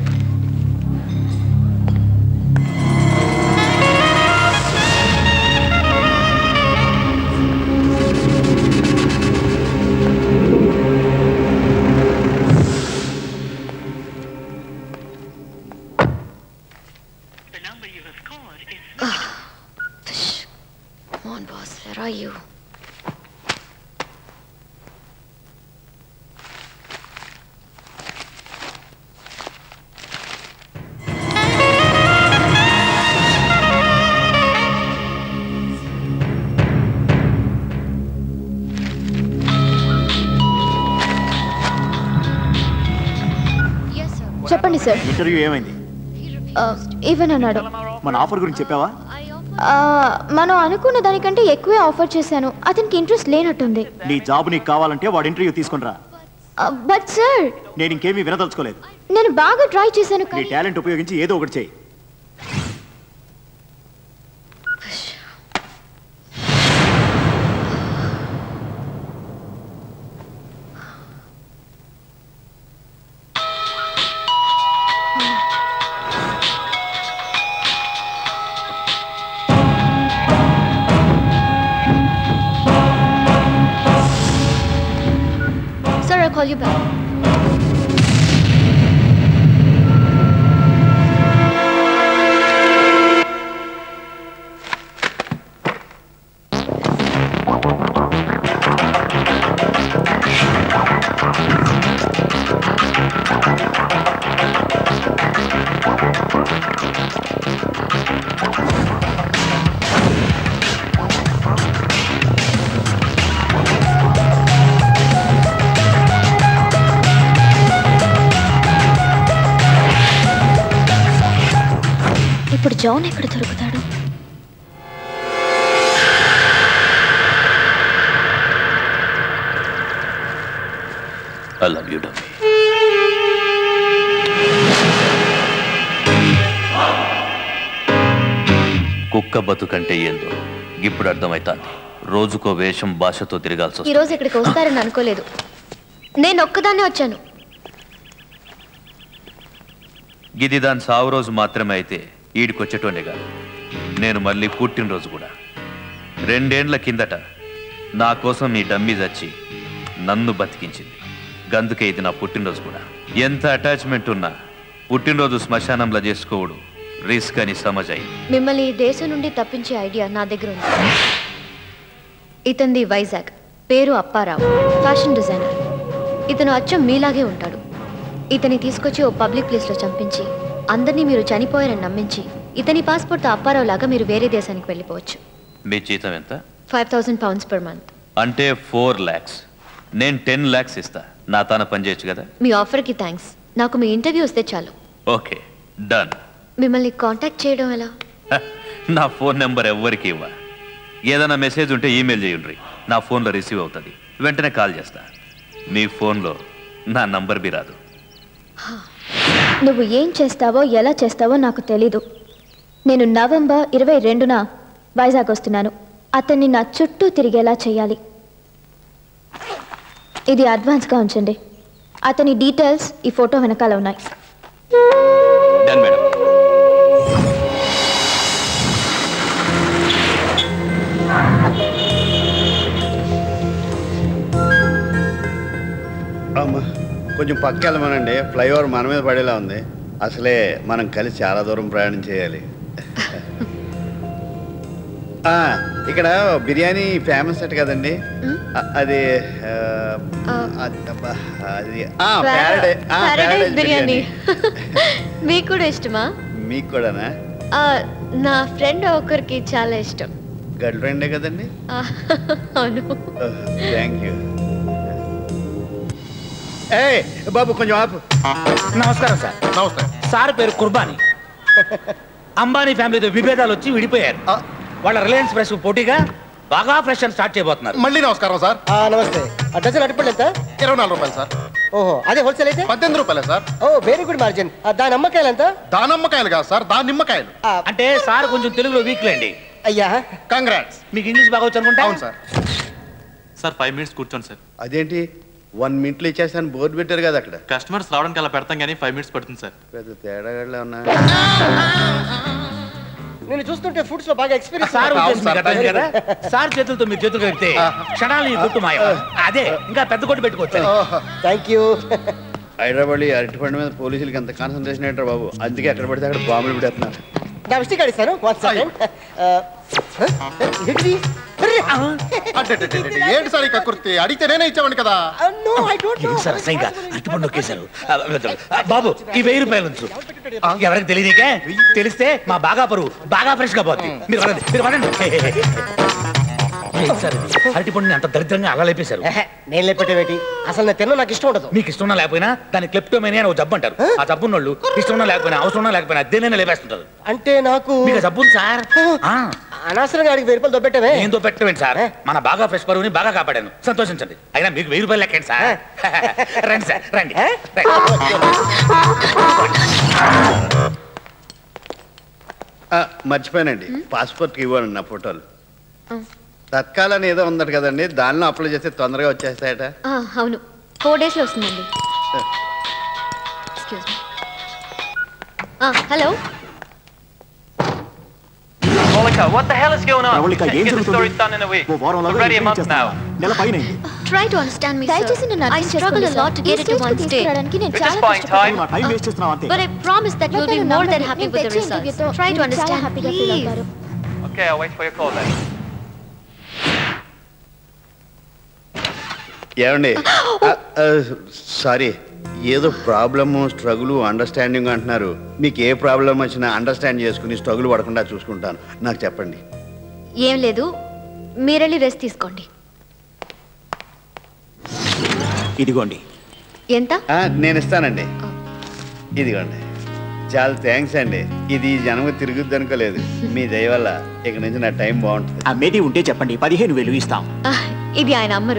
Come on, boss. Where are you? చెప్పండి సార్ ఇంటర్వ్యూ ఏమైంది ఈవెన్ అన్నాడు మన ఆఫర్ గురించి చెప్పావా ఆ, మనం అనుకున్న దానికంటే ఎక్కువే ఆఫర్ చేశాను అతనికి ఇంట్రెస్ట్ లేనట్టుంది నీ జాబ్ నీకు కావాలంటే వాడు ఇంటర్వ్యూ తీసుకుని రా బట్ సార్ నేను ఇంకేమీ వినదలుచుకోలేదు నేను బాగా ట్రై చేశాను నీ కానీ టాలెంట్ ఉపయోగించి ఏదో ఒకటి చేయి Sir, I'll call you back. ఇప్పుడు జాన్ ఎక్కడ దొరుకుతాడు ఐ లవ్ యూ డమ్మీ కుక్క బతుకంటే ఏందో ఇప్పుడు అర్థమైతాంది రోజుకో వేషం భాషతో తిరగాల్సి ఈ వస్తుంది రోజు ఇక్కడికి వస్తారని అనుకోలేదు నేను ఒక్కదాన్నే వచ్చాను ఇది దాని సావు రోజు మాత్రమే అయితే ఈడికొచ్చేటోనే కాదు నేను మళ్ళీ పుట్టినరోజు కూడా రెండేండ్ల కిందట నా కోసం మీ డమ్మీ చచ్చి నన్ను బతికించింది గందుకే ఇది నా పుట్టినరోజు కూడా ఎంత అటాచ్మెంట్ ఉన్నా పుట్టినరోజు శ్మశానంలో చేసుకోవడు రిస్క్ అని సమజాయి మిమ్మల్ని ఈ దేశం నుండి తప్పించే ఐడియా నా దగ్గర ఉంది ఇతంది వైజాగ్ పేరు అప్పారావు ఫ్యాషన్ డిజైనర్ ఇతను అచ్చం మీలాగే ఉంటాడు ఇతని తీసుకొచ్చి ఓ పబ్లిక్ ప్లేస్లో చంపించి అందరినీ మీరు చనిపోయారని నమ్మించి ఇతని పాస్పోర్ట్తో అప్పారావు లాగా మీరు వేరే దేశానికి వెళ్ళిపోవచ్చు మీ జీతం ఎంత five thousand pounds per month అంటే ఫోర్ ల్యాక్స్ నేను టెన్ ల్యాక్స్ ఇస్తా నా తాన పని చేయొచ్చు కదా మీ ఆఫర్కి థ్యాంక్స్ నాకు మీ ఇంటర్వ్యూ వస్తే చాలు ఓకే డన్ మిమ్మల్ని కాంటాక్ట్ చేయడం ఎలా నా ఫోన్ నెంబర్ ఎవ్వరికి ఇవ్వ ఏదైనా మెసేజ్ ఉంటే ఈమెయిల్ చేయండి నా ఫోన్లో రిసీవ్ అవుతుంది వెంటనే కాల్ చేస్తా మీ ఫోన్లో నా నంబర్ బి రాదు నువ్వు ఏం చేస్తావో ఎలా చేస్తావో నాకు తెలీదు నేను నవంబర్ ఇరవై రెండున వైజాగ్ వస్తున్నాను అతన్ని నా చుట్టూ తిరిగేలా చేయాలి ఇది అడ్వాన్స్గా ఉంచండి అతని డీటెయిల్స్ ఈ ఫోటో వెనకాల ఉన్నాయి డన్ మేడం అమ్మా కొంచెం పక్క వెళ్ళమనండి ఫ్లైఓవర్ మన మీద పడేలా ఉంది అసలే మనం కలిసి చాలా దూరం ప్రయాణం చేయాలి ఆ, ఇక్కడ బిర్యానీ ఫేమస్ అట్ కదండి అ- అది ఆ, అది అబ్బా, అది ఆ, ప్యారడై- ఆ, ప్యారడైజ్ బిర్యానీ మీకు కూడా ఇష్టమా మీకు కూడానా ఆ, నా ఫ్రెండ్ ఒకరికి చాలా ఇష్టం గర్ల్ ఫ్రెండే కదండి ఆ, అవును థ్యాంక్ యూ ఏ బాబు కొంచెం ఆపు నమస్కారం సార్ నమస్కారం సార్ పేరు కుర్బానీ అంబానీ ఫ్యామిలీతో విభేదాలు వచ్చి విడిపోయారు వాళ్ళ రిలయన్స్ ఫ్రెష్ పోటీగా బాగా ఫ్రెష్ అని స్టార్ట్ చేయబోతున్నారు మళ్ళీ నమస్కారం సార్ నమస్తే ఆ డజన్ అరటిపళ్ళు ఎంత ఇరవై నాలుగు రూపాయలు సార్ ఓహో అదే హోల్సేల్ అయితే పద్దెనిమిది రూపాయలే sir oh very good margin దాని అమ్మకాయలు ఎంత దానమ్మకాయలు కాదు సార్ దాని నిమ్మకాయలు అంటే సార్ కొంచెం తెలుగులో వీక్ లేండి అయ్యా కంగ్రాట్స్ మీకు ఇంగ్లీష్ బాగా వచ్చు అనుకుంటా అవును సార్ సార్ ఫైవ్ మినిట్స్ కూర్చోండి సార్ అదేంటి వన్ మినిట్లో ఇచ్చేస్తాను బోర్డు పెట్టారు కదా అక్కడ కస్టమర్స్ రావడానికి అలా పెడతాం కానీ ఫైవ్ మినిట్స్ పడుతుంది సార్ పెద్ద తేడాగా ఉన్నా నేను చూస్తుంటే ఫుడ్స్ లో బాగా ఎక్స్పీరియన్స్ సార్ ఉద్దేశం మీకు అర్థమైంది కదా సార్ చేతులతో మీరు చేతులు కలిపితే క్షణాలు ఈ కొట్టు మాయం అదే ఇంకా పెద్ద కొట్టు పెట్టుకోవచ్చు థ్యాంక్ యూ హైదరాబాద్ ఈ అరటిపండు మీద పోలీసులకి ఎంత కాన్సన్ట్రేషన్ ఏంటారు బాబు అందుకే ఎక్కడ పడితే అక్కడ బాంబులు పెడుతున్నారు నా విష్టి కార్డు ఇస్తాను వన్ సెకండ్ ఏంటి సార్ ఇక కుర్తి అడిగితే నేనే ఇచ్చామండి కదా నో ఐ డోంట్ ఏంటి సార్ అసహ్యంగా అరటిపండు నొక్కేశారు ఆ, బాబు ఈ వెయ్యి రూపాయలు ఉంచు ఎవరికి తెలియదుకే తెలిస్తే మా బాగా పరువు బాగా ఫ్రెష్ గా పోతుంది మీరు పడండి మీరు పడండి ఏంటి సార్ ఇది? అరటిపండుని అంత దరిద్రంగా అలా లేపేశారు నేను లేపెట్టేవేటి అసలు నేను తిన్నా నాకు ఇష్టం ఉండదు మీకు ఇష్టం ఉన్నా లేకపోయినా దాన్ని క్లెప్టోమేనియా అని ఒక జబ్బు అంటారు ఆ జబ్బు ఉన్నోళ్ళు ఇష్టం ఉన్నా లేకపోయినా అవసరం ఉన్నా లేకపోయినా దేనైనా లేపేస్తుంటారు అంటే నాకు మీకు ఆ జబ్బు ఉంది సార్ ఆ. అనవసరంగా అడిగి వెయ్యి రూపాయలు దొబ్బెట్టమే ఏందో పెట్టవేంటి సార్ మన బాగా ఫ్రెష్ పరువుని బాగా కాపాడాను సంతోషించండి అయినా మీకు వెయ్యి రూపాయలు లెక్కండి సార్ రండి సార్ రండి ఆ, మర్చిపోయానండి పాస్పోర్ట్కి ఇవ్వండి నా ఫోటోలు తత్కాలని ఏదో ఉందట కదండి దానిలో అప్లై చేస్తే తొందరగా వచ్చేస్తాయట ఆ, అవును ఫోర్ డేస్లో వస్తుందండి excuse me hello Monica, what the hell is going on? Pravalika ఏం Get the జరుగుతుంది story done in a week. ఓ వారం లాగా Already a ఏం month చేస్తున్నావా? now. నెల పైన ట్రై టు అండర్స్టాండ్ మీ దయచేసి నన్ను ఐ అర్థం స్ట్రగుల్ చేసుకోండి, a lot to sir. get ఈ it to stage one కి stage. తీసుకురావడానికి నేను We're చాలా just buying కష్టపడ్డాను. నా టైం వేస్ట్ చేస్తున్నావు అంతే But I promise that you'll be నన్ను more than నమ్మండి. happy నేను with the తెచ్చే results. ఇంటర్వ్యూతో Try to మీరు చాలా understand, హ్యాపీగా ఫీల్ please. అవుతారు Okay, I'll wait for your call then. ఏమండి సారీ ఏదో ప్రాబ్లము స్ట్రగుల్ అండర్స్టాండింగ్ అంటున్నారు మీకు ఏ ప్రాబ్లం వచ్చినా అండర్స్టాండ్ చేసుకుని స్ట్రగుల్ పడకుండా చూసుకుంటాను నాకు చెప్పండి ఏం లేదు మీరెళ్ళి రెస్ట్ తీసుకోండి ఇదిగోండి ఎంత ఆ, నేను ఇస్తానండి ఇదిగోండి చాలా థ్యాంక్స్ అండి ఇది ఈ జన్మ తిరుగుద్ది అనుకోలేదు మీ దయ వల్ల ఇక నుంచి నా టైం బాగుంటుంది ఆ మేది ఉంటే చెప్పండి పదిహేను వేలు ఇస్తాం ఆ, ఇది ఆయన అమ్మరు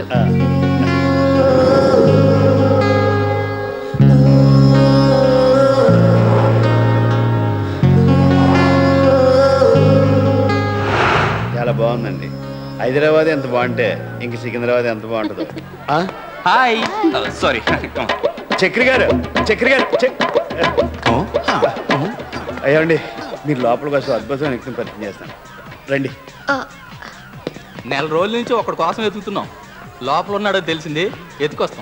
చాలా బాగుందండి హైదరాబాద్ ఎంత బాగుంటే ఇంక సికింద్రాబాద్ ఎంత బాగుంటుందో హాయ్ సారీ చక్రి గారు చక్రి గారు చక్- అయ్యండి మీరు లోపలికి వస్తే అద్భుతమైన వ్యక్తిని పరిచయం చేస్తాను రండి నెల రోజుల నుంచి ఒకటి కోసం వెతుకుతున్నాం లోపల ఉన్నాడో తెలిసింది ఎత్తుకొస్తాం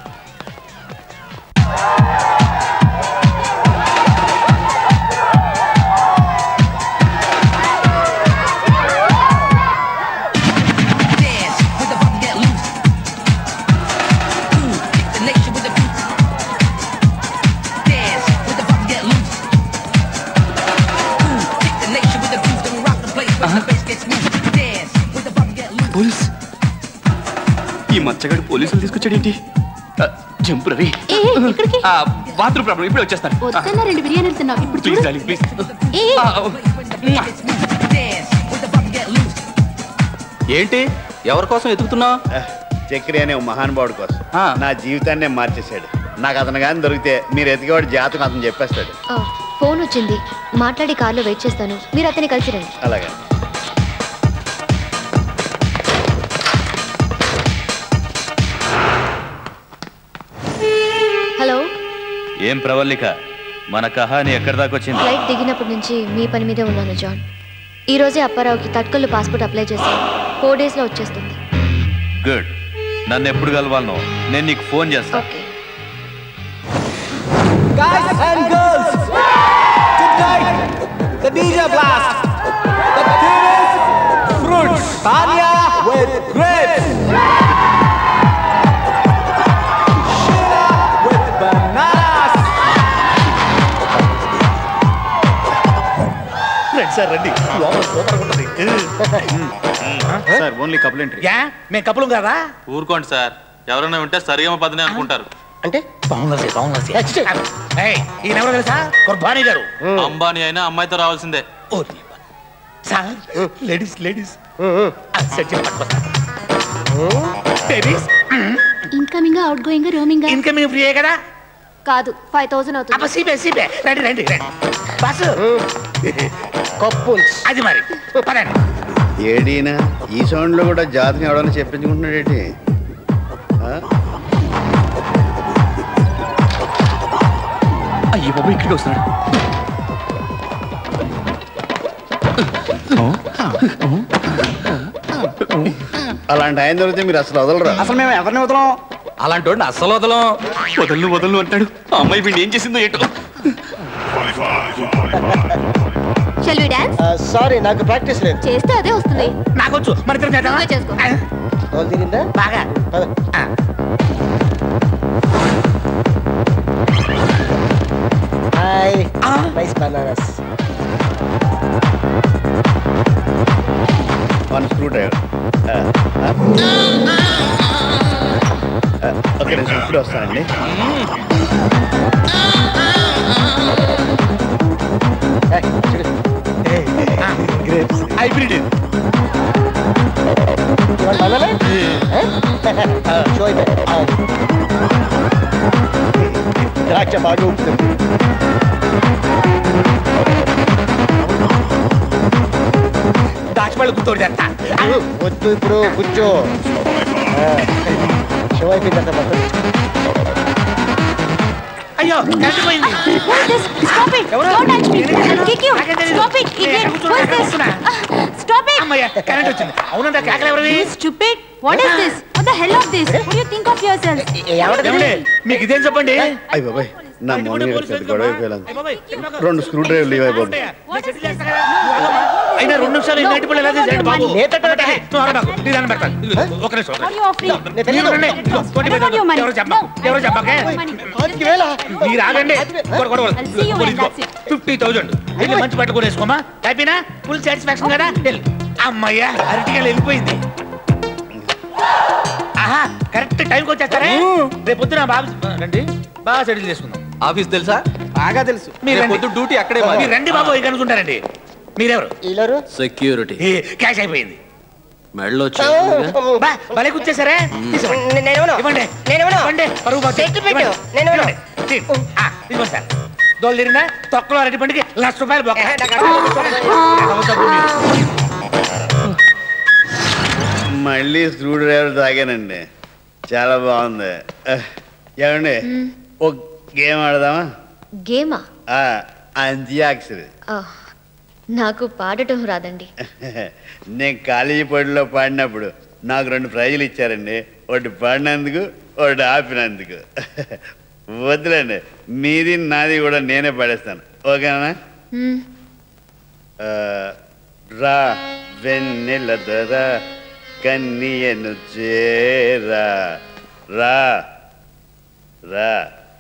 పోలీస్ ఈ మచ్చగాడు పోలీసులు తీసుకొచ్చాడేంటి జంపు రవి బాత్రూమ్ ప్రాబ్లం ఇప్పుడే వచ్చేస్తాను వద్దన్నా రెండు బిర్యానీలు తిన్నావు ఇప్పుడు ప్లీజ్ డార్లింగ్ ప్లీజ్ ఏంటి ఎవరి కోసం ఎతుకుతున్నావు చక్రి అనే ఓ మహానుభావుడు కోసం నా జీవితాన్నే మార్చేశాడు నాకు అతను కానీ దొరికితే మీరు ఎతికేవాడు జాతకం అతను చెప్పేస్తాడు ఆ, ఫోన్ వచ్చింది మాట్లాడి కార్లో వెయిట్ చేస్తాను మీరు అతన్ని కలిసి రండి అలాగే హలో ఏం ప్రవల్లిక మన కహాని ఎక్కడి దాకా వచ్చింది ఫ్లైట్ దిగినప్పటి నుంచి మీ పని మీదే ఉన్నాను జాన్ ఈ రోజే అప్పారావుకి తత్కల్లు పాస్పోర్ట్ అప్లై చేశాను ఫోర్ డేస్లో వచ్చేస్తుంది గుడ్ నన్ను ఎప్పుడు కలవాలను నేను నీకు ఫోన్ చేస్తా Guys and girls, tonight the DJ blast. The theme is sir రండి లోపల సూపర్ ఉంటుంది sir only couple entry yeah మేము కప్పులు కదా ఊరుకోండి సార్ ఎవరైనా ఉంటే సరిగమ పదనే అనుకుంటారు అంటే బాగుంది బాగుంది ఈయన ఎవరో తెలుసా కుర్బానీ గారు అంబానీ అయినా అమ్మాయితో రావాల్సిందే sir ladies ladies set babies incoming outgoing roaming incoming free కదా కాదు ఫైవ్ థౌసండ్ అవుతుంది అబ్బా సీబే సీబే రండి రండి రండి బస్సు కప్పుల్స్ అది మరి పదండి ఏడీనా ఈ సౌండ్ లో కూడా జాతకం ఎవడన్నా చెప్పించుకుంటున్నాడేంటి ఆ? అయ్యి బాబు ఇక్కడ వస్తున్నాడు అలాంటి ఆయన దొరికితే మీరు అసలు వదలరా అసలు మేము ఎవరిని వదలం అలాంటి వాడిని అస్సలు వదలం వదలను వదలను అంటాడు ఆ అమ్మాయి వీడిని ఏం చేసిందో ఏంటో షెల్ వి డాన్స్ సారీ నాకు ప్రాక్టీస్ లేదు చేస్తే అదే వస్తుంది నాకొచ్చు మరి ఇద్దరం చేద్దామా? చేసుకో తోలు తిరిందా బాగా hi nice bananas one screwdriver okay నేను ఇప్పుడు వస్తానండి హైబ్రిడ్ బనానా షో ద్రాక్ష బాగా ఉంటుంది దాచిపళ్ళు గుర్తోడు చేస్తా వద్దు ఇప్పుడు కూర్చో షో అయిపోయిందంట మొత్తం అయ్యో కరెంట్ పోయింది Stop it! Don't touch me! I'll kick you! Stop it! Idiot! Who is this? Stop it! అమ్మయ్య కరెంట్ వచ్చింది అవునంట కేకలు ఎవరివి You stupid! What is this? What the hell of this? What do you think of yourself? ఏమండి మీకు ఇదేం చెప్పండి అయ్యి బాబాయ్ నా మొన్న పెద్ద గొడవ అయిపోయాను రెండు స్క్రూ డ్రైవర్లు ఇవ్వాలి బాబు అయినా రెండు నిమిషాలు ఈ నేటి పళ్ళు ఎలా చేశాడు బాబు నువ్వు అరవకు. నీ దండం పెడతాను. ఇదిగో, ఒక నిమిషం, ఒక What are నిమిషం. you offering? మీరు రండి. ఇదిగో, ట్వంటీ ఫైవ్ థౌసండ్. ఎవరు చెప్పకు. ఎవరు చెప్పకే. మీరు ఆగండి కొడ- కొడ- కొడ. I'll see you when ఇదిగో, that's it. ఫిఫ్టీ థౌసండ్ వెళ్ళి మంచి బట్టలు కొనేసుకోమా హ్యాపీనా ఫుల్ సాటిస్ఫాక్షన్ కదా వెళ్ళు. అమ్మయ్యా అరటికాయలు వెళ్ళిపోయింది ఆహా కరెక్ట్ టైంకి వచ్చేస్తారే రేపు పొద్దున బాబు రండి బాగా సెటిల్ చేసుకుందాం ఆఫీస్ తెలుసా బాగా తెలుసు మీరు రండి. పొద్దు డ్యూటీ అక్కడే మాది. మీరు రండి బాబు ఇక్కడ అనుకుంటారండి మీరెవరు ఈలరు సెక్యూరిటీ ఏ, క్యాష్ అయిపోయింది మెడలో బా, భలే కూర్చేసారే తీసుకోండి. ఇవ్వండి ఇవ్వండి పరుగు పోతే. ఇవ్వండి. ఇవ్వండి. తీ. ఆ, ఇదిగోండి సార్ దోలు తిరిగినా తొక్కలో అరటి పండుగ లక్ష రూపాయలు బొక్క. మళ్ళీ స్క్రూ డ్రైవర్ తాగానండి చాలా బాగుంది ఏమండి ఒక గేమ్ ఆడదామా గేమా ఆ, అంత్యాక్షరి నాకు పాడటం రాదండి నేను కాలేజీ పడిలో పాడినప్పుడు నాకు రెండు ప్రైజులు ఇచ్చారండి ఒకటి పాడినందుకు ఒకటి ఆపినందుకు వద్దులేండి మీది నాది కూడా నేనే పాడేస్తాను ఓకేనా మ్మ్. ఆ, రా వెన్నెల దొర కన్నియను చేరా రా రా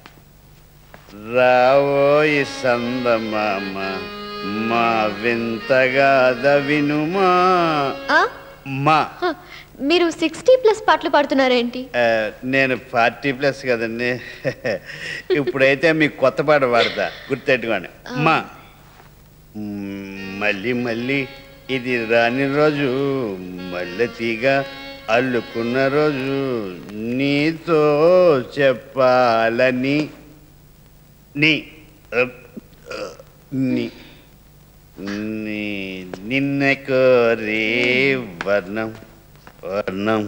రావోయి సందమామ మా వింతగా దవినుమా ఆ? మా హ, మీరు సిక్స్టీ ప్లస్ పాటలు పాడుతున్నారేంటి ఆ, నేను ఫార్టీ ప్లస్ కదండి ఇప్పుడైతే మీకు కొత్త పాట పాడతా గుర్తెట్టుకోండి మా మ్, మళ్ళీ మళ్ళీ ఇది రాని రోజు మల్లె తీగ అల్లుకున్న రోజు నీతో చెప్పాలని నీ అప్, అ, నీ నీ నిన్న కోరే వర్ణం వర్ణం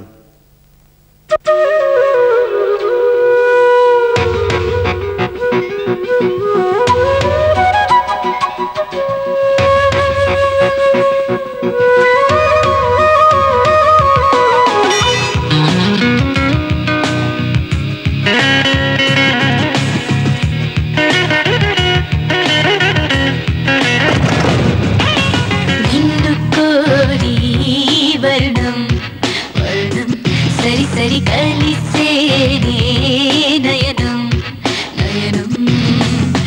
నిన్ను కోరి వర్ణం వర్ణం సరి సరి కలిసేనే నయనం నయనం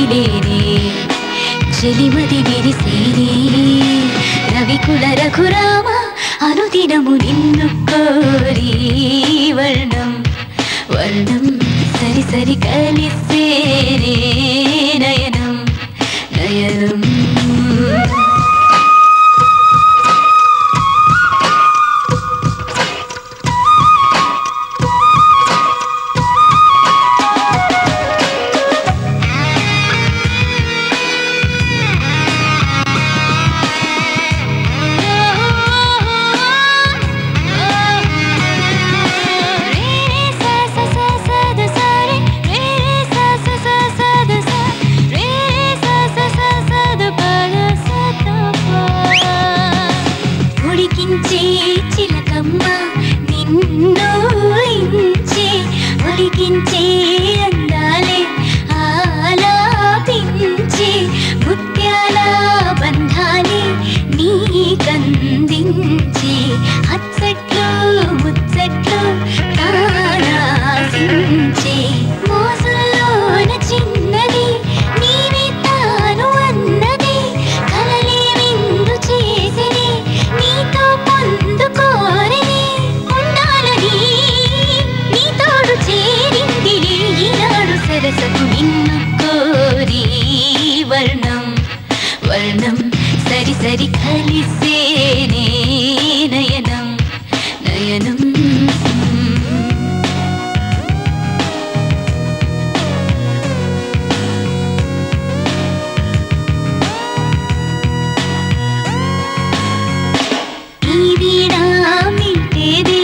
కదిలేనే చెలిమది విరిసేనే రవికుల రఘురామ అనుదినము నిన్ను కోరి వర్ణం వర్ణం సరి సరి కలిసేనే నయనం నయనం ఉడికించే చిలకమ్మ నిన్ను ఇంచే ఉడికించే అందాలే ఆలాపించే ముత్యాల బంధాలే నీకందించే హత్సట్లు ముచ్చట్లు ప్రాణాసించే మోసంలోన చిన్నది నీవే తాను అన్నది కలలే విందు చేసిని నీతో పొందుకోరని ఉండాలని నీ తోడు చేరిందిలే ఈనాడు సరసకు నిన్ను కోరి వర్ణం వర్ణం సరి సరి కలిసేనే నయనం నయనం ఈ వీణా మిట్టేది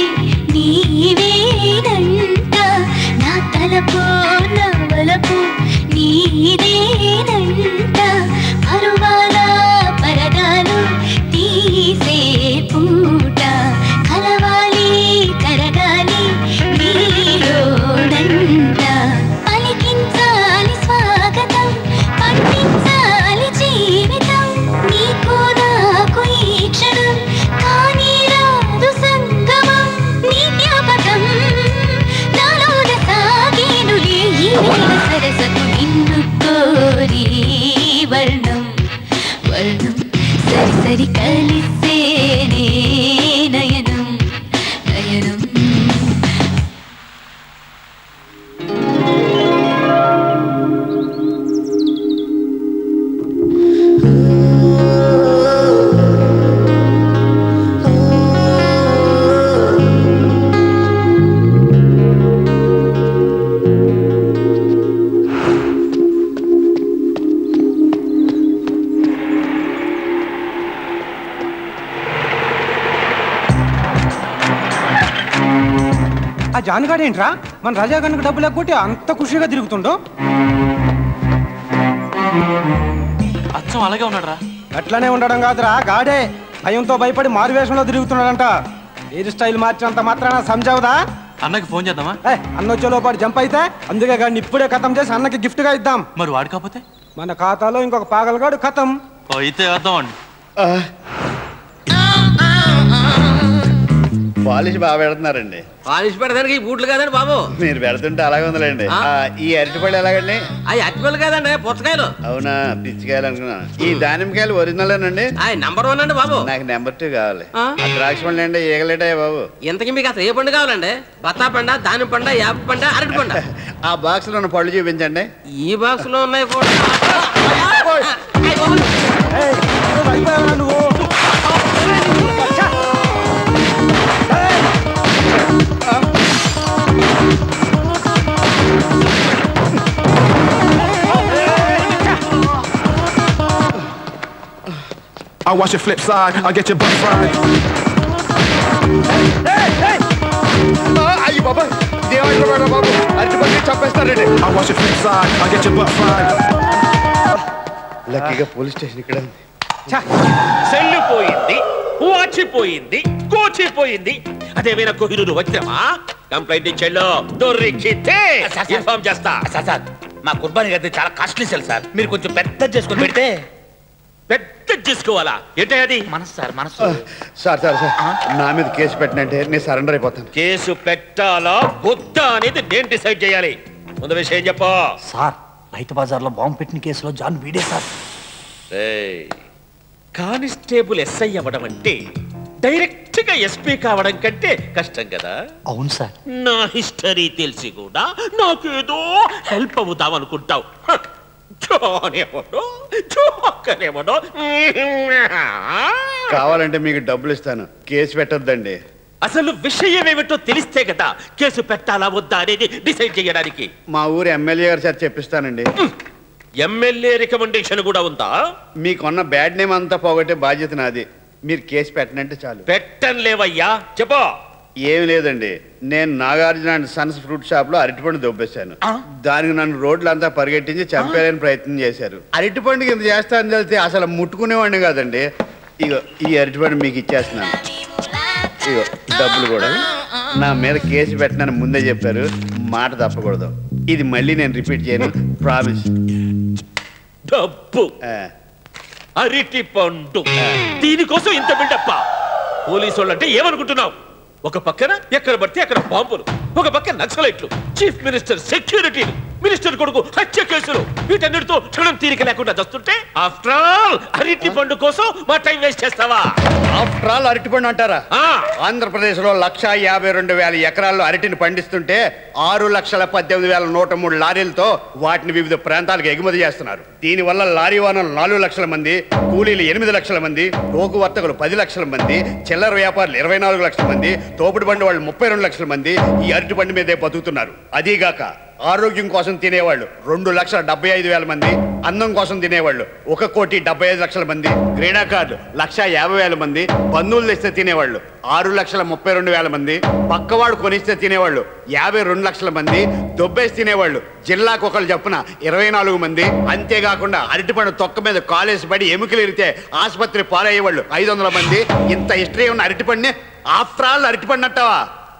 నీవేనంట నా తలపు నవలపు నీదేనంట పరువాల పరదాలు తీసే పూట కలవాలి కరగాలి నీలోడంట పలికించాలి స్వాగతం పండించాలి జీవితం నీకు నాకు ఈ క్షణం కానీ రాదు సంగమం నీ జ్ఞాపకం నాలోన సాగేనులే ఈ వేళ సరసకు నిన్ను కోరి వర్ణం వర్ణం సరి సరి కలిసేనే నయనం నయనం ఆ జాన్గాడు ఏంట్రా మన రజా గనుక డబ్బులు ఎగ్గొట్టి అంత ఖుషిగా తిరుగుతుండో అచ్చం అలాగే ఉన్నాడు అట్లానే ఉండడం కాదురా గాడే భయంతో భయపడి మారువేషంలో తిరుగుతున్నాడంట హెయిర్ స్టైల్ మార్చినంత మాత్రాన సంజావుదా అన్నకి ఫోన్ చేద్దామా ఏ అన్నొచ్చేలో పాటు జంప్ అయితే అందుకే గాడిని ఇప్పుడే ఖతం చేసి అన్నకి గిఫ్ట్ గా ఇద్దాం మరి వాడు కాకపోతే మన ఖాతాలో ఇంకొక పాగలగాడు ఖతం ఓ అయితే వేద్దామండి పాలిష్ బాగా పెడుతున్నారండి పాలిష్ పెడతానికి ఈ బూట్లు కాదండి బాబు మీరు పెడుతుంటే అలాగే ఉందిలేండి ఆ? ఆ, ఈ అరటిపళ్ళు ఎలాగండి అవి అట్టిపల్లి కాదండి పుచ్చకాయలు అవునా పిచ్చికాయలు అనుకున్నాను ఈ దానిమ్మకాయలు ఒరిజినలేనండి నంబర్ వన్ అండి బాబు నాకు నెంబర్ టూ కావాలి ఆ? ఆ ద్రాక్ష పండు అండి ఈగలేటాయి బాబు ఇంతకీ మీకు అసలు ఏ పండు కావాలండి బత్తా పండ దాని పండ యాప పండ అరటి పండ ఆ బాక్స్ లో ఉన్న పళ్ళు చూపించండి ఈ బాక్స్ లో ఉన్నాయి photo I watch your flip side, I get your butt fried. అయ్యి బాబా దేవాడు బాబు అరటిపళ్ళు చంపేస్తారండి I watch your flip side, I get your butt fried. లక్కీగా పోలీస్ స్టేషన్ ఇక్కడ ఉంది సెల్లు పోయింది వాచిపోయింది కోచిపోయింది అదేమైనా కొహినూరు వజ్రమా కంప్లైంట్ ఇచ్చేళ్ళు దొరికితే ఇన్ఫార్మ్ చేస్తా సార్ సార్ మా కుర్బానీ గారి చాలా కాస్ట్లీ సెల్ సార్ మీరు కొంచెం పెద్ద చేసుకొని పెడితే పెద్ద చేసుకోవాలా ఏంటే అది మనసు సార్ మనసు సార్ సార్ సార్ నా మీద కేసు పెట్టినంటే నేను సరెండర్ అయిపోతాను కేసు పెట్టాలా వద్దా అనేది నేను డిసైడ్ చేయాలి ముందు విషయం చెప్పు సార్ రైతు బజార్లో బాంబు పెట్టిన కేసులో జాన్ వీడే సార్ ఏయ్, కానిస్టేబుల్ ఎస్ఐ అవ్వడం అంటే డైరెక్ట్ గా ఎస్పీ కావడం కంటే కష్టం కదా అవును సార్ నా హిస్టరీ తెలిసి కూడా నాకేదో హెల్ప్ అవుతాం అనుకుంటావు హ, జాన్ ఎవడో జోకర్ ఎవడో కావాలంటే మీకు డబ్బులు ఇస్తాను కేసు పెట్టొద్దండి అసలు విషయం ఏమిటో తెలిస్తే కదా కేసు పెట్టాలా వద్దా అనేది డిసైడ్ చేయడానికి మా ఊరు ఎమ్మెల్యే గారి చేత చెప్పిస్తానండి ఎమ్మెల్యే రికమెండేషన్ కూడా ఉందా మీకున్న బ్యాడ్ నేమ్ అంతా పోగొట్టే బాధ్యత నాది మీరు కేసు పెట్టనంటే చాలు పెట్టం లేవయ్యా చెప్పో ఏం లేదండి నేను Nagarjuna and sons fruit shop లో అరటిపండు దొబ్బేశాను దానికి నన్ను రోడ్లంతా పరిగెట్టించి చంపేయాలని ప్రయత్నం చేశారు అరటిపండుకి ఇంత చేస్తానని తెలిస్తే అసలు ముట్టుకునేవాడిని కాదండి ఇగో ఈ అరటిపండు మీకు ఇచ్చేస్తున్నాను ఇగో డబ్బులు కూడా నా మీద కేసు పెట్టనని ముందే చెప్పారు మాట తప్పకూడదు ఇది మళ్ళీ నేను రిపీట్ చేయను ప్రామిస్ డబ్బు అరటి పండు దీనికోసం ఇంత బిల్డప్ప పోలీసు వాళ్ళంటే ఏమనుకుంటున్నావు ఒక పక్కన ఎక్కడ పడితే అక్కడ బాంబులు ఒక పక్కన నక్సలైట్లు చీఫ్ మినిస్టర్ సెక్యూరిటీలు మినిస్టర్ కొడుకు హత్య కేసులు వీటన్నిటితో క్షణం తీరిక లేకుండా దస్తుంటే ఆఫ్టర్ ఆల్ అరటి పండు కోసం మా టైం వేస్ట్ చేస్తావా ఆఫ్టర్ ఆల్ అరటిపండు అంటారా ఆంధ్రప్రదేశ్ లో లక్ష యాభై రెండు వేల ఎకరాల్లో అరటిని పండిస్తుంటే ఆరు లక్షల పద్దెనిమిది వేల నూట మూడు లారీలతో వాటిని వివిధ ప్రాంతాలకు ఎగుమతి చేస్తున్నారు దీనివల్ల లారీ వాహనాలు నాలుగు లక్షల మంది కూలీలు ఎనిమిది లక్షల మంది రోగు వర్తకులు పది లక్షల మంది చిల్లర వ్యాపారులు ఇరవై నాలుగు లక్షల మంది తోపుడు బండి వాళ్ళు ముప్పై రెండు లక్షల మంది ఈ అరటి బండి మీదే బతుకుతున్నారు అదీగాక ఆరోగ్యం కోసం తినేవాళ్ళు రెండు లక్షల డెబ్బై ఐదు వేల మంది అందం కోసం తినేవాళ్ళు ఒక కోటి డెబ్బై ఐదు లక్షల మంది క్రీడాకారులు లక్ష యాభై వేల మంది బంధువులు తెస్తే తినేవాళ్ళు ఆరు లక్షల ముప్పై రెండు వేల మంది పక్కవాడు కొనిస్తే తినేవాళ్ళు యాభై రెండు లక్షల మంది దొబ్బేసి తినేవాళ్ళు జిల్లాకు ఒకళ్ళు చెప్పున ఇరవై నాలుగు మంది అంతేకాకుండా అరటిపండు తొక్క మీద కాలేసి పడి ఎముకలు ఇరితే ఆసుపత్రి పాలయ్యేవాళ్ళు ఐదు వందల మంది ఇంత హిస్టరీ ఉన్న అరటిపండిని ఆఫ్టర్ ఆల్ అరటిపండు అంటావా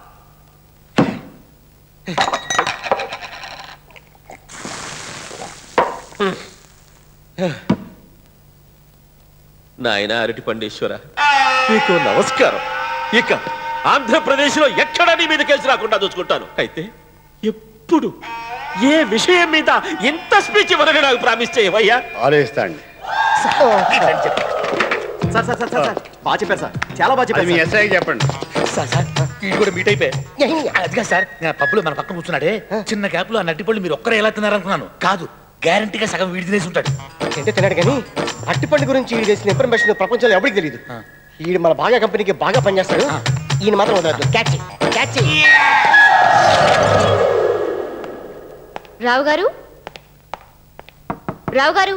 నాయన అరటి పండేశ్వర నీకు నమస్కారం ఇక ఆంధ్రప్రదేశ్ లో ఎక్కడ నీ మీద కేసు రాకుండా చూసుకుంటాను అయితే ఎప్పుడు ఏ విషయం మీద ఎంత స్పీచ్ ఇవ్వాలని నాకు ప్రామిస్ చేయవయ్యా ఆలోచిస్తా అండి sir sir sir sir sir బాగా చెప్పారు సార్ చాలా బాగా చెప్పారు మీ సార్. ఎస్ఐ చెప్పండి సార్ సార్ ఇది కూడా మీట్ అయిపోయా అదిగా సార్ నేను పప్పులో మన పక్కన కూర్చున్నాడే చిన్న గ్యాప్ లో ఆ నట్టిపళ్ళు మీరు ఒక్కరే ఎలా తిన్నారనుకున్నాను కాదు గ్యారంటీగా సగం వీడి తినేసి ఉంటాడు అంటే తిన్నాడు కానీ అట్టిపండు గురించి ఈడు చేసిన ఇన్ఫర్మేషన్ ప్రపంచంలో ఎవరికి తెలియదు ఈడు మన బాగా కంపెనీకి బాగా పనిచేస్తాడు ఈయన మాత్రం వదలదు క్యాచ్ క్యాచ్ రావు గారు రావు గారు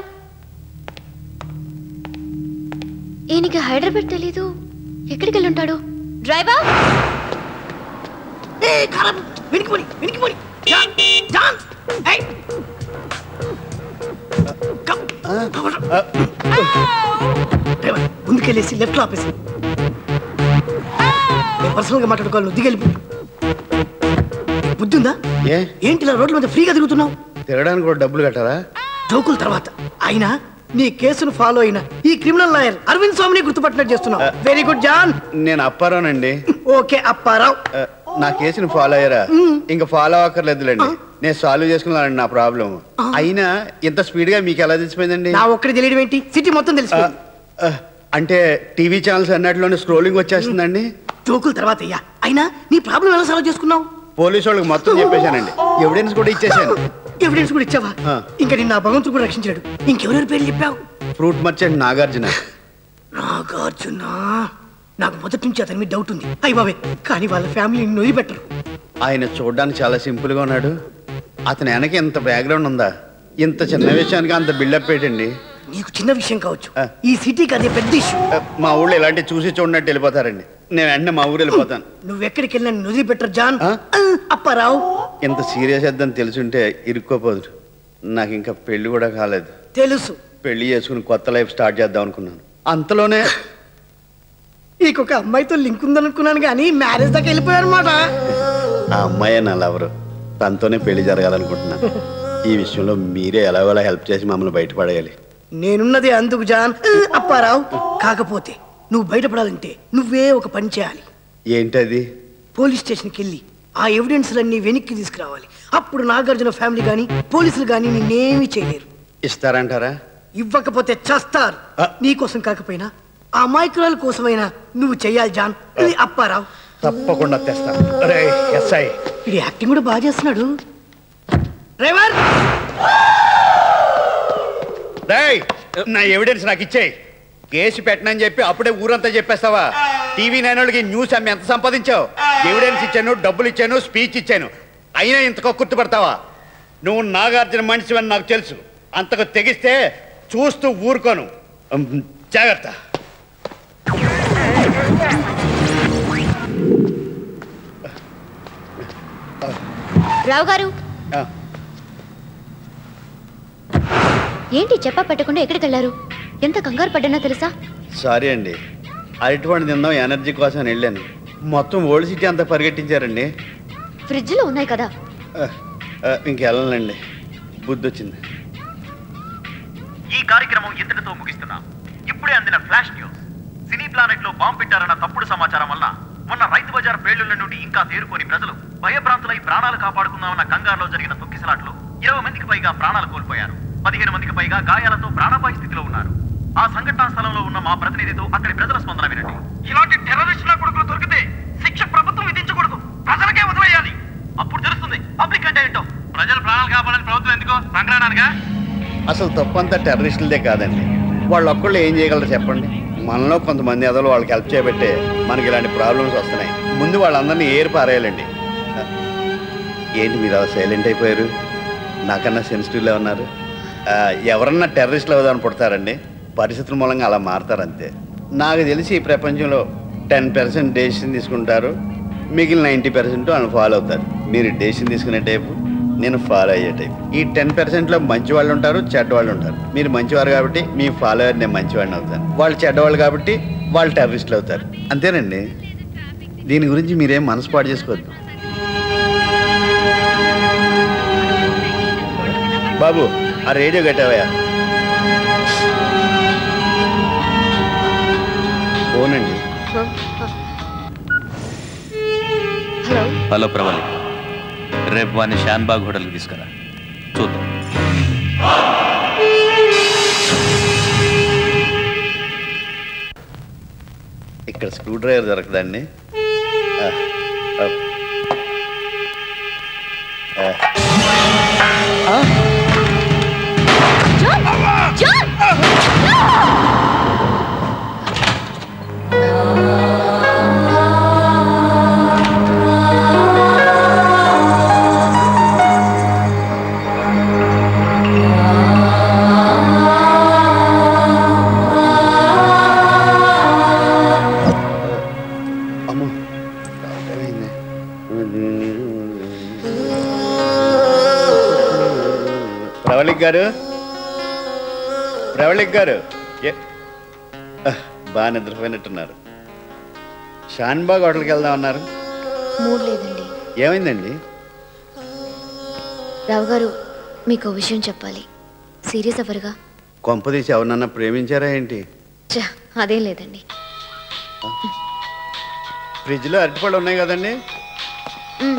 ఈయనకి హైదరాబాద్ తెలీదు ఎక్కడికి వెళ్ళి ఉంటాడు డ్రైవర్ వెనికిపోని వెనికిపోని జాన్ జాన్ ఏయ్ డ్రైవర్ ముందుకెళ్ళేసి లెఫ్ట్ లో ఆపేసి నేను పర్సనల్ గా మాట్లాడుకోవాలి నువ్వు దిగెళ్ళిపో నీకు బుద్ధి ఉందా ఏ ఏంటి ఇలా రోడ్ల మీద ఫ్రీగా తిరుగుతున్నావు తిరగడానికి కూడా డబ్బులు కట్టారా జోకుల తర్వాత అయినా నీ కేసును ఫాలో అయిన ఈ క్రిమినల్ లాయర్ అరవింద్ స్వామిని గుర్తుపట్టినట్టు చేస్తున్నావు వెరీ గుడ్ జాన్ నేను అప్పారానండి ఓకే అప్పారావు ఆ, నా కేసుని ఫాలో అయ్యారా ఇంకా ఫాలో అక్కర్లేదులేండి నేను సాల్వ్ చేసుకున్నానండి నా ప్రాబ్లం అయినా ఇంత స్పీడ్ గా మీకు ఎలా తెలిసిపోయిందండి నా ఒక్కడి తెలియడం ఏంటి సిటీ మొత్తం తెలుసు ఆ, అంటే టీవీ ఛానల్స్ అన్నట్లోనే స్క్రోలింగ్ వచ్చేస్తుందండి జోకుల తర్వాత అయ్యా అయినా నీ ప్రాబ్లం ఎలా సాల్వ్ చేసుకున్నావు పోలీసు వాళ్ళకి మొత్తం చెప్పేశానండి ఎవిడెన్స్ కూడా ఇచ్చేసాను ఎవిడెన్స్ కూడా ఇచ్చావా ఆ. ఇంకా నిన్న ఆ భగవంతుడు కూడా రక్షించాడు ఇంకెవరెవరి పేర్లు చెప్పావు ఫ్రూట్ మర్చెంట్ నాగార్జున నాగార్జున నాకు మొదటి నుంచి అతని మీద డౌట్ ఉంది అయ్యి బాబే కానీ వాళ్ళ ఫ్యామిలీ నొయ్యి పెట్టరు ఆయన చూడడానికి చాలా సింపుల్ గా ఉన్నాడు అతని వెనక ఇంత బ్యాక్గ్రౌండ్ ఉందా ఇంత చిన్న విషయానికి అంత బిల్డప్ ఏంటండి నీకు చిన్న విషయం కావచ్చు ఈ సిటీకి అదే పెద్ద ఇష్యూ మా ఊళ్ళో ఇలాంటి చూసి చూడనట్టు వెళ్ళిపోతారండి నేను వెంటనే మా ఊరు వెళ్ళిపోతాను నువ్వు ఎక్కడికి వెళ్ళినా నిన్ను వదిలిపెట్టరు జాన్ ఆ, అప్పారావు ఇంత సీరియస్ వద్దని తెలుసుంటే ఇరుక్కోపోదురు నాకు ఇంకా పెళ్లి కూడా కాలేదు తెలుసు పెళ్లి చేసుకుని కొత్త లైఫ్ స్టార్ట్ చేద్దాం అనుకున్నాను అంతలోనే నీకు ఒక అమ్మాయితో లింక్ ఉందనుకున్నాను కానీ మ్యారేజ్ దాకా వెళ్ళిపోయారు అనమాట ఆ అమ్మాయి నా లవరు తనతోనే పెళ్లి జరగాలనుకుంటున్నాను ఈ విషయంలో మీరే ఎలాగోలా హెల్ప్ చేసి మమ్మల్ని బయటపడేయాలి నేనున్నది అందుకు జాన్ ఆ, అప్పారావు కాకపోతే నువ్వు బయటపడాలంటే నువ్వే ఒక పని చేయాలి ఏంటది పోలీస్ స్టేషన్కి వెళ్ళి ఆ ఎవిడెన్స్లన్నీ వెనక్కి తీసుకురావాలి అప్పుడు నాగార్జున ఫ్యామిలీ కానీ పోలీసులు కానీ నిన్నేమీ చేయలేరు ఇస్తారంటారా ఇవ్వకపోతే చస్తారు నీకోసం కాకపోయినా ఆ అమాయకురాల కోసమైనా నువ్వు చెయ్యాలి జాన్ ఇది అప్పారావు తప్పకుండా తెస్తాను అరే ఎస్ఐ ఇది యాక్టింగ్ కూడా బాగా చేస్తున్నాడు డ్రైవర్ రేయ్ నా ఎవిడెన్స్ నాకు ఇచ్చేయి కేసు పెట్టనని చెప్పి అప్పుడే ఊరంతా చెప్పేస్తావా టీవీ నైన్ వాళ్ళకి న్యూస్ అమ్మి ఎంత సంపాదించావు ఎవిడెన్స్ ఇచ్చాను డబ్బులు ఇచ్చాను స్పీచ్ ఇచ్చాను అయినా ఇంతకు గుర్తుపడతావా నువ్వు నాగార్జున మనిషి అని నాకు తెలుసు అంతకు తెగిస్తే చూస్తూ ఊరుకోను ఉమ్, జాగ్రత్త రావు గారు ఆ. ఏంటి చెప్పా పెట్టకుండా ఎక్కడికి వెళ్ళారు ఎంత కంగారు పడ్డానో తెలుసా సారీ అండి అరటిపండు తిందాం ఎనర్జీ కోసం అని వెళ్ళాను మొత్తం ఓల్డ్ సిటీ అంతా పరిగెట్టించారండి ఫ్రిడ్జ్లో ఉన్నాయి కదా ఆ, ఆ, ఇంకెళ్ళనండి బుద్ధి వచ్చింది ఈ కార్యక్రమం ఇంతటితో ముగిస్తున్నాం ఇప్పుడే అందిన ఫ్లాష్ న్యూస్ సినీ ప్లానెట్ లో బాంబు పెట్టారన్న తప్పుడు సమాచారం వల్ల మొన్న రైతు బజార్ పేలుళ్ల నుండి ఇంకా తేరుకోని ప్రజలు భయభ్రాంతులై ప్రాణాలు కాపాడుకుందామన్న కంగారులో జరిగిన తొక్కిసలాట్లో ఇరవై మందికి పైగా ప్రాణాలు కోల్పోయారు పదిహేను మందికి పైగా గాయాలతో ప్రాణాపాయ స్థితిలో ఉన్నారు ఆ సంఘటనా స్థలంలో ఉన్న మా ప్రతినిధితో అక్కడి ప్రజల స్పందన వినండి ఇలాంటి టెర్రరిస్టుల కొడుకులు దొరికితే శిక్ష ప్రభుత్వం విధించకూడదు ప్రజలకే వదిలేయాలి అప్పుడు తెలుస్తుంది పబ్లిక్ అంటే ఏంటో ప్రజలు ప్రాణాలు కాపాడాలని ప్రభుత్వం ఎందుకో సంగ్రహణగా అసలు తప్పంతా టెర్రరిస్టులదే కాదండి వాళ్ళు ఒక్కళ్ళు ఏం చేయగలరు చెప్పండి మనలో కొంతమంది అదలు వాళ్ళకి హెల్ప్ చేయబట్టే మనకి ఇలాంటి ప్రాబ్లమ్స్ వస్తున్నాయి ముందు వాళ్ళందరినీ ఏరు పారేయాలండి ఏంటి మీరు అలా సైలెంట్ అయిపోయారు నాకన్నా సెన్సిటివ్లో ఉన్నారు ఆ, ఎవరన్నా టెర్రరిస్టులు అవుదామని పుడతారండి పరిస్థితుల మూలంగా అలా మారుతారు అంతే నాకు తెలిసి ఈ ప్రపంచంలో టెన్ పర్సెంట్ డెసిషన్ తీసుకుంటారు మిగిలిన నైంటీ పర్సెంట్ వాళ్ళు ఫాలో అవుతారు మీరు డెసిషన్ తీసుకునే టైపు నేను ఫాలో అయ్యే టైప్ ఈ టెన్ పర్సెంట్లో మంచి వాళ్ళు ఉంటారు చెడ్డ వాళ్ళు ఉంటారు మీరు మంచివారు కాబట్టి మీ ఫాలోవర్ నేను మంచివాడిని అవుతాను వాళ్ళు చెడ్డవాళ్ళు కాబట్టి వాళ్ళు టెర్రరిస్టులు అవుతారు అంతేనండి దీని గురించి మీరేం మనసు పాడు చేసుకోవద్దు బాబు ఆ రేడియో కట్టావయ్యా ఫోనండి హలో హలో ప్రవళి రేపు వాడిని షాన్బాగ్ హోటల్కి తీసుకురా చూద్దాం ఇక్కడ స్క్రూ డ్రైవర్ దొరకదండి ఆ, ఆ. ఆ. ఆ. అమ్మో ఏమైంది? ప్రవళిక్ గారు ప్రవళిక్ గారు ఏ- ఆహ్, బాగా నిద్రపోయినట్టున్నారు షాన్బాగ్ హోటల్కి వెళ్దాం అన్నారు మూడ్ లేదండి ఏమైందండి రావు గారు మీకు ఓ విషయం చెప్పాలి సీరియస్ అవ్వరుగా కొంపదీసి ఎవరినన్నా ప్రేమించారా ఏంటి ఛ, అదేం లేదండి ఫ్రిడ్జ్లో అరటిపళ్ళు ఉన్నాయి కదండి మ్.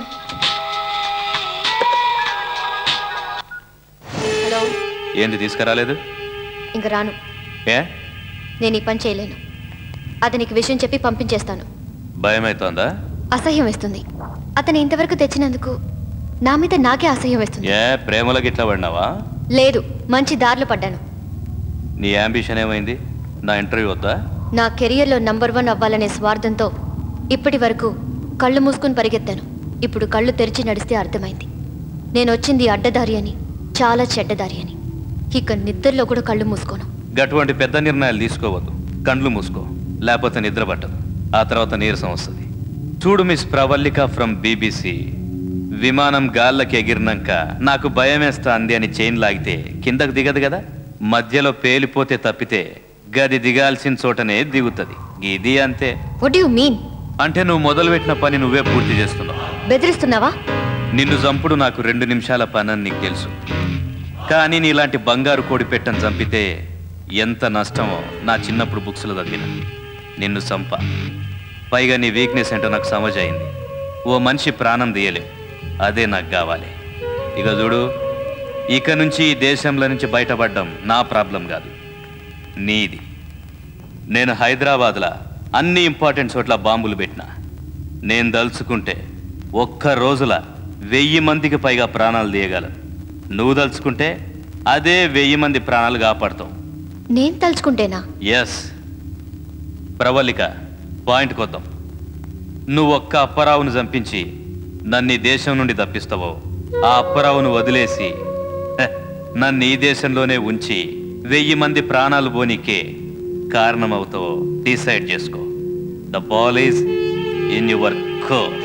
హలో ఏంది తీసుకురాలేదు ఇంక రాను ఏ నేను ఈ పని చేయలేను అతనికి విషయం చెప్పి పంపించేస్తాను భయమవుతోందా అసహ్యం వేస్తుంది అతను ఇంతవరకు తెచ్చినందుకు నా మీద నాకే అసహ్యం వేస్తుంది ఏ ప్రేమలోకి ఇట్లా పడినావా లేదు మంచి దారిలో పడ్డాను నీ అంబిషన్ ఏమైంది నా ఇంటర్వ్యూ వద్దా నా కెరియర్లో నంబర్ వన్ అవ్వాలనే స్వార్థంతో ఇప్పటి వరకు కళ్ళు మూసుకుని పరిగెత్తాను ఇప్పుడు కళ్ళు తెరిచి నడిస్తే అర్థమైంది నేను వచ్చింది అడ్డదారి అని చాలా చెడ్డదారి అని ఇక నిద్రలో కూడా కళ్ళు మూసుకోను గటువంటి పెద్ద నిర్ణయాలు తీసుకోవద్దు కండ్లు మూసుకో లేకపోతే నిద్ర పట్టదు ఆ తర్వాత నీరసం వస్తుంది చూడు మిస్ ప్రవల్లిక ఫ్రమ్ బీబీసీ విమానం గాల్లకి ఎగిరినాక నాకు భయం వేస్తా అంది అని చైన్ లాగితే కిందకు దిగదు కదా మధ్యలో పేలిపోతే తప్పితే గది దిగాల్సిన చోటనే దిగుతుంది ఇది అంతే వాట్ యు మీన్ అంటే నువ్వు మొదలుపెట్టిన పని నువ్వే పూర్తి చేస్తున్నావు బెదిరిస్తున్నావా నిన్ను చంపుడు నాకు రెండు నిమిషాల పని అని నీకు తెలుసు కానీ నీలాంటి బంగారు కోడి పెట్టని చంపితే ఎంత నష్టమో నా చిన్నప్పుడు బుక్స్లో చదివిన నిన్ను చంప పైగా నీ వీక్నెస్ ఏంటో నాకు సమజ్ అయింది ఓ మనిషి ప్రాణం తీయలే అదే నాకు కావాలి ఇక చూడు ఇక నుంచి ఈ దేశంలో నుంచి బయటపడడం నా ప్రాబ్లం కాదు నీది నేను హైదరాబాద్లో అన్ని ఇంపార్టెంట్ చోట్ల బాంబులు పెట్టిన నేను దలుచుకుంటే ఒక్క రోజుల వెయ్యి మందికి పైగా ప్రాణాలు తీయగలను నువ్వు దలుచుకుంటే అదే వెయ్యి మంది ప్రాణాలు కాపాడతావు నేను తలుచుకుంటేనా ఎస్ ప్రవళిక పాయింట్ కొద్దాం నువ్వు ఒక్క అప్పరావును చంపించి నన్ను ఈ దేశం నుండి తప్పిస్తావో ఆ అప్పరావును వదిలేసి హ, నన్ను ఈ దేశంలోనే ఉంచి వెయ్యి మంది ప్రాణాలు పోనీకే కారణమవుతావో డిసైడ్ చేసుకో the ball is in your court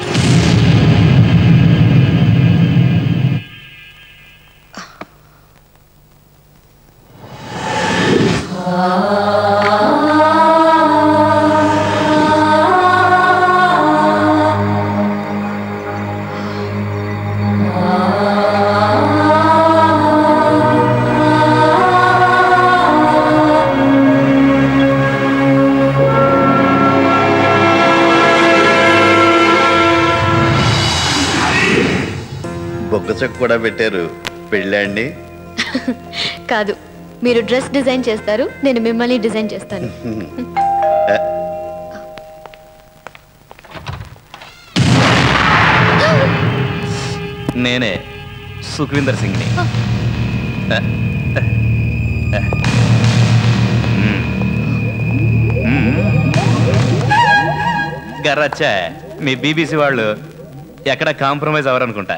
బొగ్గచొక్క కూడా పెట్టారు పెళ్ళండి కాదు మీరు డ్రెస్ డిజైన్ చేస్తారు నేను మిమ్మల్ని డిజైన్ చేస్తాను నేనే సుఖ్వీందర్ సింగ్ని గర్రచ్చా మీ బీబీసీ వాళ్ళు ఎక్కడ కాంప్రమైజ్ అవ్వరనుకుంటా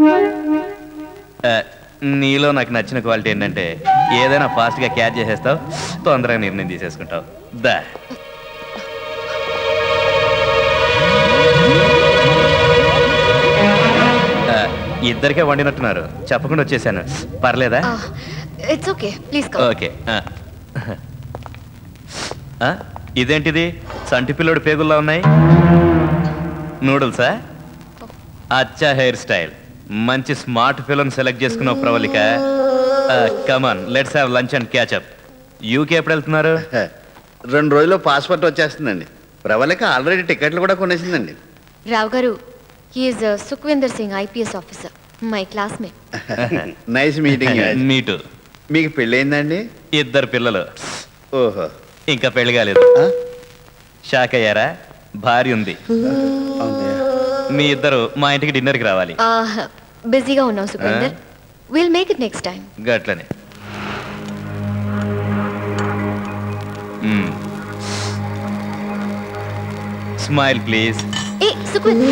ఆ, నీలో నాకు నచ్చిన క్వాలిటీ ఏంటంటే ఏదైనా ఫాస్ట్గా క్యాచ్ చేసేస్తావు తొందరగా నిర్ణయం తీసేసుకుంటావు దా ఆ, ఇద్దరికే వండినట్టున్నారు చెప్పకుండా వచ్చేసాను పర్లేదా ఇట్స్ ఓకే ప్లీజ్ ఓకే ఆ. ఆ, ఇదేంటిది సంటి పిల్లోడు పేగుల్లో ఉన్నాయి నూడిల్సా అచ్చా హెయిర్ స్టైల్ మంచి స్మార్ట్ ఫిల్మ్ సెలెక్ట్ చేసుకున్నావు Pravalika come on let's have lunch and catch up UK ఎప్పుడు వెళ్తున్నారు రెండు రోజుల్లో పాస్పోర్ట్ వచ్చేస్తుందండి ప్రవళిక ఆల్రెడీ టికెట్లు కూడా కొనేసిందండి రావు గారు he's Sukhwinder Singh IPS officer my classmate nice meeting మీటు మీకు పెళ్ళయిందండి ఇద్దరు పిల్లలు ఓహో ఇంకా పెళ్లి కాలేదు షాక్ అయ్యారా భార్య ఉంది మీ ఇద్దరు మా ఇంటికి డిన్నర్కి రావాలి బిజీగా ఉన్నాం Sukhwinder will make it next time గట్లనే స్మైల్ ప్లీజ్ ఏ సుఖ్వీందర్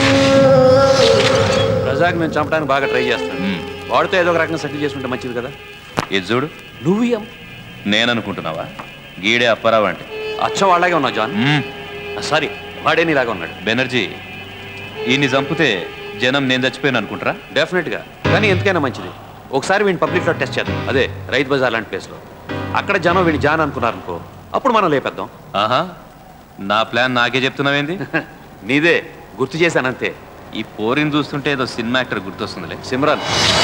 ప్రజాకి మేము చంపడానికి బాగా ట్రై చేస్తాం వాడితో ఏదో ఒక రకంగా సెటిల్ చేసుకుంటే మంచిది కదా ఇది చూడు నువ్వు నేననుకుంటున్నావా గీడే అప్పారావు అంటే అచ్చం వాళ్ళగే ఉన్నావు జాన్ సారీ వాడే నీలాగా ఉన్నాడు బెనర్జీ ఈయన్ని చంపితే జనం నేను చచ్చిపోయాను అనుకుంటారా డెఫినెట్గా కానీ ఎందుకైనా మంచిది ఒకసారి వీడిని పబ్లిక్లో టెస్ట్ చేద్దాం అదే రైతు బజార్ లాంటి ప్లేస్లో అక్కడ జనం వీడిని జాన్ అనుకున్నారనుకో అప్పుడు మనం లేపేద్దాం ఆహా నా ప్లాన్ నాకే చెప్తున్నావేంది నీదే గుర్తు చేశానంతే ఈ పోరిని చూస్తుంటే ఏదో సినిమా యాక్టర్ గుర్తొస్తుందిలే సిమ్రాన్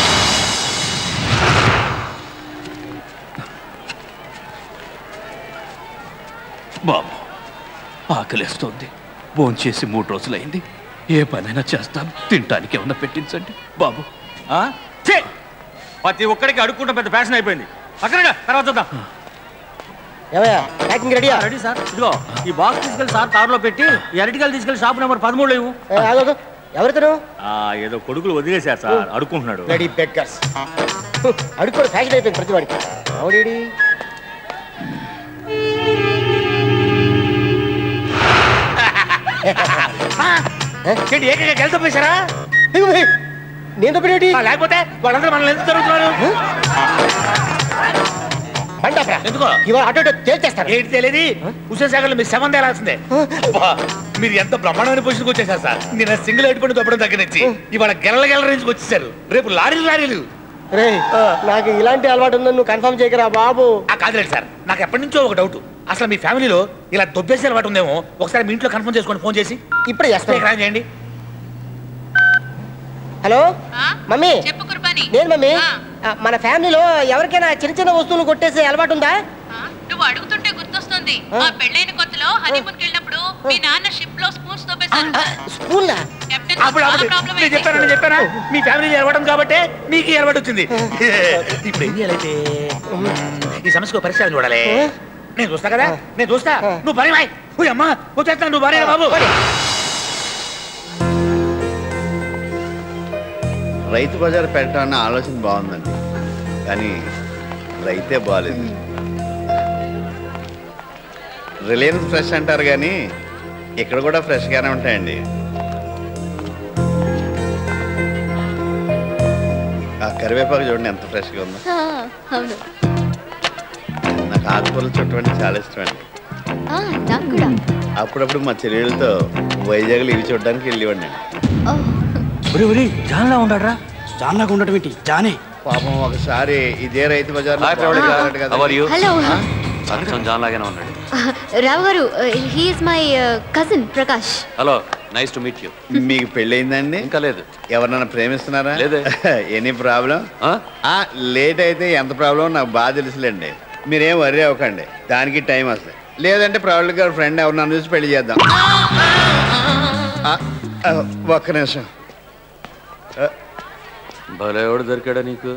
బాబు ఆకలేస్తోంది భోంచేసి మూడు రోజులైంది ఏ పనైనా చేస్తాను తినటానికి ఏమన్నా పెట్టించండి బాబు ఛే! ప్రతి ఒక్కడికి అడుక్కుంటాం పెద్ద ఫ్యాషన్ అయిపోయింది అక్కడ తర్వాత చూద్దాం ఏమయ్యా ప్యాకింగ్ రెడీయా రెడీ సార్ ఇదిగో ఈ బాక్స్ తీసుకెళ్ళి సార్ కారులో పెట్టి ఈ అరటికాయలు తీసుకెళ్ళి షాప్ నెంబర్ పదమూడు లేవు ఎవరితను ఏదో కొడుకులు వదిలేశారు సార్ అడుక్కుంటున్నాడు రెడీ బెగ్గర్స్ అడుక్కోడు ఫ్యాషన్ అయిపోయింది ప్రతి వాడికి అవుడేడి ఏంటి ఏకైక గెలుతో పోసారా నేను తప్పేటి లేకపోతే వాళ్ళందరూ మనల్ని ఎందుకు జరుగుతున్నారు ఎందుకో ఇవాళ అటు ఇటు తేల్చేస్తాను ఏంటి తెలియదు ఉషాసాగర్లో మీ సంబంధం ఎలాల్సిందే అబ్బా, మీరు ఎంత బ్రహ్మాండమైన పొజిషన్కి వచ్చేసారు సార్ నేను సింగిల్ ఎట్టుకుని దొప్పడం దగ్గర నుంచి ఇవాళ గెలల గెలల నుంచి వచ్చేసారు రేపు లారీలు లారీలు రే నాకు ఇలాంటి అలవాటు ఉందని నువ్వు కన్ఫర్మ్ చేయకరా బాబు ఆ కాదులేదు సార్ నాకు ఎప్పటి నుంచో ఒక డౌట్ అసలు మీ ఫ్యామిలీలో ఇలా దొబ్బేసే అలవాటు ఉందేమో ఒకసారి మీ ఇంట్లో కన్ఫర్మ్ చేసుకోండి ఫోన్ చేసి ఇప్పుడే చేస్తాను ఎక్కడ చేయండి హలో మమ్మీ నేను మమ్మీ ఆ, మన ఫ్యామిలీలో ఎవరికైనా చిన్న చిన్న వస్తువులు కొట్టేసే అలవాటు ఉందా నువ్వు అడుగుతుంటే గుర్తొస్తుంది ఆ పెళ్ళైన కొత్తలో లో హనీమూన్ వెళ్ళినప్పుడు మీ నాన్న షిప్ లో స్పూన్స్ తో స్పూన్లా అప్పుడు అప్పుడు నేను చెప్పాను నేను చెప్పానా మీ ఫ్యామిలీ ఎరవడం కాబట్టి మీకు ఎరవడం వచ్చింది ఇప్పుడు ఏం చేయాలైతే ఈ సమస్యకు పరిష్కారం చూడాలి నేను చూస్తా కదా నేను చూస్తా నువ్వు పని మాయ్ ఓయ్ అమ్మా వచ్చేస్తా నువ్వు పని బాబు రైతు బజార్ పెట్టాలన్న ఆలోచన బాగుందండి కానీ రైతే బాగాలేదు రిలయన్స్ ఫ్రెష్ అంటారు కానీ ఇక్కడ కూడా ఫ్రెష్గానే ఉంటాయండి ఆ కరివేపాకు చూడండి ఎంత ఫ్రెష్గా ఉందో ఆ, అవును నాకు ఆకుకూరలు చుట్టూ అంటే చాలా ఇష్టం అండి ఆ, నాకు కూడా అప్పుడప్పుడు మా చెల్లెళ్ళతో వైజాగ్లో ఇవి చూడడానికి వెళ్ళేవాడిని ఒరే ఒరే జాన్లా ఉంటాడరా జాన్లాగా ఉండటం ఏంటి జానే పాపం ఒకసారి ఇదే రైతు బజార్ హలో అచ్చం జాన్ లాగానే ఉన్నాడు రావు గారు he's my cousin Prakash hello nice to meet you మీకు పెళ్ళయిందండి ఇంకా లేదు ఎవరన్నా ప్రేమిస్తున్నారా లేదే. ఎనీ ప్రాబ్లం లేట్ అయితే ఎంత ప్రాబ్లం నాకు బాగా తెలుసులేండి మీరేం వర్రీ అవ్వకండి దానికి టైం వస్తుంది లేదంటే ప్రవళిక గారి ఫ్రెండ్ ఎవరినన్ను చూసి పెళ్లి చేద్దాం ఆ, ఆ, ఒక్క నిమిషం ఆ, భలే ఎవడు దొరికాడా నీకు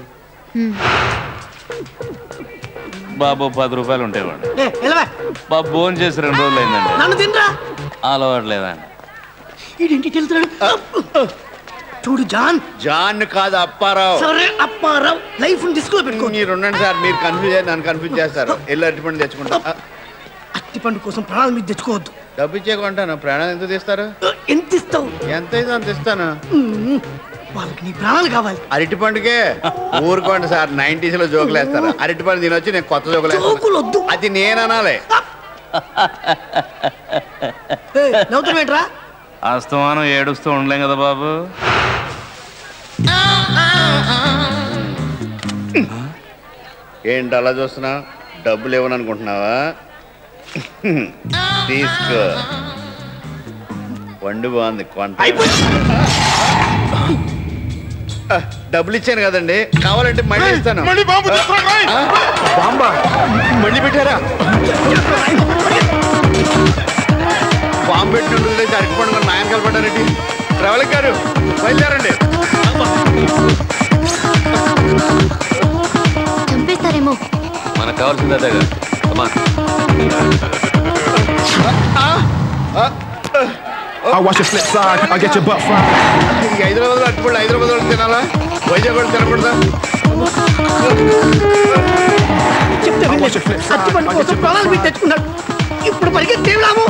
బాబు పది రూపాయలు ఉంటాయివాడు ఏ, ఎలవా బాబు ఫోన్ చేసి రెండు రోజులు అయిందండి నన్ను తినరా అలవాట్లేదండి ఈడేంటి వెళ్తున్నాడు చూడు జాన్ జాన్ కాదు అప్పారావు సరే అప్పారావు లైఫ్ డిస్క్ లో పెట్టుకో మీరు ఉండండి సార్ మీరు కన్ఫ్యూజ్ అయ్యి నన్ను కన్ఫ్యూజ్ చేస్తారు వెళ్ళి అరటిపండు తెచ్చుకుంటా ఆ, అట్టి పండు కోసం ప్రాణాలు మీద తెచ్చుకోవద్దు డబ్బు ఇచ్చే కొంటాను ప్రాణం ఎంత తీస్తారు ఎంత ఇస్తావు ఎంత అయితే అంత ఇస్తాను ఉమ్, వాళ్ళకి నీ ప్రాణాలు కావాలి అరటి పండుగే ఊరుకోండి సార్ నైన్టీస్ లో జోకులు వేస్తారు అరటి పండు తినొచ్చి నేను కొత్త జోకులు వేస్తాను. అది నేను అనాలి నవ్వుతామేంట్రా అస్తమానం ఏడుస్తూ ఉండలేం కదా బాబు ఏంటి అలా చూస్తున్నా డబ్బులు ఇవ్వను అనుకుంటున్నావా తీసుకో వండు బాగుంది కొంట ఆ, డబ్బులు ఇచ్చాను కదండి కావాలంటే మళ్ళీ ఇస్తాను మళ్ళీ బాంబు తెస్తాను, రాయ్. ఆ? బాంబా మళ్ళీ పెట్టారా బాంబు పెట్టి లేదు అరటిపండు మరి నాయన కలపడ్డారండి ట్రావెల్ గారు బయలుదేరండి చంపేస్తారేమో మనకు కావాల్సింది అదే కదా అమ్మా I watch your flip side, I get your butt fried. ఈ హైదరాబాద్ లో అట్టుపళ్ళు హైదరాబాద్ వాళ్ళు తినాలా వైజాగ్ వాళ్ళు తినకూడదా చెప్తే వినలేదు. అట్టి పండు కోసం ప్రాణాలు మీద తెచ్చుకున్నాడు ఇప్పుడు పరిగెత్తి ఏం లాభం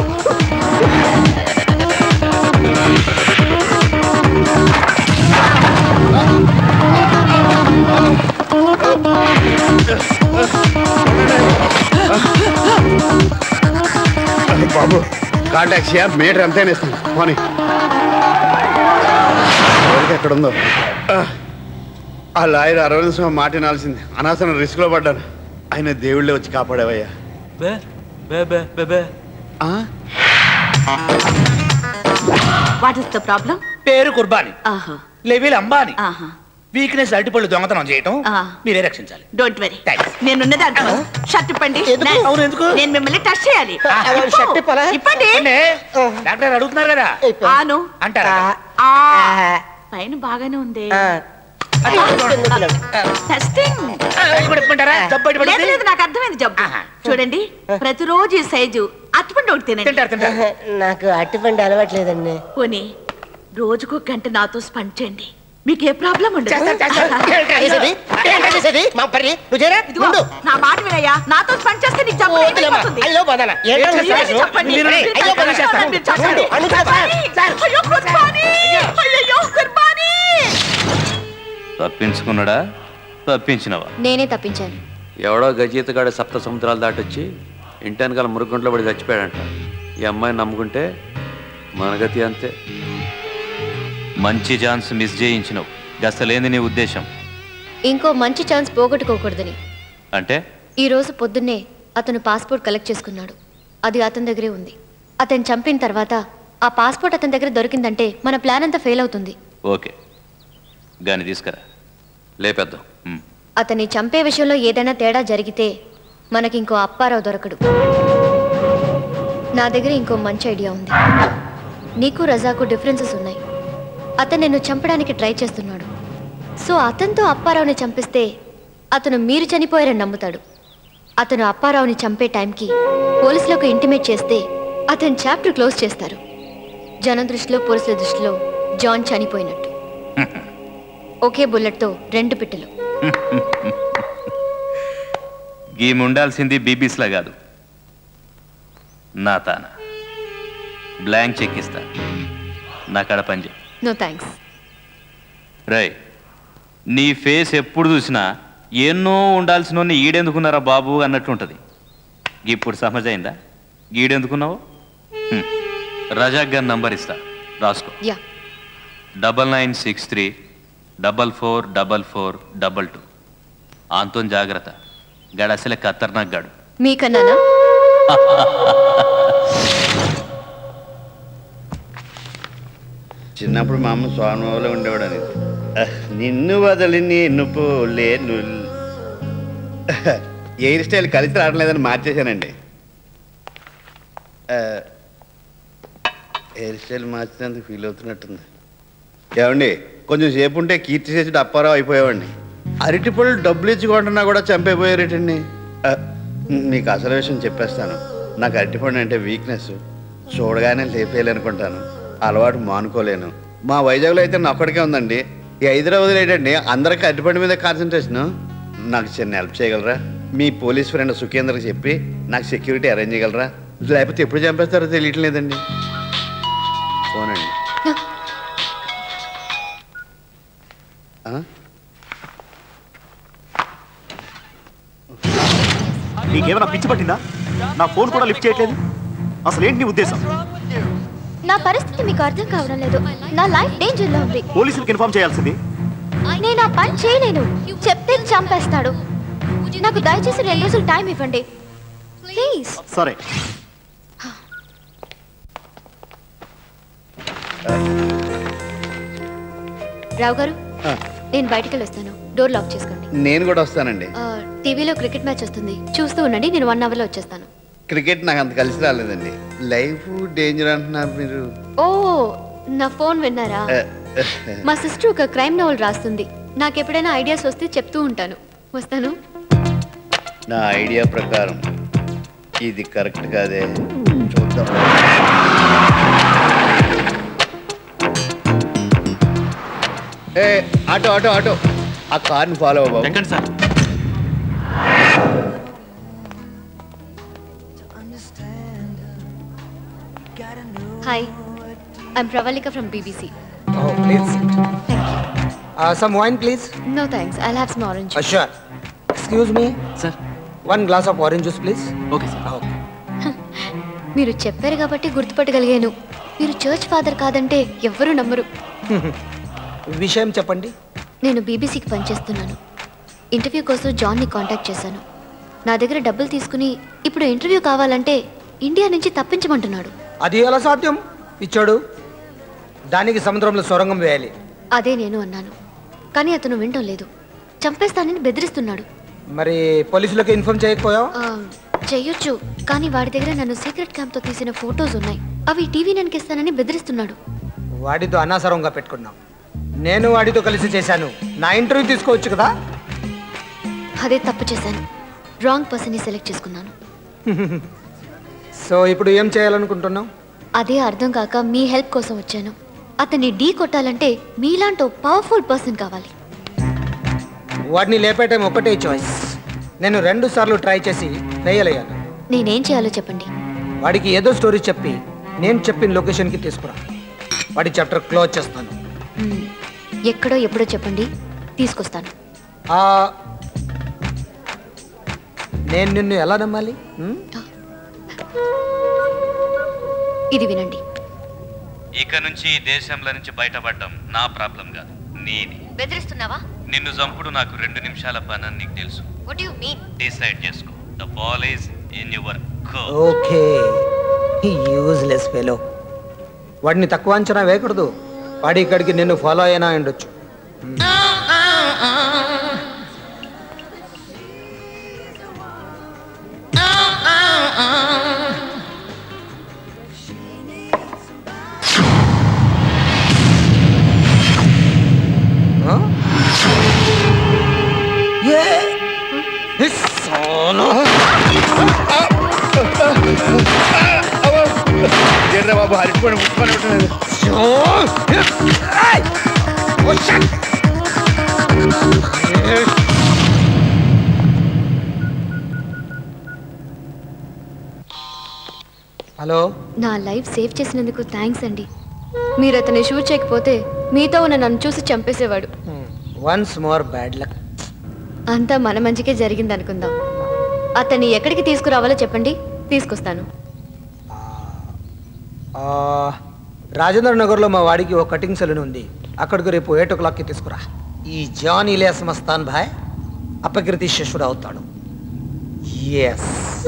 బాబు కార్ టాక్సీ మీటర్ ఎంతైనా ఇస్తాను పోనీ ఎవరికి ఎక్కడ ఉందో ఆ, ఆ లాయర్ అరవింద్ స్వామి మాట వినాల్సింది అనవసరం రిస్క్ లో పడ్డాను ఆయన దేవుళ్ళే వచ్చి కాపాడేవయ్యా బే బే బే బే బే వాట్ ఇస్ ద ప్రాబ్లం పేరు కుర్బాని ఆహా లెవెల్ అంబాని ఆహా వీక్నెస్ అరటిపళ్ళు దొంగతనం చేయటం మీరే రక్షించాలి డోంట్ వెరీ నేనున్నది అంటున్నాను షర్ట్ ఇప్పండి అవును, ఎందుకు? నేను మిమ్మల్ని టచ్ చేయాలి షర్ట్ ఇప్పండి డాక్టర్ అడుగుతున్నారు కదా ఆను అంటారా ఆ పైన బాగానే ఉంది టెస్టింగ్ లేదు లేదు నాకు అర్థమైంది జబ్బు చూడండి ప్రతిరోజు ఈ సైజు అట్టుపండి ఒకటి తినండి నాకు అట్టిపండి అలవాట్లేదండి పోనీ రోజుకు గంట నాతో స్పెండ్ చేయండి మీకు ఏ ప్రాబ్లం ఉండదు చేస్తాను, చేస్తాను. ఏంటా చేసేది? ఏంటా చేసేది? మా పరి, నువ్వు చేయరా? ఇదిగో, ముందు. నా మాట వినయ్యా నాతో స్పెండ్ చేస్తే నీకు జబ్బు ఓ, ఏం వదిలేమ్మా. అయిపోతుంది? అయ్యో, బంధన. ఏంటా ఏంటి చేస్తావు? చెప్పండి. మీరు మీరు అయ్యో, బంధన చేస్తాను. మీరు చెప్పండి. ముందు, అను సార్, సార్. అయ్యో కుర్బానీ అయ్యో కుర్బానీ తప్పించుకున్నాడా తప్పించినవా నేనే తప్పించాను ఎవడో గజీతగాడు సప్త సముద్రాలు దాటొచ్చి ఇంటి వెనకాల మురుగుంట్లో పడి చచ్చిపోయాడంట ఈ అమ్మాయిని నమ్ముకుంటే మన గతి అంతే మంచి ఛాన్స్ మిస్ చేయించినవు గసలేంది నీ ఉద్దేశం ఇంకో మంచి ఛాన్స్ పోగొట్టుకోకూడదని అంటే ఈ రోజు పొద్దున్నే అతను పాస్పోర్ట్ కలెక్ట్ చేసుకున్నాడు అది అతని దగ్గరే ఉంది అతను చంపిన తర్వాత ఆ పాస్పోర్ట్ అతని దగ్గర దొరికిందంటే మన ప్లాన్ అంతా ఫెయిల్ అవుతుంది ఓకే గాని తీసుకురా లేపేద్దాం ఉమ్. అతన్ని చంపే విషయంలో ఏదైనా తేడా జరిగితే మనకి ఇంకో అప్పారావు దొరకడు నా దగ్గర ఇంకో మంచి ఐడియా ఉంది నీకు రజాకు డిఫరెన్సెస్ ఉన్నాయి అతను నిన్ను చంపడానికి ట్రై చేస్తున్నాడు సో అతనితో అప్పారావుని చంపిస్తే అతను మీరు చనిపోయారని నమ్ముతాడు అతను అప్పారావుని చంపే టైంకి పోలీసులకు ఇంటిమేట్ చేస్తే అతని చాప్టర్ క్లోజ్ చేస్తారు జనం దృష్టిలో పోలీసుల దృష్టిలో జాన్ చనిపోయినట్టు ఒకే బుల్లెట్తో రెండు పిట్టలు గీమ్ ఉండాల్సింది బీబీస్లా కాదు నా తాన బ్లాంక్ చెక్ ఇస్తా నా కడ పని చేయి నో థ్యాంక్స్ రై నీ ఫేస్ ఎప్పుడు చూసినా ఎన్నో ఉండాల్సిన ఈడెందుకున్నారా బాబు అన్నట్టుంటది ఇప్పుడు సమజైందా గీడెందుకున్నావు హ్మ్. రజాక్ గారి నంబర్ ఇస్తా రాసుకో yeah double nine six three double four double four double two ఆంతో జాగ్రత్త గడ అసలే ఖతర్నాక్ గాడు మీకన్నానా చిన్నప్పుడు మా అమ్మ స్వామిలో ఉండేవాడు అని నిన్ను వదిలి నేను పోలేను ఎయిర్ స్టైల్ కలిసి రావట్లేదని మార్చేశానండి ఆ, హెయిర్ స్టైల్ మార్చినందుకు ఫీల్ అవుతున్నట్టుంది ఏమండి కొంచెం సేపు ఉంటే కీర్తి చేసి అప్పారావు అయిపోయావండి అరటిపళ్ళు డబ్బులు ఇచ్చి కొంటున్నా కూడా చంపైపోయారేటండి ఆ, మీకు అసలు విషయం చెప్పేస్తాను నాకు అరటిపండు అంటే వీక్నెస్ చూడగానే లేపేయాలనుకుంటాను అలవాటు మానుకోలేను మా వైజాగ్లో అయితే నా ఒక్కడికే ఉందండి ఈ హైదరాబాద్లో ఏంటండి అందరికీ అరటిపండు మీద కాన్సన్ట్రేషన్ నాకు చిన్న హెల్ప్ చేయగలరా మీ పోలీస్ ఫ్రెండ్ సుఖేంద్రకి చెప్పి నాకు సెక్యూరిటీ అరేంజ్ చేయగలరా లేకపోతే ఎప్పుడు చంపేస్తారో తెలియట్లేదండి ఫోనండి ఆ? నీకేమైనా పిచ్చి పట్టిందా నా ఫోన్ కూడా లిఫ్ట్ చేయట్లేదు అసలు ఏంటి నీ ఉద్దేశం నా పరిస్థితి మీకు అర్థం కావడం లేదు నా లైఫ్ డేంజర్ లో ఉంది పోలీసులకు ఇన్ఫార్మ్ చేయాల్సింది నేను ఆ పని చేయలేను చెప్తే చంపేస్తాడు నాకు దయచేసి రెండు రోజులు టైం ఇవ్వండి ప్లీజ్ సరే రావు గారు ఆ. నేను బయటికి వెళ్ళొస్తాను డోర్ లాక్ చేసుకోండి నేను కూడా వస్తానండి ఆ, టీవీలో క్రికెట్ మ్యాచ్ వస్తుంది చూస్తూ ఉండండి నేను వన్ అవర్లో వచ్చేస్తాను క్రికెట్ నాకు అంత కలిసి రాలేదండి లైఫ్ డేంజర్ అంటున్నారు మీరు ఓ నా ఫోన్ విన్నారా ఆ, మా సిస్టర్ ఒక క్రైమ్ నవల్ రాస్తుంది నాకు ఎప్పుడైనా ఐడియాస్ వస్తే చెప్తూ ఉంటాను వస్తాను నా ఐడియా ప్రకారం ఇది కరెక్ట్ కాదే చూద్దాం ఏ ఆటో ఆటో ఆటో ఆ కార్ని ఫాలో అవ్వ ఎక్కండి sir hi I'm Pravalika from BBC Oh, please sit. Uh, some wine, please. No thanks I have some orange Uh, sure. Excuse me. Sir. One glass of orange juice, please. Okay sir Okay. మీరు చెప్పారు కాబట్టి గుర్తుపట్టగలిగాను మీరు చర్చ్ ఫాదర్ కాదంటే ఎవ్వరూ నమ్మరు విషయం చెప్పండి నేను బీబీసీకి పనిచేస్తున్నాను ఇంటర్వ్యూ కోసం జాన్ని కాంటాక్ట్ చేశాను నా దగ్గర డబ్బులు తీసుకుని ఇప్పుడు ఇంటర్వ్యూ కావాలంటే ఇండియా నుంచి తప్పించమంటున్నాడు అది ఎలా సాధ్యం ఇచ్చాడు దానికి సముద్రంలో సొరంగం వేయాలి అదే నేను అన్నాను కానీ అతను వినడం లేదు చంపేస్తానని బెదిరిస్తున్నాడు మరి పోలీసులకు ఇన్ఫార్మ్ చేయకపోయావు ఆ, చెయ్యొచ్చు కానీ వాడి దగ్గర నన్ను సీక్రెట్ క్యాంప్తో తీసిన ఫొటోస్ ఉన్నాయి అవి టీవీ ననికిస్తానని బెదిరిస్తున్నాడు వాడితో అనవసరంగా పెట్టుకున్నాం నేను వాడితో కలిసి చేశాను నా ఇంటర్వ్యూ తీసుకోవచ్చు కదా అదే తప్పు చేశాను రాంగ్ పర్సన్ని సెలెక్ట్ చేసుకున్నాను సో ఇప్పుడు ఏం చేయాలనుకుంటున్నావు అదే అర్థం కాక మీ హెల్ప్ కోసం వచ్చాను అతన్ని ఢీ కొట్టాలంటే మీలాంటి పవర్ఫుల్ పర్సన్ కావాలి వాడిని లేపే టైం ఒకటే చాయిస్ నేను రెండు సార్లు ట్రై చేసి ఫెయిల్ అయ్యాను నేనేం చేయాలో చెప్పండి వాడికి ఏదో స్టోరీ చెప్పి నేను చెప్పిన లొకేషన్కి తీసుకురా వాడి చాప్టర్ క్లోజ్ చేస్తాను మ్మ్. ఎక్కడో ఎప్పుడో చెప్పండి తీసుకొస్తాను ఆ, నేను నిన్ను ఎలా నమ్మాలి హ్మ్? ఇది వినండి ఇక నుంచి ఈ దేశంలో నుంచి బయటపడడం నా ప్రాబ్లం కాదు నీది బెదిరిస్తున్నావా నిన్ను చంపుడు నాకు రెండు నిమిషాల పని అని నీకు తెలుసు వాట్ యు మీన్ డిసైడ్ చేసుకో the ball is in your okay useless fellow వాడిని తక్కువ అంచనా వేయకూడదు వాడి ఇక్కడికి నిన్ను ఫాలో అయినా ఉండొచ్చు ఏంట్రా బాబు హరిపోయి ముట్టుకొని ఉంటున్నది హలో నా లైఫ్ సేవ్ చేసినందుకు థ్యాంక్స్ అండి మీరు అతన్ని షూట్ చేయకపోతే మీతో ఉన్న నన్ను చూసి చంపేసేవాడు వన్స్ మోర్ బ్యాడ్ లక్ అంతా మన మంచికే జరిగింది అనుకుందాం అతన్ని ఎక్కడికి తీసుకురావాలో చెప్పండి తీసుకొస్తాను రాజేంద్ర నగర్లో మా వాడికి ఒక కటింగ్ సెలూన్ ఉంది అక్కడికి రేపు ఎయిట్ ఓ క్లాక్కి తీసుకురా ఈ జాన్ ఇలియాస్ మస్తాన్ భాయ్ అపకీర్తి శిష్యుడు అవుతాడు ఎస్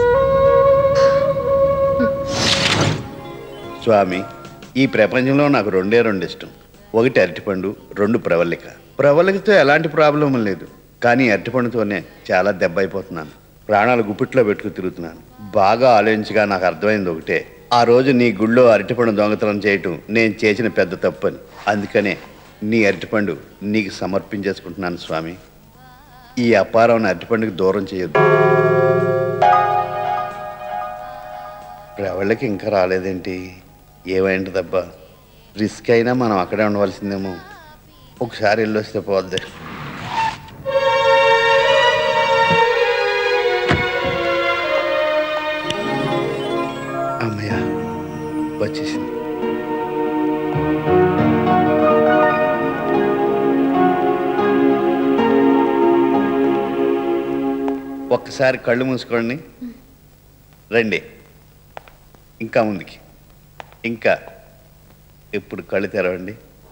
స్వామి ఈ ప్రపంచంలో నాకు రెండే రెండు ఇష్టం ఒకటి అరటిపండు రెండు ప్రవల్లిక ప్రవల్లికతో ఎలాంటి ప్రాబ్లం లేదు కానీ అరటిపండుతోనే చాలా దెబ్బ అయిపోతున్నాను ప్రాణాలు గుప్పిట్లో పెట్టుకు తిరుగుతున్నాను బాగా ఆలోచించగా నాకు అర్థమైంది ఒకటే ఆ రోజు నీ గుళ్ళో అరటిపండు దొంగతనం చేయటం నేను చేసిన పెద్ద తప్పని అందుకనే నీ అరటిపండు నీకు సమర్పించేసుకుంటున్నాను స్వామి ఈ అపారం అరటిపండుకి దూరం చేయొద్దు ప్రవళ్ళకి ఇంకా రాలేదేంటి ఏమైంటదబ్బా రిస్క్ అయినా మనం అక్కడే ఉండవలసిందేమో ఒకసారి వెళ్ళొస్తే పోద్ది అమ్మయ్య వచ్చేసింది ఒక్కసారి కళ్ళు మూసుకోండి రండి ఇంకా ముందుకి ఇంకా ఇప్పుడు కళ్ళు తెరవండి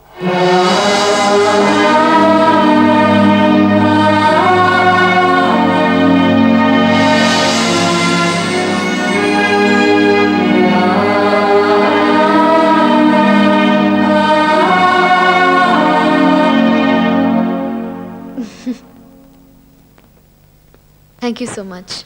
థ్యాంక్ యూ సో మచ్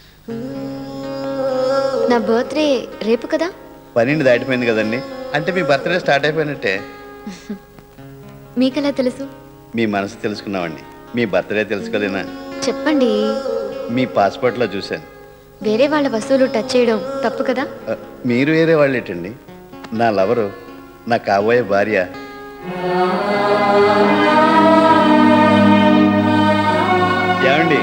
నా బర్త్డే రేపు కదా పన్నెండు దాటిపోయింది కదండి అంటే మీ బర్త్డే స్టార్ట్ అయిపోయినట్టే మీకెలా తెలుసు మీ మనసు తెలుసుకున్నామండి మీ బర్త్డే తెలుసుకోలేనా చెప్పండి మీ పాస్పోర్ట్లో చూశాను వేరే వాళ్ళ వస్తువులు టచ్ చేయడం తప్పు కదా అ, మీరు వేరే వాళ్ళేటండి నా లవరు నా కాబోయే భార్య ఏమండి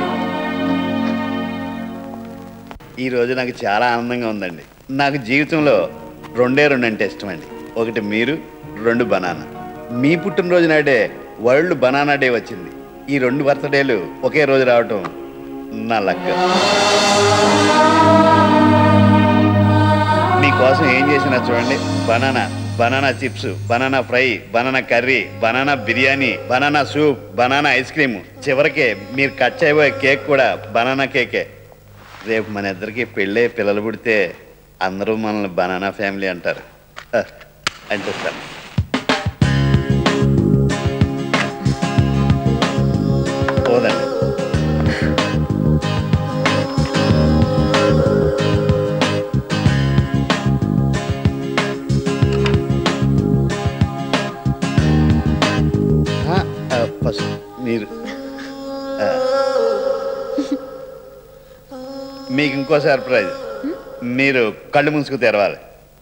ఈ రోజు నాకు చాలా ఆనందంగా ఉందండి నాకు జీవితంలో రెండే రెండు అంటే ఇష్టం అండి ఒకటి మీరు రెండు బనానా మీ పుట్టినరోజు నాడే వరల్డ్ బనానా డే వచ్చింది ఈ రెండు బర్త్డేలు ఒకే రోజు రావటం నా లక్క మీకోసం ఏం చేసినా చూడండి banana banana chips banana fry banana curry banana biryani banana soup banana ice cream చివరికి మీరు కట్ చేయబోయే కేక్ కూడా బనానా కేకే రేపు మన ఇద్దరికి పెళ్ళే పిల్లలు పుడితే అందరూ మనల్ని బనానా ఫ్యామిలీ అంటారు హ, అంటే సార్ పోదండి ఆ, ఆ, ఫస్ట్ మీరు ఆ. మీకు ఇంకో సర్ప్రైజ్ మీరు కళ్ళు మూసుకు తెరవాలి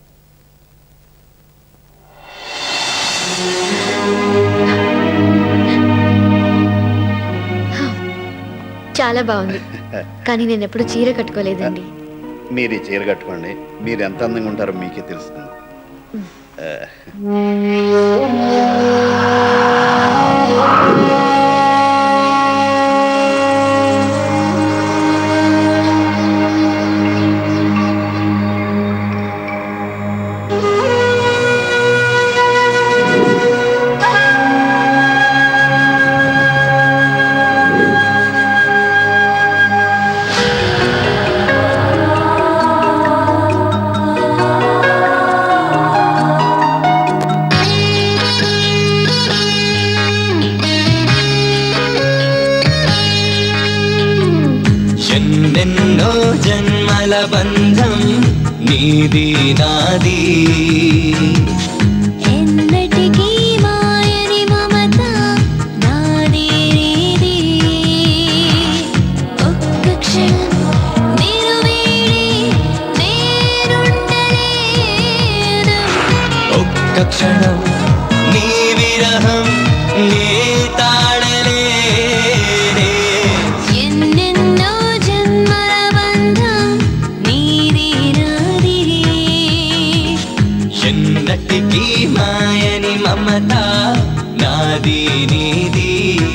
చాలా బాగుంది కానీ నేను ఎప్పుడు చీర కట్టుకోలేదండి మీరు ఈ చీర కట్టుకోండి మీరు ఎంత అందంగా ఉంటారో మీకే తెలుస్తుంది ఆ. ఎన్నెన్నో జన్మల బంధం నీది నాది ఎన్నటికీ మాయని మమత నాది నీది ఒక్క క్షణం క్షణం నీ విరహం నే తాళలేనే ఎన్నెన్నో జన్మల బంధం నీది నాది ఎన్నటికీ మాయని మమత నాది నీది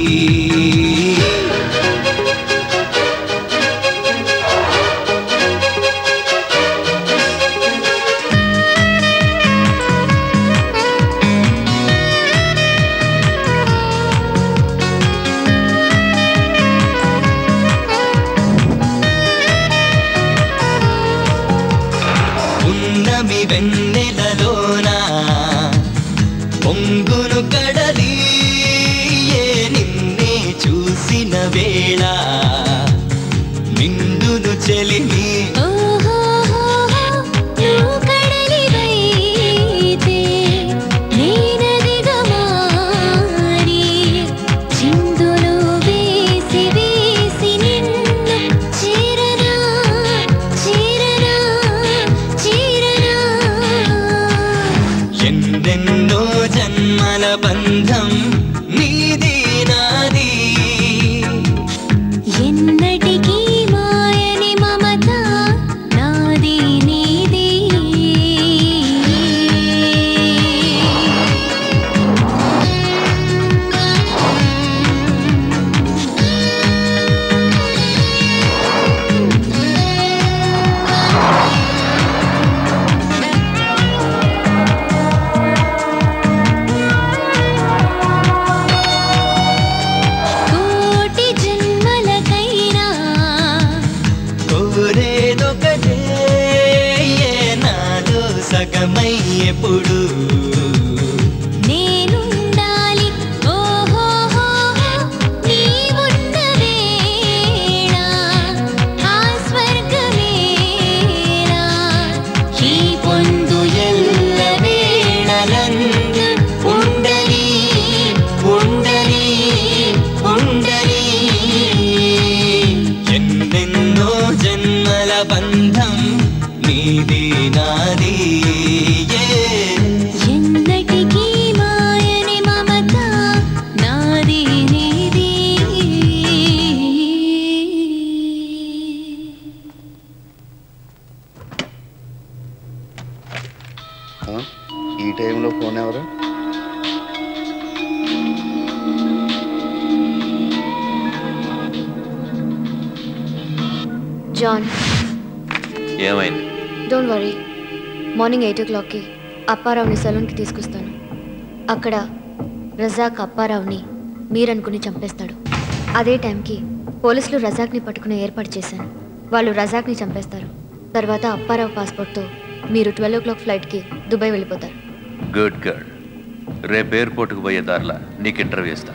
ఉన్నమి వెన్నెలలోన పొంగును కడలి ఏ నిన్నే చూసిన వేళ నిండును చెలిమి నువ్వు కడలివైతే నేనదిగా మారి చిందులు వేసి వేసి నిన్ను చీరనా చీరనా చీరనా ఎన్నెన్నో జన్మల బంధం నీది నాది ఎన్నటికీ మాయని మమత నాది నీది కోటి జన్మలకైనా కోరేదొకటే ఏ నాలో సగమై ఎప్పుడు నేనుండాలి ఓహోహో నీవున్న వేళ ఆ స్వర్గమేనా ఈ పొందు ఎల్ల వేళలందు ఉండని ఉండని ఉండని ఎన్నెన్నో జన్మల బంధం నీది నాది ఏ ఎన్నటికీ మాయని మమత నాది నీది ఆ? ఈ టైంలో ఫోన్ ఎవరు జాన్ ఏమైంది డోంట్ వరీ మార్నింగ్ ఎయిట్ ఓ క్లాక్కి అప్పారావుని సలూన్కి తీసుకొస్తాను అక్కడ రజాక్ అప్పారావుని మీరనుకుని చంపేస్తాడు అదే టైంకి పోలీసులు రజాక్ని పట్టుకునే ఏర్పాటు చేశాను వాళ్ళు రజాక్ని చంపేస్తారు తర్వాత అప్పారావు పాస్పోర్ట్తో మీరు ట్వెల్వ్ ఓ క్లాక్ ఫ్లైట్కి దుబాయ్ వెళ్ళిపోతారు గుడ్ గర్ల్ రేపు ఎయిర్పోర్ట్కి పోయే దారిలా నీకు ఇంటర్వ్యూ ఇస్తా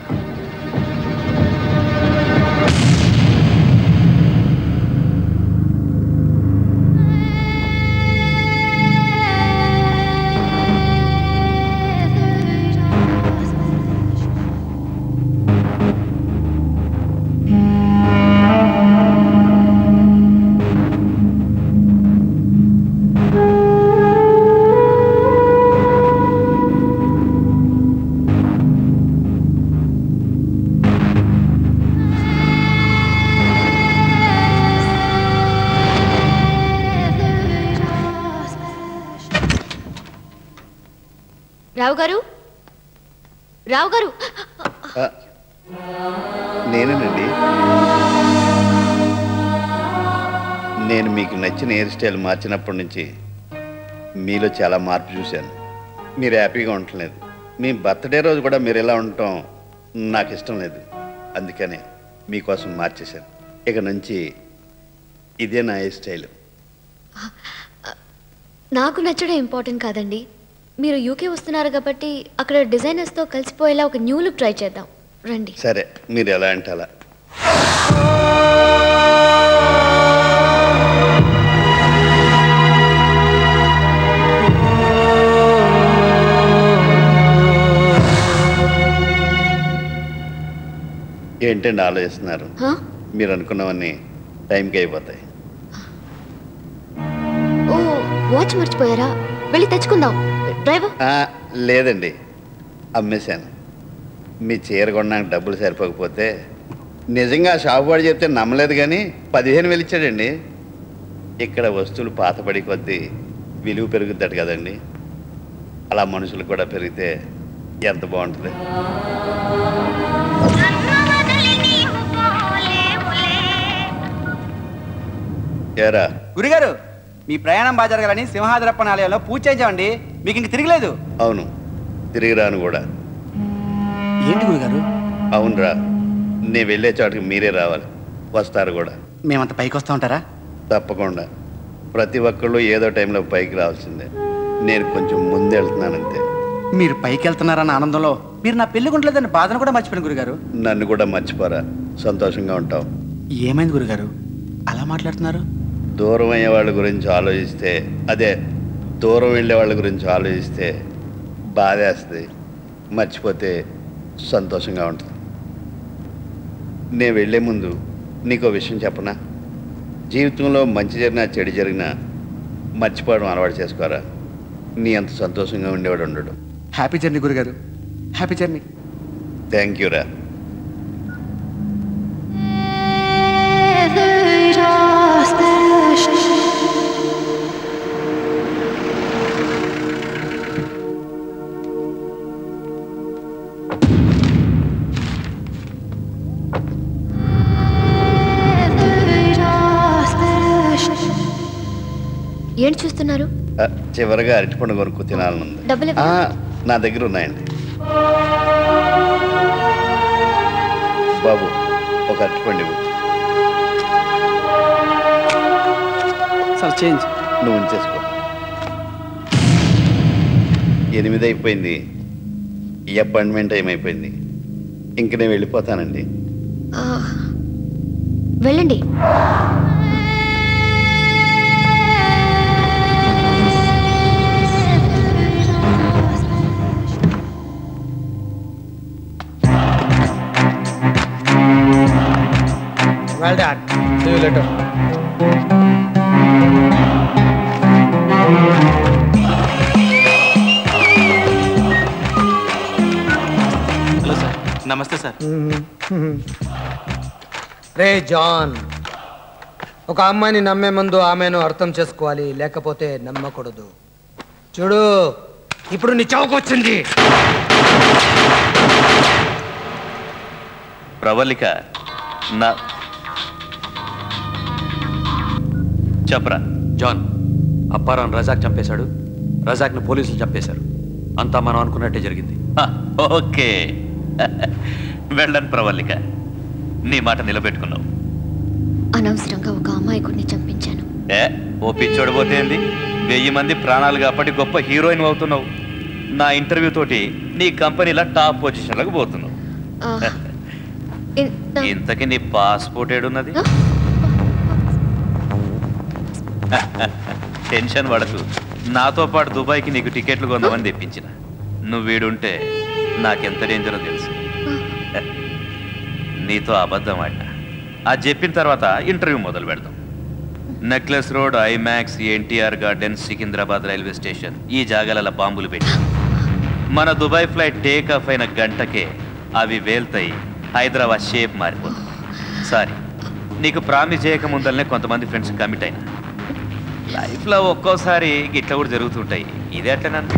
రావు గారు రావు గారు ఆ, నేనేనండి నేను మీకు నచ్చిన హెయిర్ స్టైల్ మార్చినప్పటి నుంచి మీలో చాలా మార్పు చూశాను మీరు హ్యాపీగా ఉండట్లేదు మీ బర్త్డే రోజు కూడా మీరు ఇలా ఉండటం నాకు ఇష్టం లేదు అందుకనే మీకోసం మార్చేశాను ఇక నుంచి ఇదే నా హెయిర్ స్టైల్ నాకు నచ్చడం ఇంపార్టెంట్ కాదండి మీరు యూకే వస్తున్నారు కాబట్టి అక్కడ డిజైనర్స్తో కలిసిపోయేలా ఒక న్యూ లుక్ ట్రై చేద్దాం రండి సరే మీరు ఎలా అంటే అలా ఏంటండి ఆలోచిస్తున్నారు హా? మీరు అనుకున్నవన్నీ టైంకి అయిపోతాయి ఓ వాచ్ మర్చిపోయారా వెళ్ళి తెచ్చుకుందాం డ్రైవర్ ఆ, లేదండి అమ్మేశాను మీ చీర కొనడానికి డబ్బులు సరిపోకపోతే నిజంగా ఆ షాపు వాడు చెప్తే నమ్మలేదు కానీ పదిహేను వేలు ఇచ్చాడండి ఇక్కడ వస్తువులు పాతపడి కొద్దీ విలువ పెరుగుద్దట కదండి అలా మనుషులు కూడా పెరిగితే ఎంత బాగుంటుంది ఏరా గురుగారు మీ ప్రయాణం బాగా జరగాలని సింహాద్రప్పన ఆలయంలో పూజ చేయించామండి మీకు ఇంక తిరగలేదు అవును తిరిగి రాను కూడా ఏంటి గురుగారు అవునరా నీ వెళ్ళే చోటుకి మీరే రావాలి వస్తారు కూడా మేమంత పైకి వస్తూ ఉంటారా తప్పకుండా ప్రతి ఒక్కళ్ళు ఏదో టైంలో పైకి రావాల్సిందే నేను కొంచెం ముందు వెళ్తున్నానంతే మీరు పైకి వెళ్తున్నారన్న ఆనందంలో మీరు నా పెళ్లి గుంటలేదని బాధను కూడా మర్చిపోయాను గురుగారు నన్ను కూడా మర్చిపోరా సంతోషంగా ఉంటావు ఏమైంది గురుగారు అలా మాట్లాడుతున్నారు దూరం అయ్యే వాళ్ళ గురించి ఆలోచిస్తే అదే దూరం వెళ్ళే వాళ్ళ గురించి ఆలోచిస్తే బాధేస్తుంది మర్చిపోతే సంతోషంగా ఉంటుంది నేను వెళ్ళే ముందు నీకో విషయం చెప్పనా జీవితంలో మంచి జరిగినా చెడు జరిగినా మర్చిపోవడం అలవాటు చేసుకోరా నీ అంత సంతోషంగా ఉండేవాడు ఉండడు హ్యాపీ జర్నీ గురుగారు హ్యాపీ జర్నీ థ్యాంక్ యూ రా ఏంటి చూస్తున్నారు ఆ, చివరిగా అరటిపండు కొనుక్కు తినాలనుంది డబ్బులు ఆ, నా దగ్గర ఉన్నాయండి బాబు ఒక అరటిపండు ఇవ్వు. సార్ చేంజ్ నువ్వు ఉంచేసుకో ఎనిమిది అయిపోయింది ఈ అపాయింట్మెంట్ టైం అయిపోయింది ఇంక నేను వెళ్ళిపోతానండి ఆ, వెళ్ళండి Well done. See you later. Hello sir నమస్తే సార్ రే జాన్ ఒక అమ్మాయిని నమ్మే ముందు ఆమెను అర్థం చేసుకోవాలి లేకపోతే నమ్మకూడదు చూడు ఇప్పుడు నీ చౌకొచ్చింది ప్రవళిక నా చెప్పరా జాన్ అప్పారావు రజాక్ చంపేశాడు రజాక్ని పోలీసులు చంపేశారు అంతా మనం అనుకున్నట్టే జరిగింది హ, ఓకే వెళ్ళను ప్రవళిక నీ మాట నిలబెట్టుకున్నావు అనవసరంగా ఒక అమాయకుడిని చంపించాను ఏ ఓ పిచ్చోడు పోతే ఏంది వెయ్యి మంది ప్రాణాలు కాబట్టి గొప్ప హీరోయిన్ అవుతున్నావు నా ఇంటర్వ్యూ తోటి నీ కంపెనీలో టాప్ పొజిషన్లకు పోతున్నావు ఆ, ఇంత- ఇంతకీ నీ పాస్పోర్ట్ ఏడున్నది టెన్షన్ పడకు నాతో పాటు దుబాయ్కి నీకు టికెట్లు కొందామని తెప్పించిన నువ్వు వీడుంటే నాకెంత డేంజరో తెలుసు నీతో అబద్ధం ఆడినా అది చెప్పిన తర్వాత ఇంటర్వ్యూ మొదలు పెడదాం necklace road IMAX NTR garden Secunderabad railway station ఈ జాగాల బాంబులు పెట్టి మన దుబాయ్ ఫ్లైట్ టేక్ ఆఫ్ అయిన గంటకే అవి వేల్తాయి హైదరాబాద్ షేప్ మారిపోతుంది సారీ నీకు ప్రామిస్ చేయక ముందరనే కొంతమంది ఫ్రెండ్స్ కమిట్ అయినా లైఫ్లో ఒక్కోసారి ఇట్లా కూడా జరుగుతుంటాయి ఇది ఎట్లా నన్ను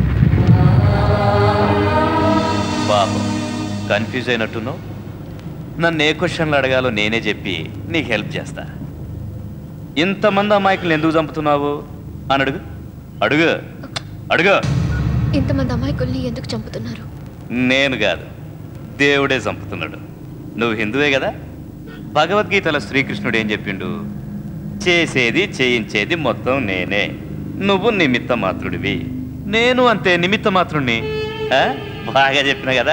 బాబు కన్ఫ్యూజ్ అయినట్టున్నావు నన్ను ఏ క్వశ్చన్లు అడగాలో నేనే చెప్పి నీకు హెల్ప్ చేస్తా ఇంతమంది అమాయకులు ఎందుకు చంపుతున్నావు అని అడుగు అడుగు అడుగు ఇంతమంది అమాయకుల్ని ఎందుకు చంపుతున్నారు నేను కాదు దేవుడే చంపుతున్నాడు నువ్వు హిందువే కదా భగవద్గీతలో శ్రీకృష్ణుడు ఏం చెప్పిండు చేసేది చేయించేది మొత్తం నేనే నువ్వు నిమిత్త మాత్రుడివి నేను అంతే నిమిత్త మాత్రుడిని ఆ? బాగా చెప్పిన కదా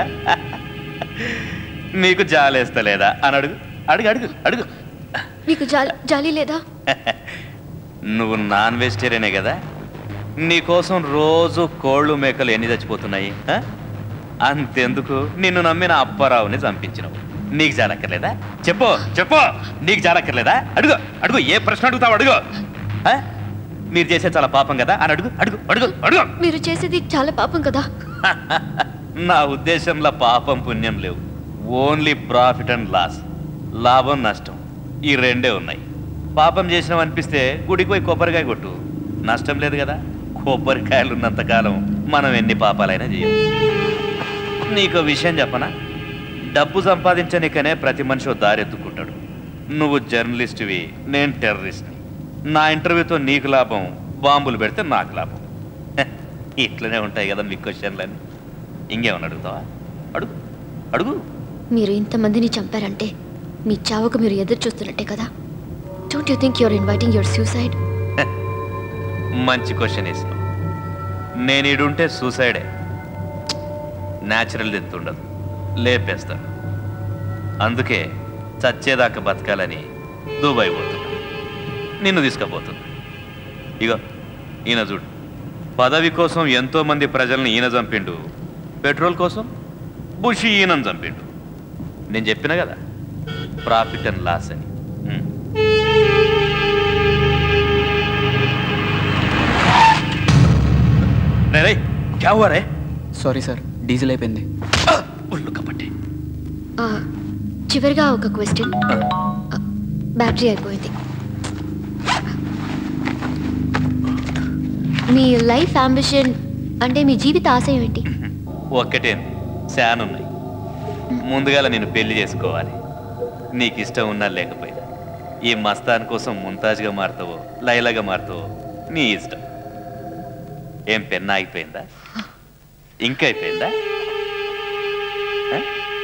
మీకు జాలేస్తలేదా అని అడుగు అడుగు అడుగు అడుగు మీకు జాలి జాలి లేదా నువ్వు నాన్ వెజిటేరియనే కదా నీకోసం రోజు కోళ్ళు మేకలు ఎన్ని చచ్చిపోతున్నాయి ఆ? అంతెందుకు నిన్ను నమ్మిన అప్పారావుని చంపించినావు నీకు జాలక్కర్లేదా చెప్పు చెప్పు నీకు జాలక్కర్లేదా అడుగు అడుగు ఏ ప్రశ్న అడుగుతావు అడుగు ఆ? మీరు చేసే చాలా పాపం కదా అని అడుగు అడుగు అడుగు అడుగు మీరు చేసేది చాలా పాపం కదా నా ఉద్దేశంలో పాపం పుణ్యం లేవు ఓన్లీ ప్రాఫిట్ అండ్ లాస్ లాభం నష్టం ఈ రెండే ఉన్నాయి పాపం చేసినాం అనిపిస్తే గుడికి పోయి కొబ్బరికాయ కొట్టు నష్టం లేదు కదా కొబ్బరికాయలు ఉన్నంతకాలం మనం ఎన్ని పాపాలైనా చేయం నీకు విషయం చెప్పనా డబ్బు సంపాదించనికనే ప్రతి మనిషి ఓ దారెత్తుకుంటాడు నువ్వు జర్నలిస్ట్వి నేను టెర్రరిస్ట్ నా ఇంటర్వ్యూతో నీకు లాభం బాంబులు పెడితే నాకు లాభం హె, ఇట్లనే ఉంటాయి కదా మీ క్వశ్చన్లన్నీ ఇంకేమన్నా అడుగుతావా అడుగు అడుగు మీరు ఇంతమందిని చంపారంటే మీ చావుకు మీరు ఎదురు చూస్తున్నట్టే కదా don't you think your inviting your suicide మంచి క్వశ్చన్ వేసినావు నేను ఇడుంటే సూసైడే న్యాచురల్ డెత్ ఉండదు లేపేస్తాను అందుకే చచ్చేదాకా బతకాలని దుబాయ్ పోతున్నా నిన్ను తీసుకుపోతున్నా ఇగో ఈయన చూడు పదవి కోసం ఎంతో మంది ప్రజల్ని ఈయన చంపిండు పెట్రోల్ కోసం బుషి ఈయనను చంపిండు నేను చెప్పిన కదా ప్రాఫిట్ అండ్ లాస్ అని ఉమ్. రే రే క్యా హువా రే సారీ సార్ డీజిల్ అయిపోయింది ఒళ్ళు కపట్టి ఆ, చివరిగా ఒక క్వశ్చన్ బ్యాటరీ అయిపోయింది మీ లైఫ్ అంబిషన్ అంటే మీ జీవిత ఆశయం ఏంటి ఒక్కటే శాన్ ఉన్నాయి ముందుగాల నేను పెళ్లి చేసుకోవాలి నీకు ఇష్టం ఉన్నా లేకపోయినా ఈ మస్తాన్ కోసం ముంతాజ్గా మారుతావో లైలాగా మారుతావో నీ ఇష్టం ఏం పెన్ ఆగిపోయిందా ఇంకా అయిపోయిందా ఆ?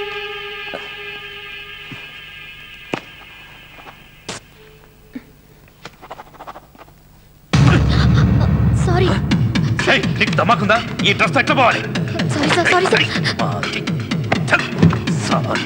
సారీ ఏయ్, నీకు దమాకుందా ఈ డ్రెస్ ఎట్లా పోవాలి sorry sir sorry sir sorry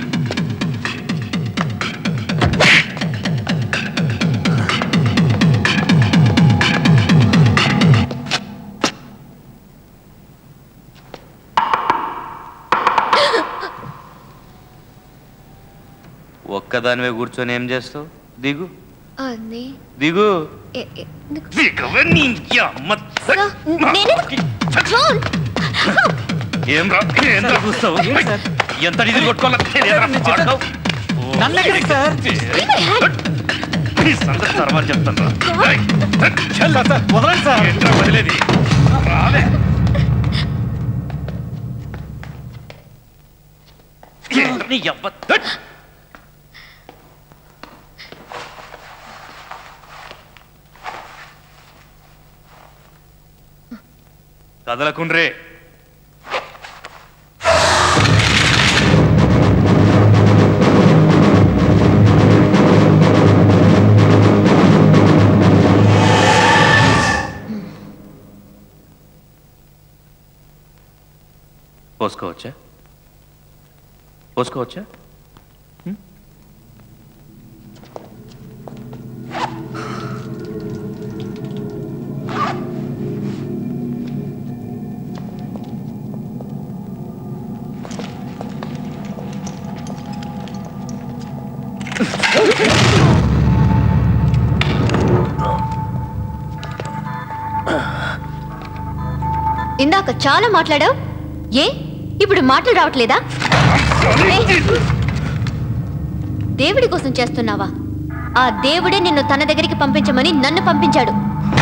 ఒక్కదానివే కూర్చొని ఏం చేస్తావు దిగు అన్నీ దిగు ఏ- ఏ- ఎందుకు? దిగవే నీ అమ్మ. జాన్! ఏం రా ఏం రా చూస్తావు ఎంత డీజిల్ కొట్టుకోవాలో తెలియదురా, పాడతావు. నీ సంగతి తర్వాత చెప్తాను రా. ఏయ్, వదలండి సార్ ఏంట్రా వదిలేది రాలే ఏంట్రా నీ అబ్బ ధట్. కదలకుండ్రే పోసుకోవచ్చా పోసుకోవచ్చా ఇందాక చాలా మాట్లాడావు ఏ ఇప్పుడు మాటలు రావట్లేదా ఏయ్! దేవుడి కోసం చేస్తున్నావా ఆ దేవుడే నిన్ను తన దగ్గరికి పంపించమని నన్ను పంపించాడు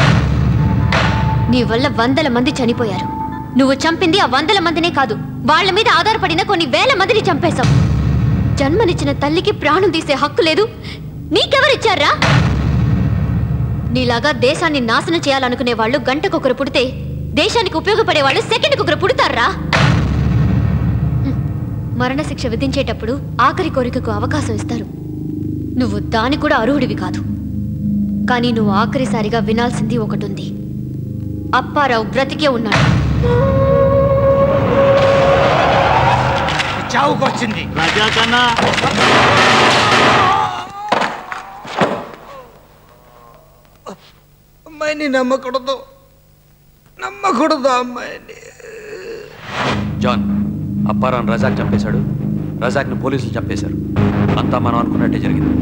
నీ వల్ల వందల మంది చనిపోయారు నువ్వు చంపింది ఆ వందల మందినే కాదు వాళ్ళ మీద ఆధారపడిన కొన్ని వేల మందిని చంపేశావు జన్మనిచ్చిన తల్లికి ప్రాణం తీసే హక్కు లేదు నీకెవరిచ్చారా నీలాగా దేశాన్ని నాశనం చేయాలనుకునే వాళ్ళు గంటకొకరు పుడితే దేశానికి ఉపయోగపడే వాళ్ళు సెకండ్కొకరు పుడతారా హ్మ్. మరణశిక్ష విధించేటప్పుడు ఆఖరి కోరికకు అవకాశం ఇస్తారు నువ్వు దాని కూడా అర్హుడివి కాదు కానీ నువ్వు ఆఖరిసారిగా వినాల్సింది ఒకటి ఉంది అప్పారావు బ్రతికే ఉన్నాడు చావుకు వచ్చింది రాజా కన్నా అమ్మాయిని నమ్మకూడదు నమ్మకూడదు ఆ అమ్మాయిని జాన్ అప్పారాన్ రజాక్ చంపేశాడు రజాక్ని పోలీసులు చంపేశారు అంతా మనం అనుకున్నట్టే జరిగింది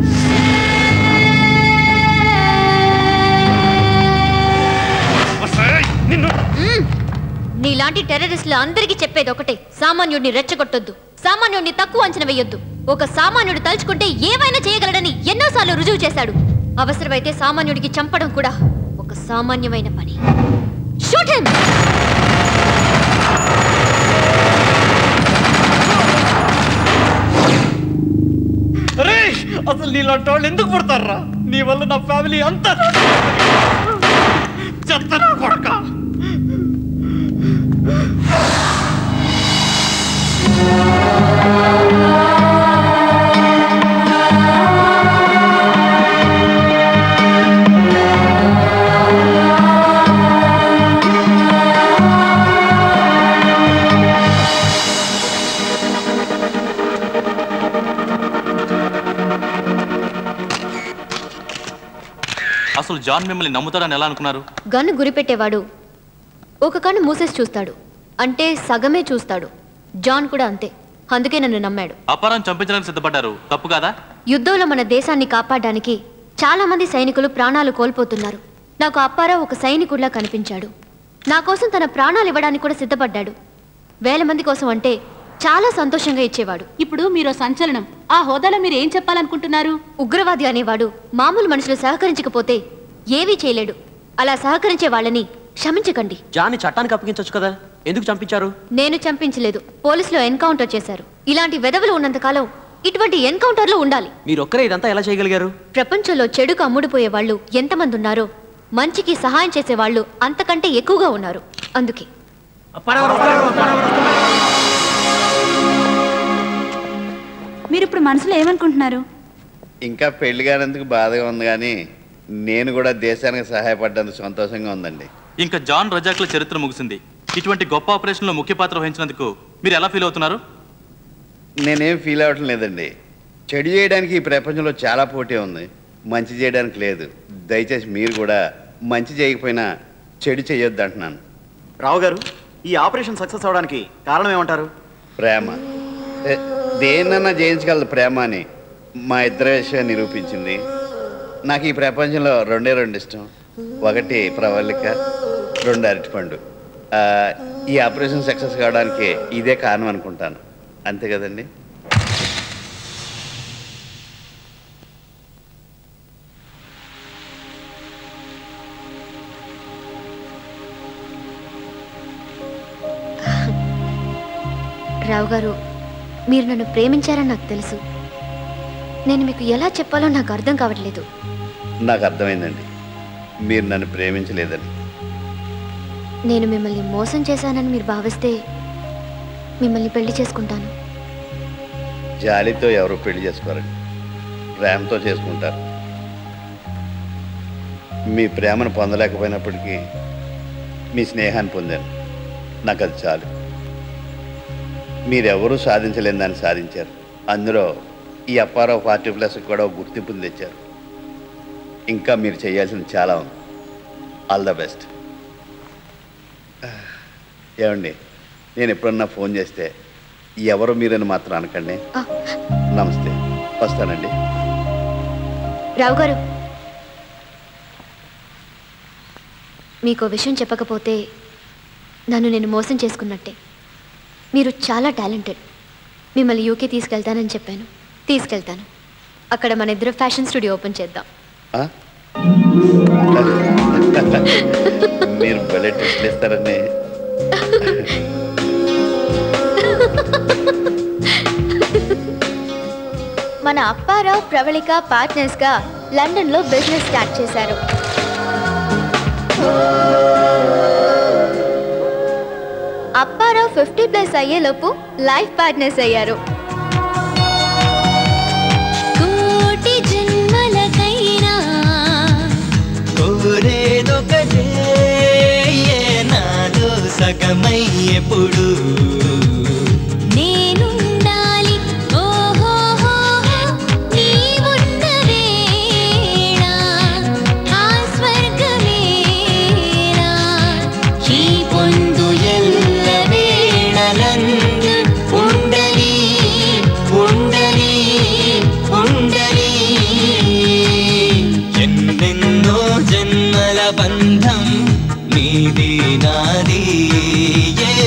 నిన్ను నీ నీలాంటి టెర్రరిస్టులు అందరికీ చెప్పేది ఒకటే సామాన్యుడిని రెచ్చగొట్టొద్దు సామాన్యుడిని తక్కువ అంచనా వేయొద్దు ఒక సామాన్యుడు తలుచుకుంటే ఏమైనా చేయగలడని ఎన్నోసార్లు రుజువు చేశాడు అవసరమైతే సామాన్యుడికి చంపడం కూడా ఒక సామాన్యమైన పని షూట్ హిమ్ అరే అసలు నీలాంటి వాళ్ళు ఎందుకు పుడతారా నీ వల్ల నా ఫ్యామిలీ అంతా చెత్తనా కొడక అసలు జాన్ మిమ్మల్ని నమ్ముతాడని ఎలా అనుకున్నారు గన్ను గురిపెట్టేవాడు ఒక కన్ను మూసేసి చూస్తాడు అంటే సగమే చూస్తాడు జాన్ కూడా అంతే అందుకే నన్ను నమ్మాడు అపారం చంపించడానికి సిద్ధపడ్డారు తప్పు కాదా యుద్ధంలో మన దేశాన్ని కాపాడడానికి చాలా మంది సైనికులు ప్రాణాలు కోల్పోతున్నారు నాకు అప్పారావు ఒక సైనికుడిలా కనిపించాడు నా కోసం తన ప్రాణాలు ఇవ్వడానికి కూడా సిద్ధపడ్డాడు వేల మంది కోసం అంటే చాలా సంతోషంగా ఇచ్చేవాడు ఇప్పుడు మీరు సంచలనం ఆ హోదాలో మీరు ఏం చెప్పాలనుకుంటున్నారు ఉగ్రవాది అనేవాడు మామూలు మనుషులు సహకరించకపోతే ఏవీ చేయలేడు అలా సహకరించే వాళ్ళని క్షమించకండి జాన్ని చట్టానికి అప్పగించవచ్చు కదా ఎందుకు చంపించారు నేను చంపించలేదు పోలీసులు ఎన్కౌంటర్ చేశారు ఇలాంటి వెధవలు ఉన్నంతకాలం ఇటువంటి ఎన్కౌంటర్లు ఉండాలి మీరొక్కరే ఇదంతా ఎలా చేయగలిగారు ప్రపంచంలో చెడుకు అమ్ముడుపోయే వాళ్ళు ఎంతమంది ఉన్నారో మంచికి సహాయం చేసే వాళ్ళు అంతకంటే ఎక్కువగా ఉన్నారు అందుకే మీరు ఇప్పుడు మనసులో ఏమనుకుంటున్నారు ఇంకా పెళ్లి కానందుకు బాధగా ఉంది కానీ నేను కూడా దేశానికి సహాయపడ్డందుకు సంతోషంగా ఉందండి ఇంకా జాన్ రజాక్ల చరిత్ర ముగిసింది ఇటువంటి గొప్ప ఆపరేషన్లో ముఖ్య పాత్ర వహించినందుకు మీరు ఎలా ఫీల్ అవుతున్నారు నేనేం ఫీల్ అవ్వటం లేదండి చెడు చేయడానికి ఈ ప్రపంచంలో చాలా పోటీ ఉంది మంచి చేయడానికి లేదు దయచేసి మీరు కూడా మంచి చేయకపోయినా చెడు చేయొద్దు అంటున్నాను రావు గారు ఈ ఆపరేషన్ సక్సెస్ అవడానికి కారణం ఏమంటారు ప్రేమ ఏ, దేన్నన్నా జయించగలదు ప్రేమ అని మా ఇద్దరి విషయం నిరూపించింది నాకు ఈ ప్రపంచంలో రెండే రెండు ఇష్టం ఒకటి ప్రవళిక రెండు అరటిపండు ఆ, ఈ ఆపరేషన్ సక్సెస్ కావడానికి ఇదే కారణం అనుకుంటాను అంతే కదండి రావు గారు మీరు నన్ను ప్రేమించారని నాకు తెలుసు నేను మీకు ఎలా చెప్పాలో నాకు అర్థం కావట్లేదు నాకు అర్థమైందండి మీరు నన్ను ప్రేమించలేదని నేను మిమ్మల్ని మోసం చేశానని మీరు భావిస్తే మిమ్మల్ని పెళ్లి చేసుకుంటాను జాలితో ఎవరు పెళ్లి చేసుకోరండి ప్రేమతో చేసుకుంటారు మీ ప్రేమను పొందలేకపోయినప్పటికీ మీ స్నేహాన్ని పొందాను నాకు అది చాలు మీరెవరూ సాధించలేని దాన్ని సాధించారు అందులో ఈ అప్పారావు పార్టీ ప్లస్కి కూడా ఒక గుర్తింపుని తెచ్చారు ఇంకా మీరు చేయాల్సింది చాలా ఉంది ఆల్ ద బెస్ట్ ఏమండి నేను ఎప్పుడన్నా ఫోన్ చేస్తే ఎవరు మీరని మాత్రం అనకండి నమస్తే వస్తానండి రావు గారు మీకు ఓ విషయం చెప్పకపోతే నన్ను నేను మోసం చేసుకున్నట్టే మీరు చాలా టాలెంటెడ్ మిమ్మల్ని యూకే తీసుకెళ్తానని చెప్పాను తీసుకెళ్తాను అక్కడ మన ఇద్దరు ఫ్యాషన్ స్టూడియో ఓపెన్ చేద్దాం ఆ? మీరు భలే టెస్ట్లు ఇస్తారండి మన అప్పారావు ప్రవళిక పార్ట్నర్స్గా లండన్లో బిజినెస్ స్టార్ట్ చేశారు అప్పారావు ఫిఫ్టీ ప్లస్ అయ్యేలోపు లైఫ్ పార్ట్నర్స్ అయ్యారు కోటి జన్మలకైనా కోరేదొకటే నాలో సగమై ఎప్పుడు నేనుండాలి ఓహో నీవున్న వేళ ఆ స్వర్గమేనా ఈ పొందు ఎల్ల వేళలందు ఉండని ఉండని ఉండని ఎన్నెన్నో జన్మల బంధం నీది నీది నాది ఏ